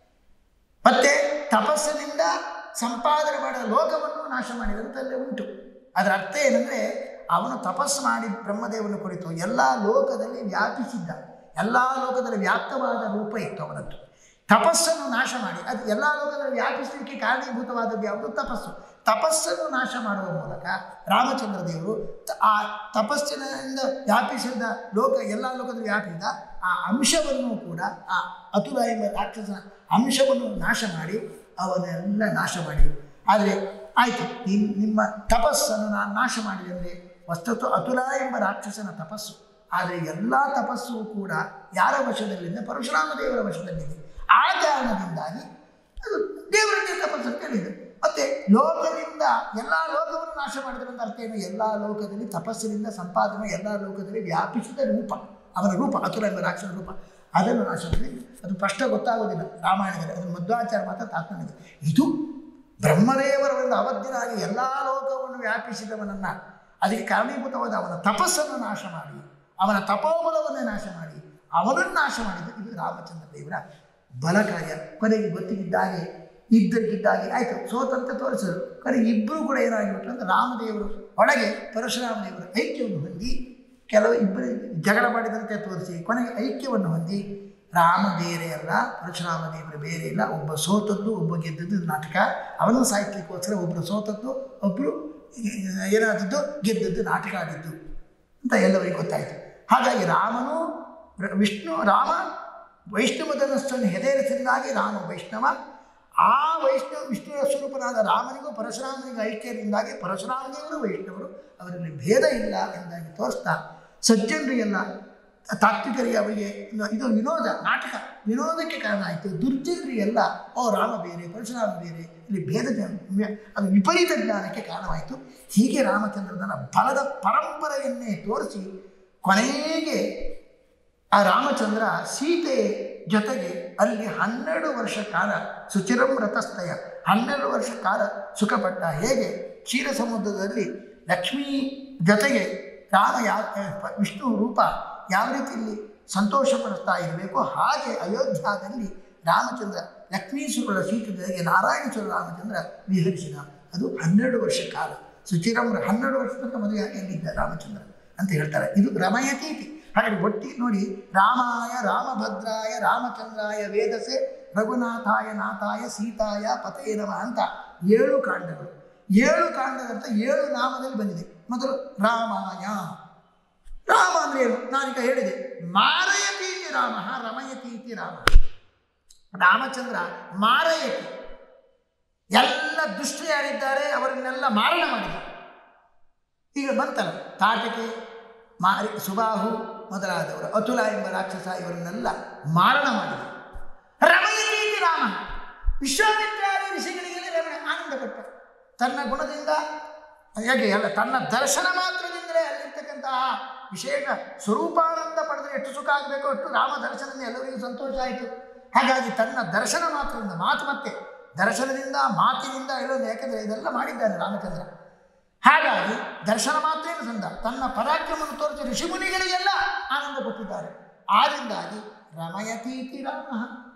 ಮತ್ತೆ ತಪಸ್ಸಿನಿಂದ ಸಂಪಾದನೆ ಮಾಡಿದ ಲೋಕವನ್ನು ನಾಶ ಮಾಡಿದಂತಲ್ಲೇ ಉಂಟು ಅದರ ಅರ್ಥ ಏನಂದರೆ ಅವನು ತಪಸ್ಸು ಮಾಡಿ ಬ್ರಹ್ಮದೇವನ ಕುರಿತು ಎಲ್ಲ ಲೋಕದಲ್ಲಿ ವ್ಯಾಪಿಸಿದ್ದ ಎಲ್ಲ ಲೋಕದಲ್ಲಿ ವ್ಯಾಪ್ತವಾದ ರೂಪ ಇತ್ತು ಅವನದ್ದು ತಪಸ್ಸನ್ನು ನಾಶ ಮಾಡಿ ಅದು ಎಲ್ಲ ಲೋಕದಲ್ಲಿ ವ್ಯಾಪಿಸಲಿಕ್ಕೆ ಕಾರಣೀಭೂತವಾದದ್ದು ಯಾವುದು ತಪಸ್ಸು ತಪಸ್ಸನ್ನು ನಾಶ ಮಾಡುವ ಮೂಲಕ ರಾಮಚಂದ್ರ ದೇವರು ತ- ಆ ತಪಸ್ಸಿನಿಂದ ವ್ಯಾಪಿಸಿದ ಲೋಕ ಎಲ್ಲ ಲೋಕದಲ್ಲಿ ವ್ಯಾಪಿಸಿದ ಆ ಅಂಶವನ್ನು ಕೂಡ ಆ ಅತುಲ ಎಂಬ ರಾಕ್ಷಸನ ಅಂಶವನ್ನು ನಾಶ ಮಾಡಿ ಅವನ್ನೆಲ್ಲ ನಾಶ ಮಾಡಿದರು ಆದರೆ ಆಯಿತು ನಿಮ್- ನಿಮ್ಮ ತಪಸ್ಸನ್ನು ನಾನು ನಾಶ ಮಾಡಿದೆ ಅಂದರೆ ವಸ್ತುತು ಅತುಲ ಎಂಬ ರಾಕ್ಷಸನ ತಪಸ್ಸು ಆದರೆ ಎಲ್ಲ ತಪಸ್ಸು ಕೂಡ ಯಾರ ವಶದಲ್ಲಿದೆ ಪರಶುರಾಮ ದೇವರ ವಶದಲ್ಲಿದೆ ಆ ಕಾರಣದಿಂದಾಗಿ ಅದು ದೇವರನ್ನೇ ತಪಸ್ಸು ಅಂತ ಹೇಳಿದೆ ಮತ್ತೆ ಲೋಕದಿಂದ ಎಲ್ಲ ಲೋಕವನ್ನು ನಾಶ ಮಾಡಿದ್ರೆ ಅಂತ ಅರ್ಥ ಏನು ಎಲ್ಲ ಲೋಕದಲ್ಲಿ ತಪಸ್ಸಿನಿಂದ ಸಂಪಾದನೆ ಎಲ್ಲ ಲೋಕದಲ್ಲಿ ವ್ಯಾಪಿಸಿದ ರೂಪ ಅವನ ರೂಪ ಅತುಲ ಎಂಬ ರಾಕ್ಷಸ ರೂಪ ಅದನ್ನು ನಾಶ ಮಾಡಿ ಅದು ಸ್ಪಷ್ಟ ಗೊತ್ತಾಗೋದಿಲ್ಲ ರಾಮಾಯಣದಲ್ಲಿ ಅದನ್ನು ಮಧ್ವಾಚಾರ ಮಾತ್ರ ತಾತ್ಪರ್ಯ ಇದು ಬ್ರಹ್ಮದೇವರ ಒಂದು ಅವಧಿನಾಗಿ ಎಲ್ಲ ಲೋಕವನ್ನು ವ್ಯಾಪಿಸಿದವನನ್ನು ಅದಕ್ಕೆ ಕಾರಣೀಭೂತವಾದ ಅವನ ತಪಸ್ಸನ್ನು ನಾಶ ಮಾಡಿ ಅವನ ತಪೋಬಲವನ್ನೇ ನಾಶ ಮಾಡಿ ಅವನನ್ನು ನಾಶ ಮಾಡಿದ್ದು ಇದು ರಾಮಚಂದ್ರ ದೇವರ ಬಲ ಕಾರ್ಯ ಕೊನೆಗೆ ಗೊತ್ತಿದ್ದಾಗೆ ಇದ್ದಕ್ಕಿದ್ದಾಗೆ ಆಯಿತು ಸೋತಂತೆ ತೋರಿಸಿದ್ರು ಕೊನೆಗೆ ಇಬ್ಬರು ಕೂಡ ಏನಾಗಿಬಿಟ್ರು ಅಂದರೆ ರಾಮದೇವರು ಒಳಗೆ ಪರಶುರಾಮ ದೇವರ ಐಕ್ಯವನ್ನು ಹೊಂದಿ ಕೆಲವು ಇಬ್ಬರು ಜಗಳ ಮಾಡಿದಂತೆ ತೋರಿಸಿ ಕೊನೆಗೆ ಐಕ್ಯವನ್ನು ಹೊಂದಿ ರಾಮ ಬೇರೆ ಅಲ್ಲ ಪರಶುರಾಮ ದೇವರು ಬೇರೆ ಇಲ್ಲ ಒಬ್ಬ ಸೋತದ್ದು ಒಬ್ಬ ಗೆದ್ದದ್ದು ಇದು ನಾಟಕ ಅವನು ಸಾಹಿತ್ಯಕ್ಕೋಸ್ಕರ ಒಬ್ಬರು ಸೋತದ್ದು ಒಬ್ಬರು ಏನಾದದ್ದು ಗೆದ್ದದ್ದು ನಾಟಕ ಆಡಿದ್ದು ಅಂತ ಎಲ್ಲರಿಗೂ ಗೊತ್ತಾಯಿತು ಹಾಗಾಗಿ ರಾಮನು ರ- ವಿಷ್ಣು ರಾಮ ವೈಷ್ಣವ ಧನಸ್ಸನ್ನು ಹೆದರಿಸಿದ್ದಾಗಿ ರಾಮ ವೈಷ್ಣವ ಆ ವೈಷ್ಣವ ವಿಷ್ಣುವಿನ ಸ್ವರೂಪನಾದ ರಾಮನಿಗೂ ಪರಶುರಾಮನಿಗೂ ಐಕ್ಯದಿಂದಾಗಿ ಪರಶುರಾಮ ದೇವರು ವೈಷ್ಣವರು ಅವರಲ್ಲಿ ಭೇದ ಇಲ್ಲ ಎಂದಾಗಿ ತೋರಿಸ್ತಾ ಸಜ್ಜನರಿಗೆಲ್ಲ ತಾತ್ವಿಕರಿಗೆ ಅವರಿಗೆ ಇದು- ಇದು ವಿನೋದ ನಾಟಕ ವಿನೋದಕ್ಕೆ ಕಾರಣ ಆಯಿತು ದುರ್ಜನರಿಗೆಲ್ಲ ಓ ರಾಮ ಬೇರೆ ಪರಶುರಾಮ ಬೇರೆ ಇಲ್ಲಿ ಭೇದ ಜ್ಞಾನ- ಅದು ವಿಪರೀತ ಜ್ಞಾನಕ್ಕೆ ಕಾರಣವಾಯಿತು ಹೀಗೆ ರಾಮಚಂದ್ರನ ಬಲದ ಪರಂಪರೆಯನ್ನೇ ತೋರಿಸಿ ಕೊನೆಗೆ ಆ ರಾಮಚಂದ್ರ ಸೀತೆ ಜೊತೆಗೆ ಅಲ್ಲಿ ಹನ್ನೆರಡು ವರ್ಷ ಕಾಲ ಸುಚಿರಂ ರಥಸ್ಥಯ ಹನ್ನೆರಡು ವರ್ಷ ಕಾಲ ಸುಖಪಟ್ಟ ಹೇಗೆ ಕ್ಷೀರ ಸಮುದ್ರದಲ್ಲಿ ಲಕ್ಷ್ಮೀ ಜೊತೆಗೆ ರಾಮ ಯಾ ಪ- ವಿಷ್ಣು ರೂಪ ಯಾವ ರೀತಿ ಇಲ್ಲಿ ಸಂತೋಷ ಪಡಿಸ್ತಾ ಇರಬೇಕು ಹಾಗೆ ಅಯೋಧ್ಯಾದಲ್ಲಿ ರಾಮಚಂದ್ರ ಲಕ್ಷ್ಮೀಶ್ವರರ ಸೀತದಲ್ಲಿ ನಾರಾಯಣೇಶ್ವರ ರಾಮಚಂದ್ರ ವಿಹರಿಸಿದ ಅದು ಹನ್ನೆರಡು ವರ್ಷ ಕಾಲ ಸುಚಿರಮ್ರ ಹನ್ನೆರಡು ವರ್ಷ ತನಕ ಮದುವೆಯಾಗಿದ್ದ ರಾಮಚಂದ್ರ ಅಂತ ಹೇಳ್ತಾರೆ ಇದು ರಮಯತೀತಿ ಹಾಗೆ ಒಟ್ಟಿ ನೋಡಿ ರಾಮಾಯ ರಾಮಭದ್ರಾಯ ರಾಮಚಂದ್ರಾಯ ವೇದಸೆ ರಘುನಾಥಾಯ ನಾಥಾಯ ಸೀತಾಯ ಪತೇ ನಮಃ ಅಂತ ಏಳು ಕಾಂಡಗಳು ಏಳು ಕಾಂಡದಂತ ಏಳು ನಾಮದಲ್ಲಿ ಬಂದಿದೆ ಮೊದಲು ರಾಮಾಯ ರಾಮ ಅಂದ್ರೆ ಏನು ನಾನೀಗ ಹೇಳಿದೆ ಮಾರಯತೀತಿ ರಾಮ ರಮಯತೀತಿ ರಾಮ ರಾಮಚಂದ್ರ ಮಾರಯತಿ ಎಲ್ಲ ದುಷ್ಟ ಯಾರಿದ್ದಾರೆ ಅವರನ್ನೆಲ್ಲ ಮಾರಣ ಮಾಡಿದ ಈಗ ಬಂತಲ್ಲ ತಾಟಕೆ ಮಾರಿ ಸುಬಾಹು ಮೊದಲಾದವರು ಅತುಲ ಎಂಬ ರಾಕ್ಷಸ ಇವರನ್ನೆಲ್ಲ ಮಾರಣ ಮಾಡಿದ ರಮಯತೀತಿ ರಾಮ ವಿಶ್ವಾಮಿತ್ರಾದಿ ಋಷಿಗಳಿಗೆಲ್ಲ ರಮಣ ಆನಂದ ಕೊಟ್ಟ ತನ್ನ ಗುಣದಿಂದ ಹೇಗೆ ಅಲ್ಲ ತನ್ನ ದರ್ಶನ ಮಾತ್ರದಿಂದಲೇ ಅಲ್ಲಿರ್ತಕ್ಕಂತಹ ವಿಶೇಷ ಸ್ವರೂಪಾನಂದ ಪಡೆದರೆ ಎಷ್ಟು ಸುಖ ಆಗಬೇಕೋ ಅಷ್ಟು ರಾಮ ದರ್ಶನದಿಂದ ಎಲ್ಲರಿಗೂ ಸಂತೋಷ ಆಯಿತು ಹಾಗಾಗಿ ತನ್ನ ದರ್ಶನ ಮಾತ್ರದಿಂದ ಮಾತು ಮತ್ತೆ ದರ್ಶನದಿಂದ ಮಾತಿನಿಂದ ಹೇಳೋದು ಯಾಕಂದರೆ ಇದೆಲ್ಲ ಮಾಡಿದ್ದಾನೆ ರಾಮಚಂದ್ರ ಹಾಗಾಗಿ ದರ್ಶನ ಮಾತ್ರ ಸಂದ ತನ್ನ ಪರಾಕ್ರಮವನ್ನು ತೋರಿಸಿ ಋಷಿಮುನಿಗಳಿಗೆಲ್ಲ ಆನಂದ ಕೊಟ್ಟಿದ್ದಾರೆ ಆದ್ದರಿಂದಾಗಿ ರಮಯತೀತಿ ರಾಮ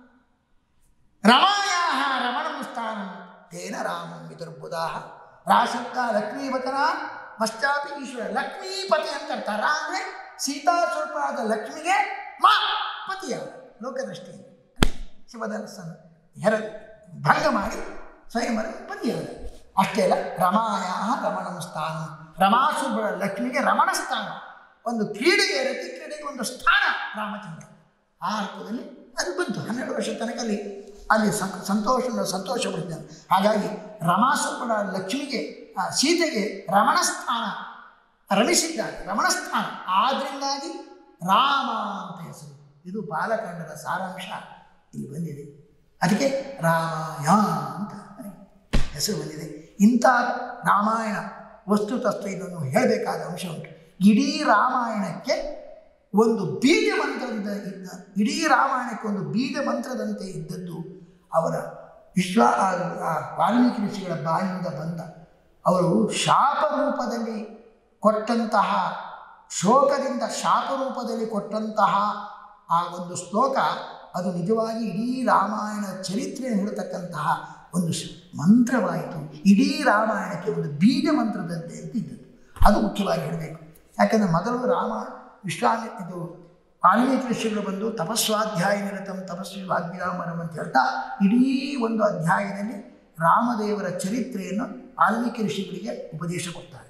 ರಮಾಯಾ ರಮಣಂ ಸ್ಥಾನಂ ತೇನ ರಾಮಂ ವಿದುರ್ಬುಧಾ ರಾಶಬ್ದ ಲಕ್ಷ್ಮೀವಚನ ಪಶ್ಚಾಪಿ ಈಶ್ವರ ಲಕ್ಷ್ಮೀಪತಿ ಅಂತ ಅರ್ಥ ರಾ ಅಂದರೆ ಸೀತಾ ಸ್ವರೂಪವಾದ ಲಕ್ಷ್ಮಿಗೆ ಮಾ ಪತಿಯ ಲೋಕದೃಷ್ಟಿಯಿಂದ ಶಿವಧನಸ್ಸನ್ನು ಹೆರ ಭಂಗ ಮಾಡಿ ಸ್ವಯಂವರ ಪತಿಯಾದ ಅಷ್ಟೇ ಅಲ್ಲ ರಮಾಯ ರಮಣಂ ಸ್ಥಾನ ರಮಾಸುಬ್ಬಳ ಲಕ್ಷ್ಮಿಗೆ ರಮಣ ಸ್ಥಾನ ಒಂದು ಕ್ರೀಡೆಗೆ ರತಿ ಕ್ರೀಡೆಗೆ ಒಂದು ಸ್ಥಾನ ರಾಮಚಂದ್ರ ಆ ಅರ್ಥದಲ್ಲಿ ಅದು ಬಂತು ಹನ್ನೆರಡು ವರ್ಷ ತನಕ ಅಲ್ಲಿ ಅಲ್ಲಿ ಸಂ- ಸಂತೋಷ ಸಂತೋಷ ಪಡ್ತಾನೆ ಹಾಗಾಗಿ ರಮಾಸುಬ್ಬಳ ಲಕ್ಷ್ಮಿಗೆ ಆ ಸೀತೆಗೆ ರಮಣ ಸ್ಥಾನ ರಮಿಸಿದ್ದಾನೆ ರಮಣ ಸ್ಥಾನ ಆದ್ರಿಂದಾಗಿ ರಾಮ ಅಂತ ಹೆಸರು ಇದು ಬಾಲಕಾಂಡದ ಸಾರಾಂಶ ಇಲ್ಲಿ ಬಂದಿದೆ ಅದಕ್ಕೆ ರಾಮಾಯ ಅಂತ ಹೆಸರು ಬಂದಿದೆ ಇಂಥ ರಾಮಾಯಣ ವಸ್ತುತಸ್ತು ಇದನ್ನು ಹೇಳಬೇಕಾದ ಅಂಶ ಉಂಟು ಇಡೀ ರಾಮಾಯಣಕ್ಕೆ ಒಂದು ಬೀಜ ಮಂತ್ರದಿಂದ ಇದ್ದ ಇಡೀ ರಾಮಾಯಣಕ್ಕೆ ಒಂದು ಬೀಜ ಮಂತ್ರದಂತೆ ಇದ್ದದ್ದು ಅವರ ವಿಶ್ವ ಆ- ಆ ವಾಲ್ಮೀಕಿ ಋಷಿಗಳ ಬಾಯಿಂದ ಬಂದ ಅವರು ಶಾಪ ರೂಪದಲ್ಲಿ ಕೊಟ್ಟಂತಹ ಶೋಕದಿಂದ ಶಾಪ ರೂಪದಲ್ಲಿ ಕೊಟ್ಟಂತಹ ಆ ಒಂದು ಶ್ಲೋಕ ಅದು ನಿಜವಾಗಿ ಇಡೀ ರಾಮಾಯಣ ಚರಿತ್ರೆ ಹೇಳ್ತಕ್ಕಂತಹ ಒಂದು ಶ- ಮಂತ್ರವಾಯಿತು ಇಡೀ ರಾಮಾಯಣಕ್ಕೆ ಒಂದು ಬೀಜ ಮಂತ್ರದಂತೆ ಅಂತ ಇದ್ದದ್ದು ಅದು ಮುಖ್ಯವಾಗಿ ಹೇಳಬೇಕು ಯಾಕಂದರೆ ಮೊದಲು ರಾಮ ವಿಶ್ವಾಮಿ ಇದು ವಾಲ್ಮೀಕಿ ಋಷಿಗಳು ಬಂದು ತಪಸ್ವಾಧ್ಯಾಯ ನಿರತಂ ತಪಸ್ವಿ ವಾಗ್ವಿರಾಮರಂ ಅಂತ ಹೇಳ್ತಾ ಇಡೀ ಒಂದು ಅಧ್ಯಾಯದಲ್ಲಿ ರಾಮದೇವರ ಚರಿತ್ರೆಯನ್ನು ವಾಲ್ಮೀಕಿ ಋಷಿಗಳಿಗೆ ಉಪದೇಶ ಕೊಡ್ತಾರೆ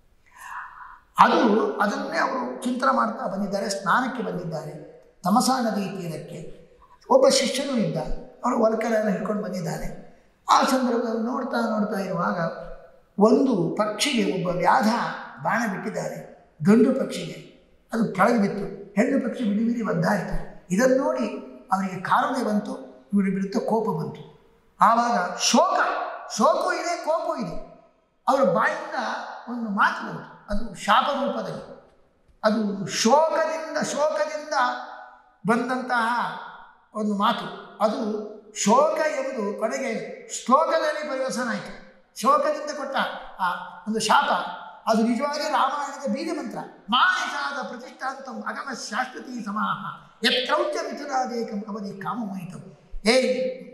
ಅದು ಅದನ್ನೇ ಅವರು ಚಿಂತನೆ ಮಾಡ್ತಾ ಬಂದಿದ್ದಾರೆ ಸ್ನಾನಕ್ಕೆ ಬಂದಿದ್ದಾರೆ ತಮಸಾ ನದಿ ತೀರಕ್ಕೆ ಒಬ್ಬ ಶಿಷ್ಯನೂ ಇದ್ದ ಅವರು ಒಲಕರೆಲ್ಲ ಹಿಡ್ಕೊಂಡು ಬಂದಿದ್ದಾನೆ ಆ ಸಂದರ್ಭದಲ್ಲಿ ನೋಡ್ತಾ ನೋಡ್ತಾ ಇರುವಾಗ ಒಂದು ಪಕ್ಷಿಗೆ ಒಬ್ಬ ವ್ಯಾಧ ಬಾಣ ಬಿಟ್ಟಿದ್ದಾರೆ ಗಂಡು ಪಕ್ಷಿಗೆ ಅದು ಕೆಳಗೆ ಬಿತ್ತು ಹೆಣ್ಣು ಪಕ್ಷಿ ಬಿಡಿ ಬಿಡಿ ಒದ್ದಾಯಿತು ಇದನ್ನು ನೋಡಿ ಅವರಿಗೆ ಕಾರುಣ್ಯ ಬಂತು ಇವರ ವಿರುದ್ಧ ಕೋಪ ಬಂತು ಆವಾಗ ಶೋಕ ಶೋಕವೂ ಇದೆ ಕೋಪವೂ ಇದೆ ಅವರ ಬಾಯಿಂದ ಒಂದು ಮಾತು ಬಂತು ಅದು ಶಾಪ ರೂಪದಲ್ಲಿ ಅದು ಶೋಕದಿಂದ ಶೋಕದಿಂದ ಬಂದಂತಹ ಒಂದು ಮಾತು ಅದು ಶೋಕ ಎಂಬುದು ಕೊನೆಗೆ ಶ್ಲೋಕದಲ್ಲಿ ಪರಿವರ್ತನ ಆಯಿತು ಶೋಕದಿಂದ ಕೊಟ್ಟ ಆ ಒಂದು ಶಾಪ ಅದು ನಿಜವಾಗಿ ರಾಮಾಯಣದ ಬೀಜ ಮಂತ್ರ ಮಾನಿಷಾದ ಪ್ರತಿಷ್ಠಾಂತಂ ಅಗಮ ಶಾಶ್ವತಿ ಸಮಾಹ ಯತ್ ಕ್ರೌಚ ಮಿಥುನಾದೇಕಂ ಅವಧಿ ಕಾಮಮೋಹಿತಂ ಏಯ್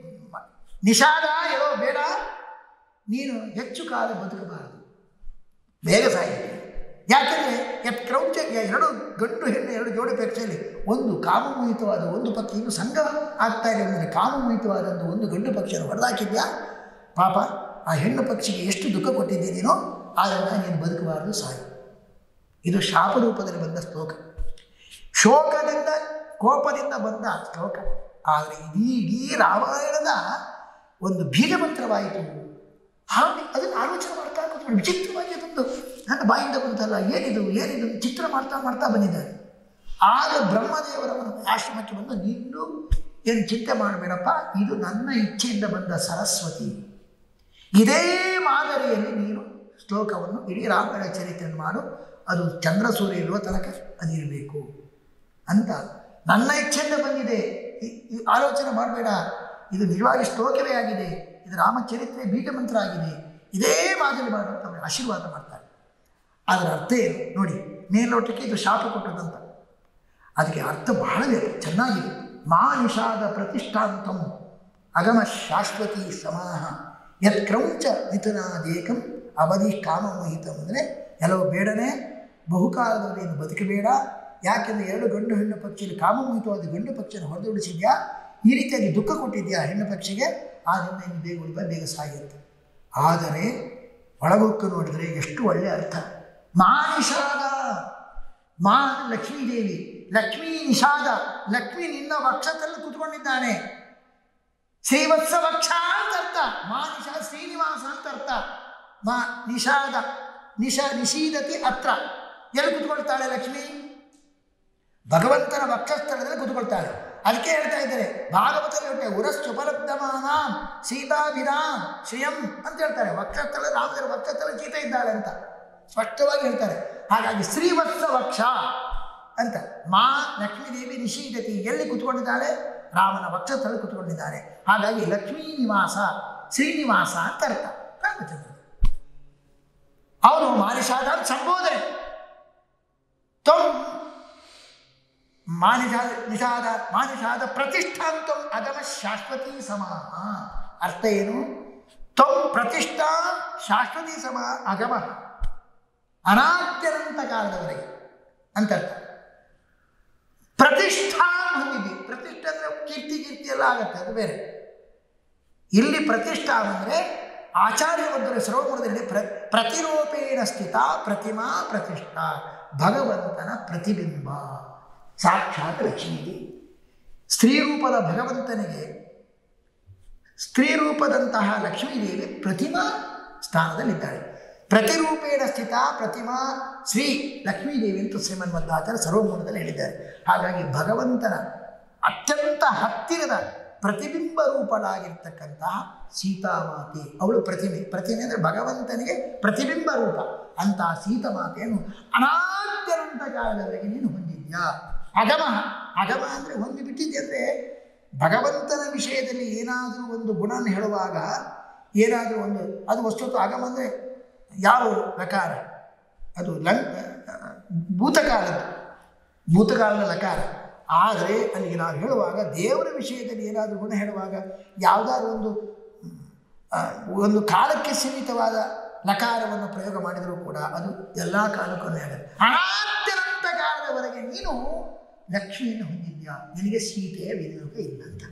ನಿಷಾದ ಹೇಳೋ ಬೇಡ ನೀನು ಹೆಚ್ಚು ಕಾಲ ಬದುಕಬಾರದು ಬೇಗ ಸಾಯಿತು ಯಾಕೆಂದರೆ ಎತ್ ಕ್ರೌಚ ಎರಡು ಗಂಡು ಹೆಣ್ಣು ಎರಡು ಜೋಡಿ ಪಕ್ಷಿಯಲ್ಲಿ ಒಂದು ಕಾಮಮೋಹಿತವಾದ ಒಂದು ಪಕ್ಷಿ ಇನ್ನು ಸಂಘ ಆಗ್ತಾ ಇದೆ ಅಂದರೆ ಕಾಮಮೋಹಿತವಾದಂಥ ಒಂದು ಗಂಡು ಪಕ್ಷಿಯನ್ನು ಹೊಡೆದಾಕಿದ್ಯಾ ಪಾಪ ಆ ಹೆಣ್ಣು ಪಕ್ಷಿಗೆ ಎಷ್ಟು ದುಃಖ ಕೊಟ್ಟಿದ್ದೀನೋ ಆದ್ದರಿಂದ ನೀನು ಬದುಕಬಾರದು ಸಾಯಿ ಇದು ಶಾಪ ರೂಪದಲ್ಲಿ ಬಂದ ಶ್ಲೋಕ ಶೋಕದಿಂದ ಕೋಪದಿಂದ ಬಂದ ಶ್ಲೋಕ ಆದರೆ ಇಡೀ ಇಡೀ ರಾಮಾಯಣದ ಒಂದು ಬೀಜ ಮಂತ್ರವಾಯಿತು ಹಾಗೆ ಅದನ್ನು ಆಲೋಚನೆ ಮಾಡ್ತಾ ಕೂತ್ಕೊಂಡು ವಿಚಿತ್ರವಾಗಿ ಅದೊಂದು ನನ್ನ ಬಾಯಿಂದ ಬಂತಲ್ಲ ಏನಿದು ಏನಿದು ಚಿತ್ರ ಮಾಡ್ತಾ ಮಾಡ್ತಾ ಬಂದಿದ್ದಾರೆ ಆಗ ಬ್ರಹ್ಮದೇವರ ಒಂದು ಆಶ್ರಮಕ್ಕೆ ಬಂದು ನೀನು ಏನು ಚಿಂತೆ ಮಾಡಬೇಡಪ್ಪ ಇದು ನನ್ನ ಇಚ್ಛೆಯಿಂದ ಬಂದ ಸರಸ್ವತಿ ಇದೇ ಮಾದರಿಯಲ್ಲಿ ನೀನು ಶ್ಲೋಕವನ್ನು ಇಡೀ ರಾಮಾಯಣ ಚರಿತ್ರೆಯನ್ನು ಮಾಡು ಅದು ಚಂದ್ರ ಸೂರ್ಯ ಇರುವ ತನಕ ಅದಿರಬೇಕು ಅಂತ ನನ್ನ ಇಚ್ಛೆಯಿಂದ ಬಂದಿದೆ ಈ- ಈ ಆಲೋಚನೆ ಮಾಡಬೇಡ ಇದು ನಿಜವಾಗಿ ಶ್ಲೋಕವೇ ಆಗಿದೆ ಇದು ರಾಮಚರಿತ್ರೆ ಬೀಜ ಮಂತ್ರ ಆಗಿದೆ ಇದೇ ಮಾದರಿ ಮಾಡು ಅಂತ ಅವ್ರಿಗೆ ಆಶೀರ್ವಾದ ಮಾಡ್ತಾರೆ ಅದರ ಅರ್ಥ ಏನು ನೋಡಿ ಮೇಲ್ನೋಟಕ್ಕೆ ಇದು ಶಾಪ ಕೊಟ್ಟದಂತ ಅದಕ್ಕೆ ಅರ್ಥ ಬಹಳ ಬೇಕು ಚೆನ್ನಾಗಿದೆ ಮಾ ನಿಷಾದ ಪ್ರತಿಷ್ಠಾಂತಂ ಅಗಮ ಶಾಶ್ವತಿ ಸಮಾಹ ಯತ್ ಕ್ರೌಂಚ ಮಿಥುನಾದೇಕಂ ಅವಧಿ ಕಾಮಮೋಹಿತಂ ಅಂದರೆ ಎಲ್ಲವೂ ಬೇಡನೆ ಬಹುಕಾಲದವರೇನು ಬದುಕಬೇಡ ಯಾಕೆಂದರೆ ಎರಡು ಗಂಡು ಹೆಣ್ಣು ಪಕ್ಷಿಯಲ್ಲಿ ಕಾಮಮೋಹಿತವಾದ ಗಂಡು ಪಕ್ಷಿಯನ್ನು ಹೊರದುಡಿಸಿದ್ಯಾ ಈ ರೀತಿಯಾಗಿ ದುಃಖ ಕೊಟ್ಟಿದ್ಯಾ ಹೆಣ್ಣು ಪಕ್ಷಿಗೆ ಆದ್ದರಿಂದ ಇನ್ನು ಬೇಗ ಉಳಿದ ಬೇಗ ಸಾಯುತ್ತೆ ಆದರೆ ಒಳಗೊಕ್ಕು ನೋಡಿದರೆ ಎಷ್ಟು ಒಳ್ಳೆಯ ಅರ್ಥ ಮಾ ನಿಷಾದ ಮಾ ಲಕ್ಷ್ಮೀದೇವಿ ಲಕ್ಷ್ಮೀ ನಿಷಾದ ಲಕ್ಷ್ಮಿ ನಿನ್ನ ವಕ್ಷದಲ್ಲಿ ಕುತ್ಕೊಂಡಿದ್ದಾನೆ ಶ್ರೀವತ್ಸ ವಕ್ಷ ಅಂತ ಅರ್ಥ ಮಾ ನಿಷಾ ಶ್ರೀನಿವಾಸ ಅಂತ ಅರ್ಥ ಮಾ ನಿಷಾದ ನಿಷ ನಿಷೀದತಿ ಅತ್ರ ಎಲ್ಲಿ ಕುತ್ಕೊಳ್ತಾಳೆ ಲಕ್ಷ್ಮಿ ಭಗವಂತನ ವಕ್ಷಸ್ಥಳದಲ್ಲಿ ಕುತ್ಕೊಳ್ತಾಳೆ ಅದಕ್ಕೆ ಹೇಳ್ತಾ ಇದ್ದಾರೆ ಭಾಗವತದಲ್ಲಿ ಹೇಳ್ತಾರೆ ಉರಶ್ಚುಪಲಬ್ಧಮಾನ ಸೀತಾಭಿರಾಮ್ ಶ್ರಿಯಂ ಅಂತ ಹೇಳ್ತಾರೆ ವಕ್ಷಸ್ಥಳ ರಾಮದೇವರ ವಕ್ಷಸ್ಥಳ ಸೀತೆ ಇದ್ದಾಳೆ ಅಂತ ಸ್ಪಷ್ಟವಾಗಿ ಹೇಳ್ತಾರೆ ಹಾಗಾಗಿ ಶ್ರೀವತ್ಸ ವಕ್ಷ ಅಂತ ಮಾ ಲಕ್ಷ್ಮೀದೇವಿ ನಿಷೀದತಿ ಎಲ್ಲಿ ಕುತ್ಕೊಂಡಿದ್ದಾಳೆ ರಾಮನ ವಕ್ಷಸ್ಥಳ ಕುತ್ಕೊಂಡಿದ್ದಾಳೆ ಹಾಗಾಗಿ ಲಕ್ಷ್ಮೀ ನಿವಾಸ ಶ್ರೀನಿವಾಸ ಅಂತ ಅರ್ಥ ರಾಮಚಂದ್ರ ಅವನು ಮಾನಿಷಾದ ಅಂತ ಸಂಬೋಧನೆ ತ್ವಂ ಮಾನಿಷಾದ ನಿಷಾದ ಮಾನಿಷಾದ ಪ್ರತಿಷ್ಠಾಂತಂ ಅಗಮ ಶಾಶ್ವತಿ ಸಮಾಹ ಅರ್ಥ ಏನು ತ್ವಂ ಪ್ರತಿಷ್ಠಾ ಶಾಶ್ವತಿ ಸಮ ಅಗಮ ಅನಾದ್ಯನಂತ ಕಾಲದವರೆಗೆ ಅಂತ ಅರ್ಥ ಪ್ರತಿಷ್ಠಾ ಹೊಂದಿದ್ದಿ ಪ್ರತಿಷ್ಠೆ ಅಂದರೆ ಕೀರ್ತಿ ಕೀರ್ತಿ ಎಲ್ಲ ಆಗತ್ತೆ ಅದು ಬೇರೆ ಇಲ್ಲಿ ಪ್ರತಿಷ್ಠಾ ಅಂದರೆ ಆಚಾರ್ಯವರ್ಗರ ಸರ್ವಮೂಲದಲ್ಲಿ ಪ್ರ ಪ್ರತಿರೂಪೇಣ ಸ್ಥಿತ ಪ್ರತಿಮಾ ಪ್ರತಿಷ್ಠಾ ಭಗವಂತನ ಪ್ರತಿಬಿಂಬ ಸಾಕ್ಷಾತ್ ಲಕ್ಷ್ಮೀದೇವಿ ಸ್ತ್ರೀರೂಪದ ಭಗವಂತನಿಗೆ ಸ್ತ್ರೀರೂಪದಂತಹ ಲಕ್ಷ್ಮೀದೇವಿ ಪ್ರತಿಮಾ ಸ್ಥಾನದಲ್ಲಿದ್ದಾಳೆ ಪ್ರತಿರೂಪೇಣ ಸ್ಥಿತ ಪ್ರತಿಮಾ ಶ್ರೀ ಲಕ್ಷ್ಮೀದೇವಿ ಅಂತ ಶ್ರೀಮನ್ಮದ್ದಾಚಾರ್ಯ ಸರ್ವಮೂಲದಲ್ಲಿ ಹೇಳಿದ್ದಾರೆ ಹಾಗಾಗಿ ಭಗವಂತನ ಅತ್ಯಂತ ಹತ್ತಿರದ ಪ್ರತಿಬಿಂಬ ರೂಪಳಾಗಿರ್ತಕ್ಕಂತಹ ಸೀತಾಮಾತೆ ಅವಳು ಪ್ರತಿಮೆ ಪ್ರತಿಮೆ ಅಂದರೆ ಭಗವಂತನಿಗೆ ಪ್ರತಿಬಿಂಬ ರೂಪ ಅಂತಹ ಸೀತಾಮಾತೆಯನ್ನು ಅನಾದ್ಯನಂತ ಕಾಲದವರೆಗೆ ನೀನು ಹೊಂದಿದ್ಯಾ ಅಗಮ ಅಗಮ ಅಂದರೆ ಹೊಂದಿ ಬಿಟ್ಟಿದ್ದೆ ಅಂದರೆ ಭಗವಂತನ ವಿಷಯದಲ್ಲಿ ಏನಾದರೂ ಒಂದು ಗುಣನ ಹೇಳುವಾಗ ಏನಾದರೂ ಒಂದು ಅದು ವಸ್ತುತ್ವ ಅಗಮ ಅಂದರೆ ಯಾವ ಲಕಾರ ಅದು ಲಂ ಭೂತಕಾಲದ್ದು ಭೂತಕಾಲದ ಲಕಾರ ಆದರೆ ಅಲ್ಲಿಗೆ ನಾವು ಹೇಳುವಾಗ ದೇವರ ವಿಷಯದಲ್ಲಿ ಏನಾದರೂ ಗುಣ ಹೇಳುವಾಗ ಯಾವುದಾದ್ರೂ ಒಂದು ಆ, ಒಂದು ಕಾಲಕ್ಕೆ ಸೀಮಿತವಾದ ಲಕಾರವನ್ನು ಪ್ರಯೋಗ ಮಾಡಿದರೂ ಕೂಡ ಅದು ಎಲ್ಲ ಕಾಲಕ್ಕೂ ಆಗುತ್ತೆ ಅನಾದ್ಯನಂತ ಕಾಲದವರೆಗೆ ನೀನು ಲಕ್ಷ್ಮಿಯನ್ನು ಹೊಂದಿದ್ಯಾ ನಿನಗೆ ಸೀತೆಯ ವಿನಿಯೋಗ ಇಲ್ಲ ಅಂತ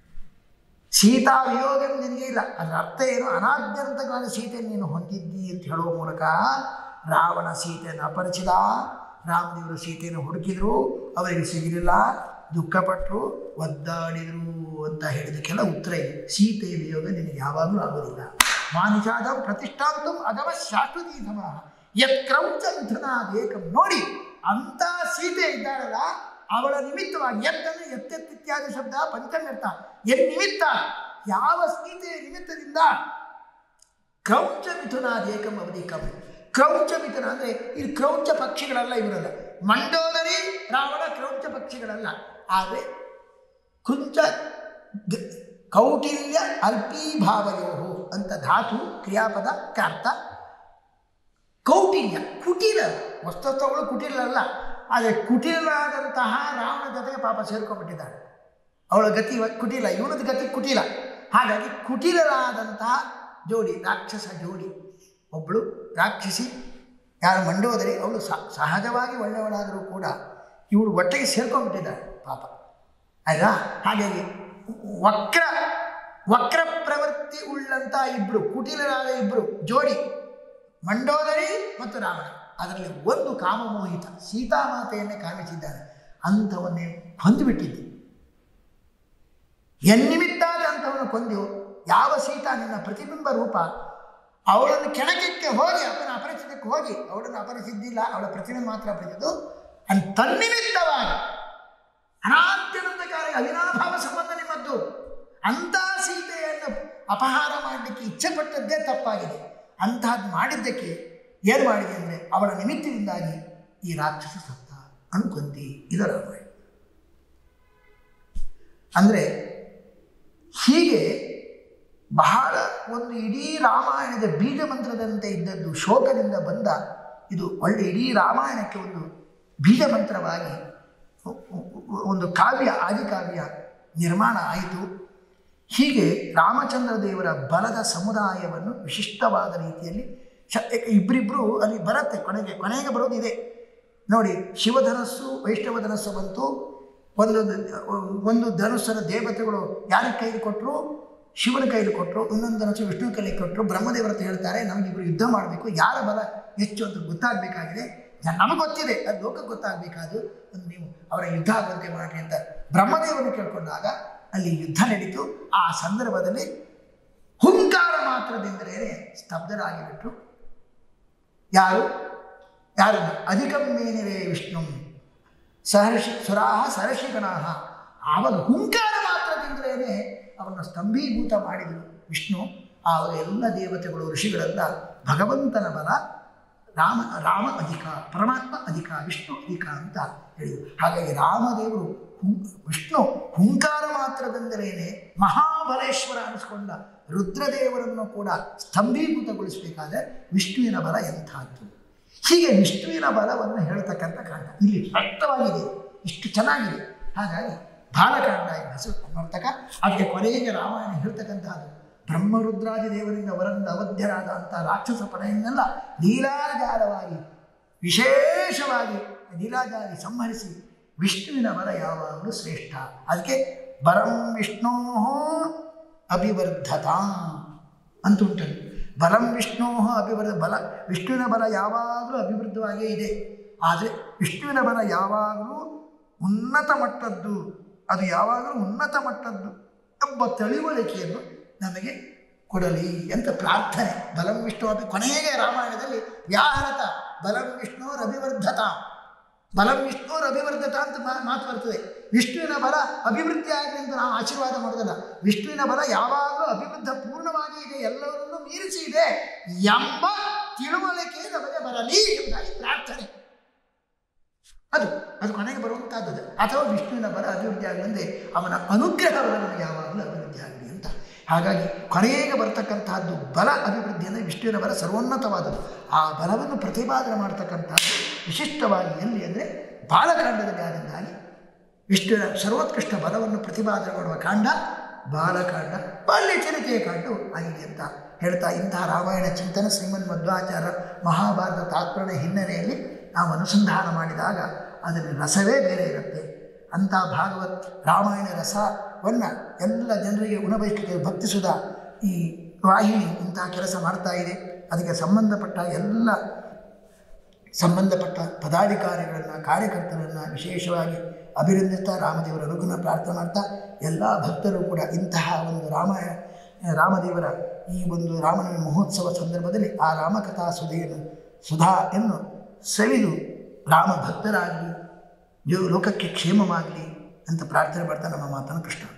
ಸೀತಾ ವಿಯೋಗ ನಿನಗೆ ಇಲ್ಲ ಅದರ ಅರ್ಥ ಏನು ಅನಾದ್ಯಂತ ಕಾಲ ಸೀತೆ ನೀನು ಹೊಂದಿದ್ದಿ ಅಂತ ಹೇಳುವ ಮೂಲಕ ರಾವಣ ಸೀತೆಯನ್ನು ಅಪರಿಚಿದ ರಾಮದೇವರು ಸೀತೆಯನ್ನು ಹುಡುಕಿದ್ರು ಅವರಿಗೆ ಸಿಗಲಿಲ್ಲ ದುಃಖಪಟ್ಟರು ಒದ್ದಾಡಿದರು ಅಂತ ಹೇಳಿದಕ್ಕೆಲ್ಲ ಉತ್ತರ ಇದೆ ಸೀತೆಯ ವಿಯೋಗ ನಿನಗೆ ಯಾವಾಗಲೂ ಆಗೋದಿಲ್ಲ ಮಾನಿಷಾದ ಪ್ರತಿಷ್ಠಾಂತಂ ಅಗಮ ಶಾಶ್ವತಿ ಸಮಾಹ ಯತ್ ಕ್ರೌಚ ಮಿಥುನಾದೇಕಂ ನೋಡಿ ಅಂತ ಸೀತೆ ಇದ್ದಾಳಲ್ಲ ಅವಳ ನಿಮಿತ್ತವಾಗಿ ಎತ್ತಂದ್ರೆ ಎತ್ತೆತ್ ಇತ್ಯಾದಿ ಶಬ್ದ ಪಂಚಮ್ಯರ್ಥ ಎನ್ ನಿಮಿತ್ತ ಯಾವ ಸೀತೆಯ ನಿಮಿತ್ತದಿಂದ ಕ್ರೌಂಚ ಮಿಥುನಾದೇಕಂ ಅವಧಿಕಂ ಕ್ರೌಂಚ ಮಿಥುನ ಅಂದರೆ ಇದು ಕ್ರೌಂಚ ಪಕ್ಷಿಗಳಲ್ಲ ಇವರಲ್ಲ ಮಂಡೋದರಿ ರಾವಣ ಕ್ರೌಂಚ ಪಕ್ಷಿಗಳಲ್ಲ ಆದರೆ ಕೃಂಚ ಗ- ಕೌಟಿಲ್ಯ ಅಲ್ಪೀಭಾವಯೋ ಅಂತ ಧಾತು ಕ್ರಿಯಾಪದ ಅರ್ಥ ಕೌಟಿಲ್ಯ ಕುಟಿಲ ವಸ್ತುತ್ವಗಳು ಕುಟಿಲ ಅಲ್ಲ ಆದರೆ ಕುಟಿಲರಾದಂತಹ ರಾವಣ ಜೊತೆಗೆ ಪಾಪ ಸೇರ್ಕೊಂಡ್ಬಿಟ್ಟಿದ್ದಾಳೆ ಅವಳ ಗತಿ ಇವ- ಕುಟಿಲ ಇವನದ ಗತಿ ಕುಟಿಲ ಹಾಗಾಗಿ ಕುಟಿಲರಾದಂತಹ ಜೋಡಿ ರಾಕ್ಷಸ ಜೋಡಿ ಒಬ್ಬಳು ರಾಕ್ಷಸಿ ಯಾರು ಮಂಡೋದರಿ ಅವಳು ಸ ಸಹಜವಾಗಿ ಒಳ್ಳೆಯವಳಾದರೂ ಕೂಡ ಇವಳು ಒಟ್ಟಿಗೆ ಸೇರ್ಕೊಂಡ್ಬಿಟ್ಟಿದ್ದಾಳೆ ಪಾಪ ಆಯ್ತಾ ಹಾಗಾಗಿ ವಕ್ರ ವಕ್ರ ಪ್ರವೃತ್ತಿ ಉಳ್ಳಂಥ ಇಬ್ಬರು ಕುಟಿಲರಾದ ಇಬ್ಬರು ಜೋಡಿ ಮಂಡೋದರಿ ಮತ್ತು ರಾವಣ ಅದರಲ್ಲಿ ಒಂದು ಕಾಮಮೋಹಿತ ಸೀತಾಮಾತೆಯನ್ನೇ ಕಾಮಿಸಿದ್ದಾನೆ ಅಂಥವನ್ನೇ ಕೊಂದುಬಿಟ್ಟಿದ್ದೆ ಎನ್ನಿಮಿತ್ತಾದ ಅಂಥವನ್ನು ಕೊಂದು ಯಾವ ಸೀತಾ ನಿನ್ನ ಪ್ರತಿಬಿಂಬ ರೂಪ ಅವಳನ್ನು ಕೆಣಕಕ್ಕೆ ಹೋಗಿ ಅವನ ಅಪರಿಚಿತಕ್ಕೆ ಹೋಗಿ ಅವಳನ್ನು ಅಪರಿಸಿದ್ದಿಲ್ಲ ಅವಳ ಪ್ರತಿಮೆ ಮಾತ್ರ ಅಪರಿಸಿದ್ದು ಅನ್ ತನ್ನಿಮಿತ್ತವಾಗಿ ಅನಾದ್ಯನಂತ ಕಾಲ ಅವಿನಾಭಾವ ಸಂಬಂಧ ನಿಮ್ಮದ್ದು ಅಂಥ ಸೀತೆಯನ್ನು ಅಪಹಾರ ಮಾಡಲಿಕ್ಕೆ ಇಚ್ಛೆ ಪಟ್ಟದ್ದೇ ತಪ್ಪಾಗಿದೆ ಅಂತಹದ್ದು ಮಾಡಿದ್ದಕ್ಕೆ ಏನು ಮಾಡಿದೆ ಅಂದರೆ ಅವಳ ನಿಮಿತ್ತದಿಂದಾಗಿ ಈ ರಾಕ್ಷಸ ಸತ್ತ ಅನ್ಕೊಂತಿ ಇದರ ರಾಮಾಯಣ ಅಂದರೆ ಹೀಗೆ ಬಹಳ ಒಂದು ಇಡೀ ರಾಮಾಯಣದ ಬೀಜ ಮಂತ್ರದಂತೆ ಇದ್ದದ್ದು ಶೋಕದಿಂದ ಬಂದ ಇದು ಒಳ್ಳೆ ಇಡೀ ರಾಮಾಯಣಕ್ಕೆ ಒಂದು ಬೀಜ ಮಂತ್ರವಾಗಿ ಒಂದು ಕಾವ್ಯ ಆದಿಕಾವ್ಯ ನಿರ್ಮಾಣ ಆಯಿತು ಹೀಗೆ ರಾಮಚಂದ್ರ ದೇವರ ಬಲದ ಸಮುದಾಯವನ್ನು ವಿಶಿಷ್ಟವಾದ ರೀತಿಯಲ್ಲಿ ಶ ಇಬ್ಬರಿಬ್ಬರು ಅಲ್ಲಿ ಬರುತ್ತೆ ಕೊನೆಗೆ ಕೊನೆಗೆ ಬರೋದು ಇದೆ ನೋಡಿ ಶಿವಧನಸ್ಸು ವೈಷ್ಣವ ಧನಸ್ಸು ಬಂತು ಒಂದು ಒಂದು ಧನುಸ್ಸನ್ನು ದೇವತೆಗಳು ಯಾರಿಗೆ ಕೈಲಿ ಕೊಟ್ಟರು ಶಿವನ ಕೈಲಿ ಕೊಟ್ಟರು ಇನ್ನೊಂದು ಧನಸ್ಸು ವಿಷ್ಣು ಕೈಲಿ ಕೊಟ್ಟರು ಬ್ರಹ್ಮದೇವರ ಹತ್ರ ಹೇಳ್ತಾರೆ ನಮಗಿಬ್ಬರು ಯುದ್ಧ ಮಾಡಬೇಕು ಯಾರ ಬಲ ಹೆಚ್ಚು ಅಂತ ಗೊತ್ತಾಗಬೇಕಾಗಿದೆ ನಮಗೆ ಗೊತ್ತಿದೆ ಅದು ಲೋಕಕ್ಕೆ ಗೊತ್ತಾಗಬೇಕಾದ್ರು ಒಂದು ನೀವು ಅವರ ಯುದ್ಧ ಆಗುವಂತೆ ಮಾಡಿ ಅಂತ ಬ್ರಹ್ಮದೇವರನ್ನು ಕೇಳ್ಕೊಂಡಾಗ ಅಲ್ಲಿ ಯುದ್ಧ ನಡೀತು ಆ ಸಂದರ್ಭದಲ್ಲಿ ಹುಂಕಾರ ಮಾತ್ರದಿಂದಲೇ ಸ್ತಬ್ಧರಾಗಿಬಿಟ್ರು ಯಾರು ಯಾರು ಅಧಿಕಮೇನಿರೇ ವಿಷ್ಣು ಸಹರ್ಷಿ ಸುರಾಹ ಸಹರ್ಷಿಗಣಾಹ ಆವಾಗ ಹುಂಕಾರ ಮಾತ್ರದಿಂದಲೇ ಅವರನ್ನು ಸ್ತಂಭೀಭೂತ ಮಾಡಿದರು ವಿಷ್ಣು ಆವಾಗ ಎಲ್ಲ ದೇವತೆಗಳು ಋಷಿಗಳೆಲ್ಲ ಭಗವಂತನ ಬಲ ರಾಮ ರಾಮ ಅಧಿಕ ಪರಮಾತ್ಮ ಅಧಿಕ ವಿಷ್ಣು ಅಧಿಕ ಅಂತ ಹೇಳಿದರು ಹಾಗಾಗಿ ರಾಮದೇವರು ಹುಂ ವಿಷ್ಣು ಹುಂಕಾರ ಮಾತ್ರದಿಂದಲೇ ಮಹಾಬಲೇಶ್ವರ ಅನಿಸ್ಕೊಂಡ ರುದ್ರದೇವರನ್ನು ಕೂಡ ಸ್ತಂಭೀಭೂತಗೊಳಿಸಬೇಕಾದ್ರೆ ವಿಷ್ಣುವಿನ ಬಲ ಎಂಥದ್ದು ಹೀಗೆ ವಿಷ್ಣುವಿನ ಬಲವನ್ನು ಹೇಳ್ತಕ್ಕಂಥ ಕಾಂಡ ಇಲ್ಲಿ ಸ್ಪಷ್ಟವಾಗಿದೆ ಇಷ್ಟು ಚೆನ್ನಾಗಿದೆ ಹಾಗಾಗಿ ಬಾಲಕಾಂಡ ಎಂಬ ಹೆಸರು ನರ್ತಕ ಅದಕ್ಕೆ ಕೊನೆಗೆ ರಾಮಾಯಣ ಹೇಳ್ತಕ್ಕಂಥದ್ದು ಬ್ರಹ್ಮರುದ್ರಾದಿ ದೇವರಿಂದ ವರದಿಂದ ಅವಧ್ಯರಾದ ಅಂಥ ರಾಕ್ಷಸ ಪಡೆಯನ್ನೆಲ್ಲ ಲೀಲಾಜಾಲವಾಗಿ ವಿಶೇಷವಾಗಿ ಲೀಲಾಜಾಲಿ ಸಂಹರಿಸಿ ವಿಷ್ಣುವಿನ ಬಲ ಯಾವಾಗಲೂ ಶ್ರೇಷ್ಠ ಅದಕ್ಕೆ ಬರಂ ವಿಷ್ಣೋ ಅಭಿವರ್ಧತ ಅಂತುಂಟಲ್ಲಿ ಬಲಂ ವಿಷ್ಣೋ ಅಭಿವೃದ್ಧ ಬಲ ವಿಷ್ಣುವಿನ ಬಲ ಯಾವಾಗಲೂ ಅಭಿವೃದ್ಧವಾಗಿಯೇ ಇದೆ ಆದರೆ ವಿಷ್ಣುವಿನ ಬಲ ಯಾವಾಗಲೂ ಉನ್ನತ ಮಟ್ಟದ್ದು ಅದು ಯಾವಾಗಲೂ ಉನ್ನತ ಮಟ್ಟದ್ದು ಎಂಬ ತಿಳಿವಳಿಕೆಯನ್ನು ನಮಗೆ ಕೊಡಲಿ ಅಂತ ಪ್ರಾರ್ಥನೆ ಬಲಂ ವಿಷ್ಣು ಅಭಿ ಕೊನೆಗೆ ರಾಮಾಯಣದಲ್ಲಿ ವ್ಯಾಹರತ ಬಲಂ ವಿಷ್ಣುರ ಅಭಿವರ್ಧತ ಬಲಂ ವಿಷ್ಣುರ ಅಭಿವರ್ಧತ ಅಂತ ಮಾ- ಮಾತು ಬರ್ತದೆ ವಿಷ್ಣುವಿನ ಬಲ ಅಭಿವೃದ್ಧಿ ಆಗಲಿ ಅಂತ ನಾವು ಆಶೀರ್ವಾದ ಮಾಡೋದಲ್ಲ ವಿಷ್ಣುವಿನ ಬಲ ಯಾವಾಗಲೂ ಅಭಿವೃದ್ಧ ಪೂರ್ಣವಾಗಿ ಇದೆ ಎಲ್ಲವನ್ನೂ ಮೀರಿಸಿ ಇದೆ ಎಂಬ ತಿಳುವಳಿಕೆ ನಮಗೆ ಬರಲಿ ಎಂಬುದಾಗಿ ಪ್ರಾರ್ಥನೆ ಅದು ಅದು ಕೊನೆಗೆ ಬರುವಂಥದ್ದು ಅದು. ಅಥವಾ ವಿಷ್ಣುವಿನ ಬಲ ಅಭಿವೃದ್ಧಿ ಆಗದಂತೆ ಅವನ ಅನುಗ್ರಹ ಬಲ ನಮಗೆ ಯಾವಾಗಲೂ ಅಭಿವೃದ್ಧಿ ಆಗಲಿ ಅಂತ ಹಾಗಾಗಿ ಕೊನೆಗೆ ಬರ್ತಕ್ಕಂತಹದ್ದು ಬಲ ಅಭಿವೃದ್ಧಿ ಅಂದರೆ ವಿಷ್ಣುವಿನ ಬಲ ಸರ್ವೋನ್ನತವಾದದ್ದು ಆ ಬಲವನ್ನು ಪ್ರತಿಪಾದನೆ ಮಾಡ್ತಕ್ಕಂಥದ್ದು ವಿಶಿಷ್ಟವಾಗಿ ಎಲ್ಲಿ ಅಂದರೆ ಬಾಲಕಾಂಡದಲ್ಲಿ ಆದಂದಾಗಿ ವಿಷ್ಣುವಿನ ಸರ್ವೋತ್ಕೃಷ್ಟ ಬಲವನ್ನು ಪ್ರತಿಪಾದನೆ ಮಾಡುವ ಕಾಂಡ ಬಾಲಕಾಂಡ ಬಾಲ್ಯ ಚರಿತೆಯ ಕಾಂಡು ಆಗಿದೆ ಅಂತ ಹೇಳ್ತಾ ಇಂತಹ ರಾಮಾಯಣ ಚಿಂತನೆ ಶ್ರೀಮನ್ ಮಧ್ವಾಚಾರ ಮಹಾಭಾರತ ತಾತ್ಪರ್ಯ ಹಿನ್ನೆಲೆಯಲ್ಲಿ ನಾವು ಅನುಸಂಧಾನ ಮಾಡಿದಾಗ ಅದರ ರಸವೇ ಬೇರೆ ಇರುತ್ತೆ ಅಂಥ ಭಾಗವತ್ ರಾಮಾಯಣ ರಸವನ್ನು ಎಲ್ಲ ಜನರಿಗೆ ಉಣಬಯಕೆ ಭಕ್ತಿಸುದ ಈ ವಾಹಿನಿ ಇಂತಹ ಕೆಲಸ ಮಾಡ್ತಾ ಇದೆ ಅದಕ್ಕೆ ಸಂಬಂಧಪಟ್ಟ ಎಲ್ಲ ಸಂಬಂಧಪಟ್ಟ ಪದಾಧಿಕಾರಿಗಳನ್ನು ಕಾರ್ಯಕರ್ತರನ್ನು ವಿಶೇಷವಾಗಿ ಅಭಿನಂದಿಸ್ತಾ ರಾಮದೇವರ ಅನುಗುಣ ಪ್ರಾರ್ಥನೆ ಮಾಡ್ತಾ ಎಲ್ಲ ಭಕ್ತರು ಕೂಡ ಇಂತಹ ಒಂದು ರಾಮಾಯಣ ರಾಮದೇವರ ಈ ಒಂದು ರಾಮನ ಮಹೋತ್ಸವ ಸಂದರ್ಭದಲ್ಲಿ ಆ ರಾಮಕಥಾ ಸುಧೆಯನ್ನು ಸುಧಾಯನ್ನು ಸವಿದು ರಾಮ ಭಕ್ತರಾಗಲಿ ಜೋ ಲೋಕಕ್ಕೆ ಕ್ಷೇಮವಾಗಲಿ ಅಂತ ಪ್ರಾರ್ಥನೆ ಮಾಡ್ತಾ ನಮ್ಮ ಮಾತನ್ನು ಕೃಷ್ಣ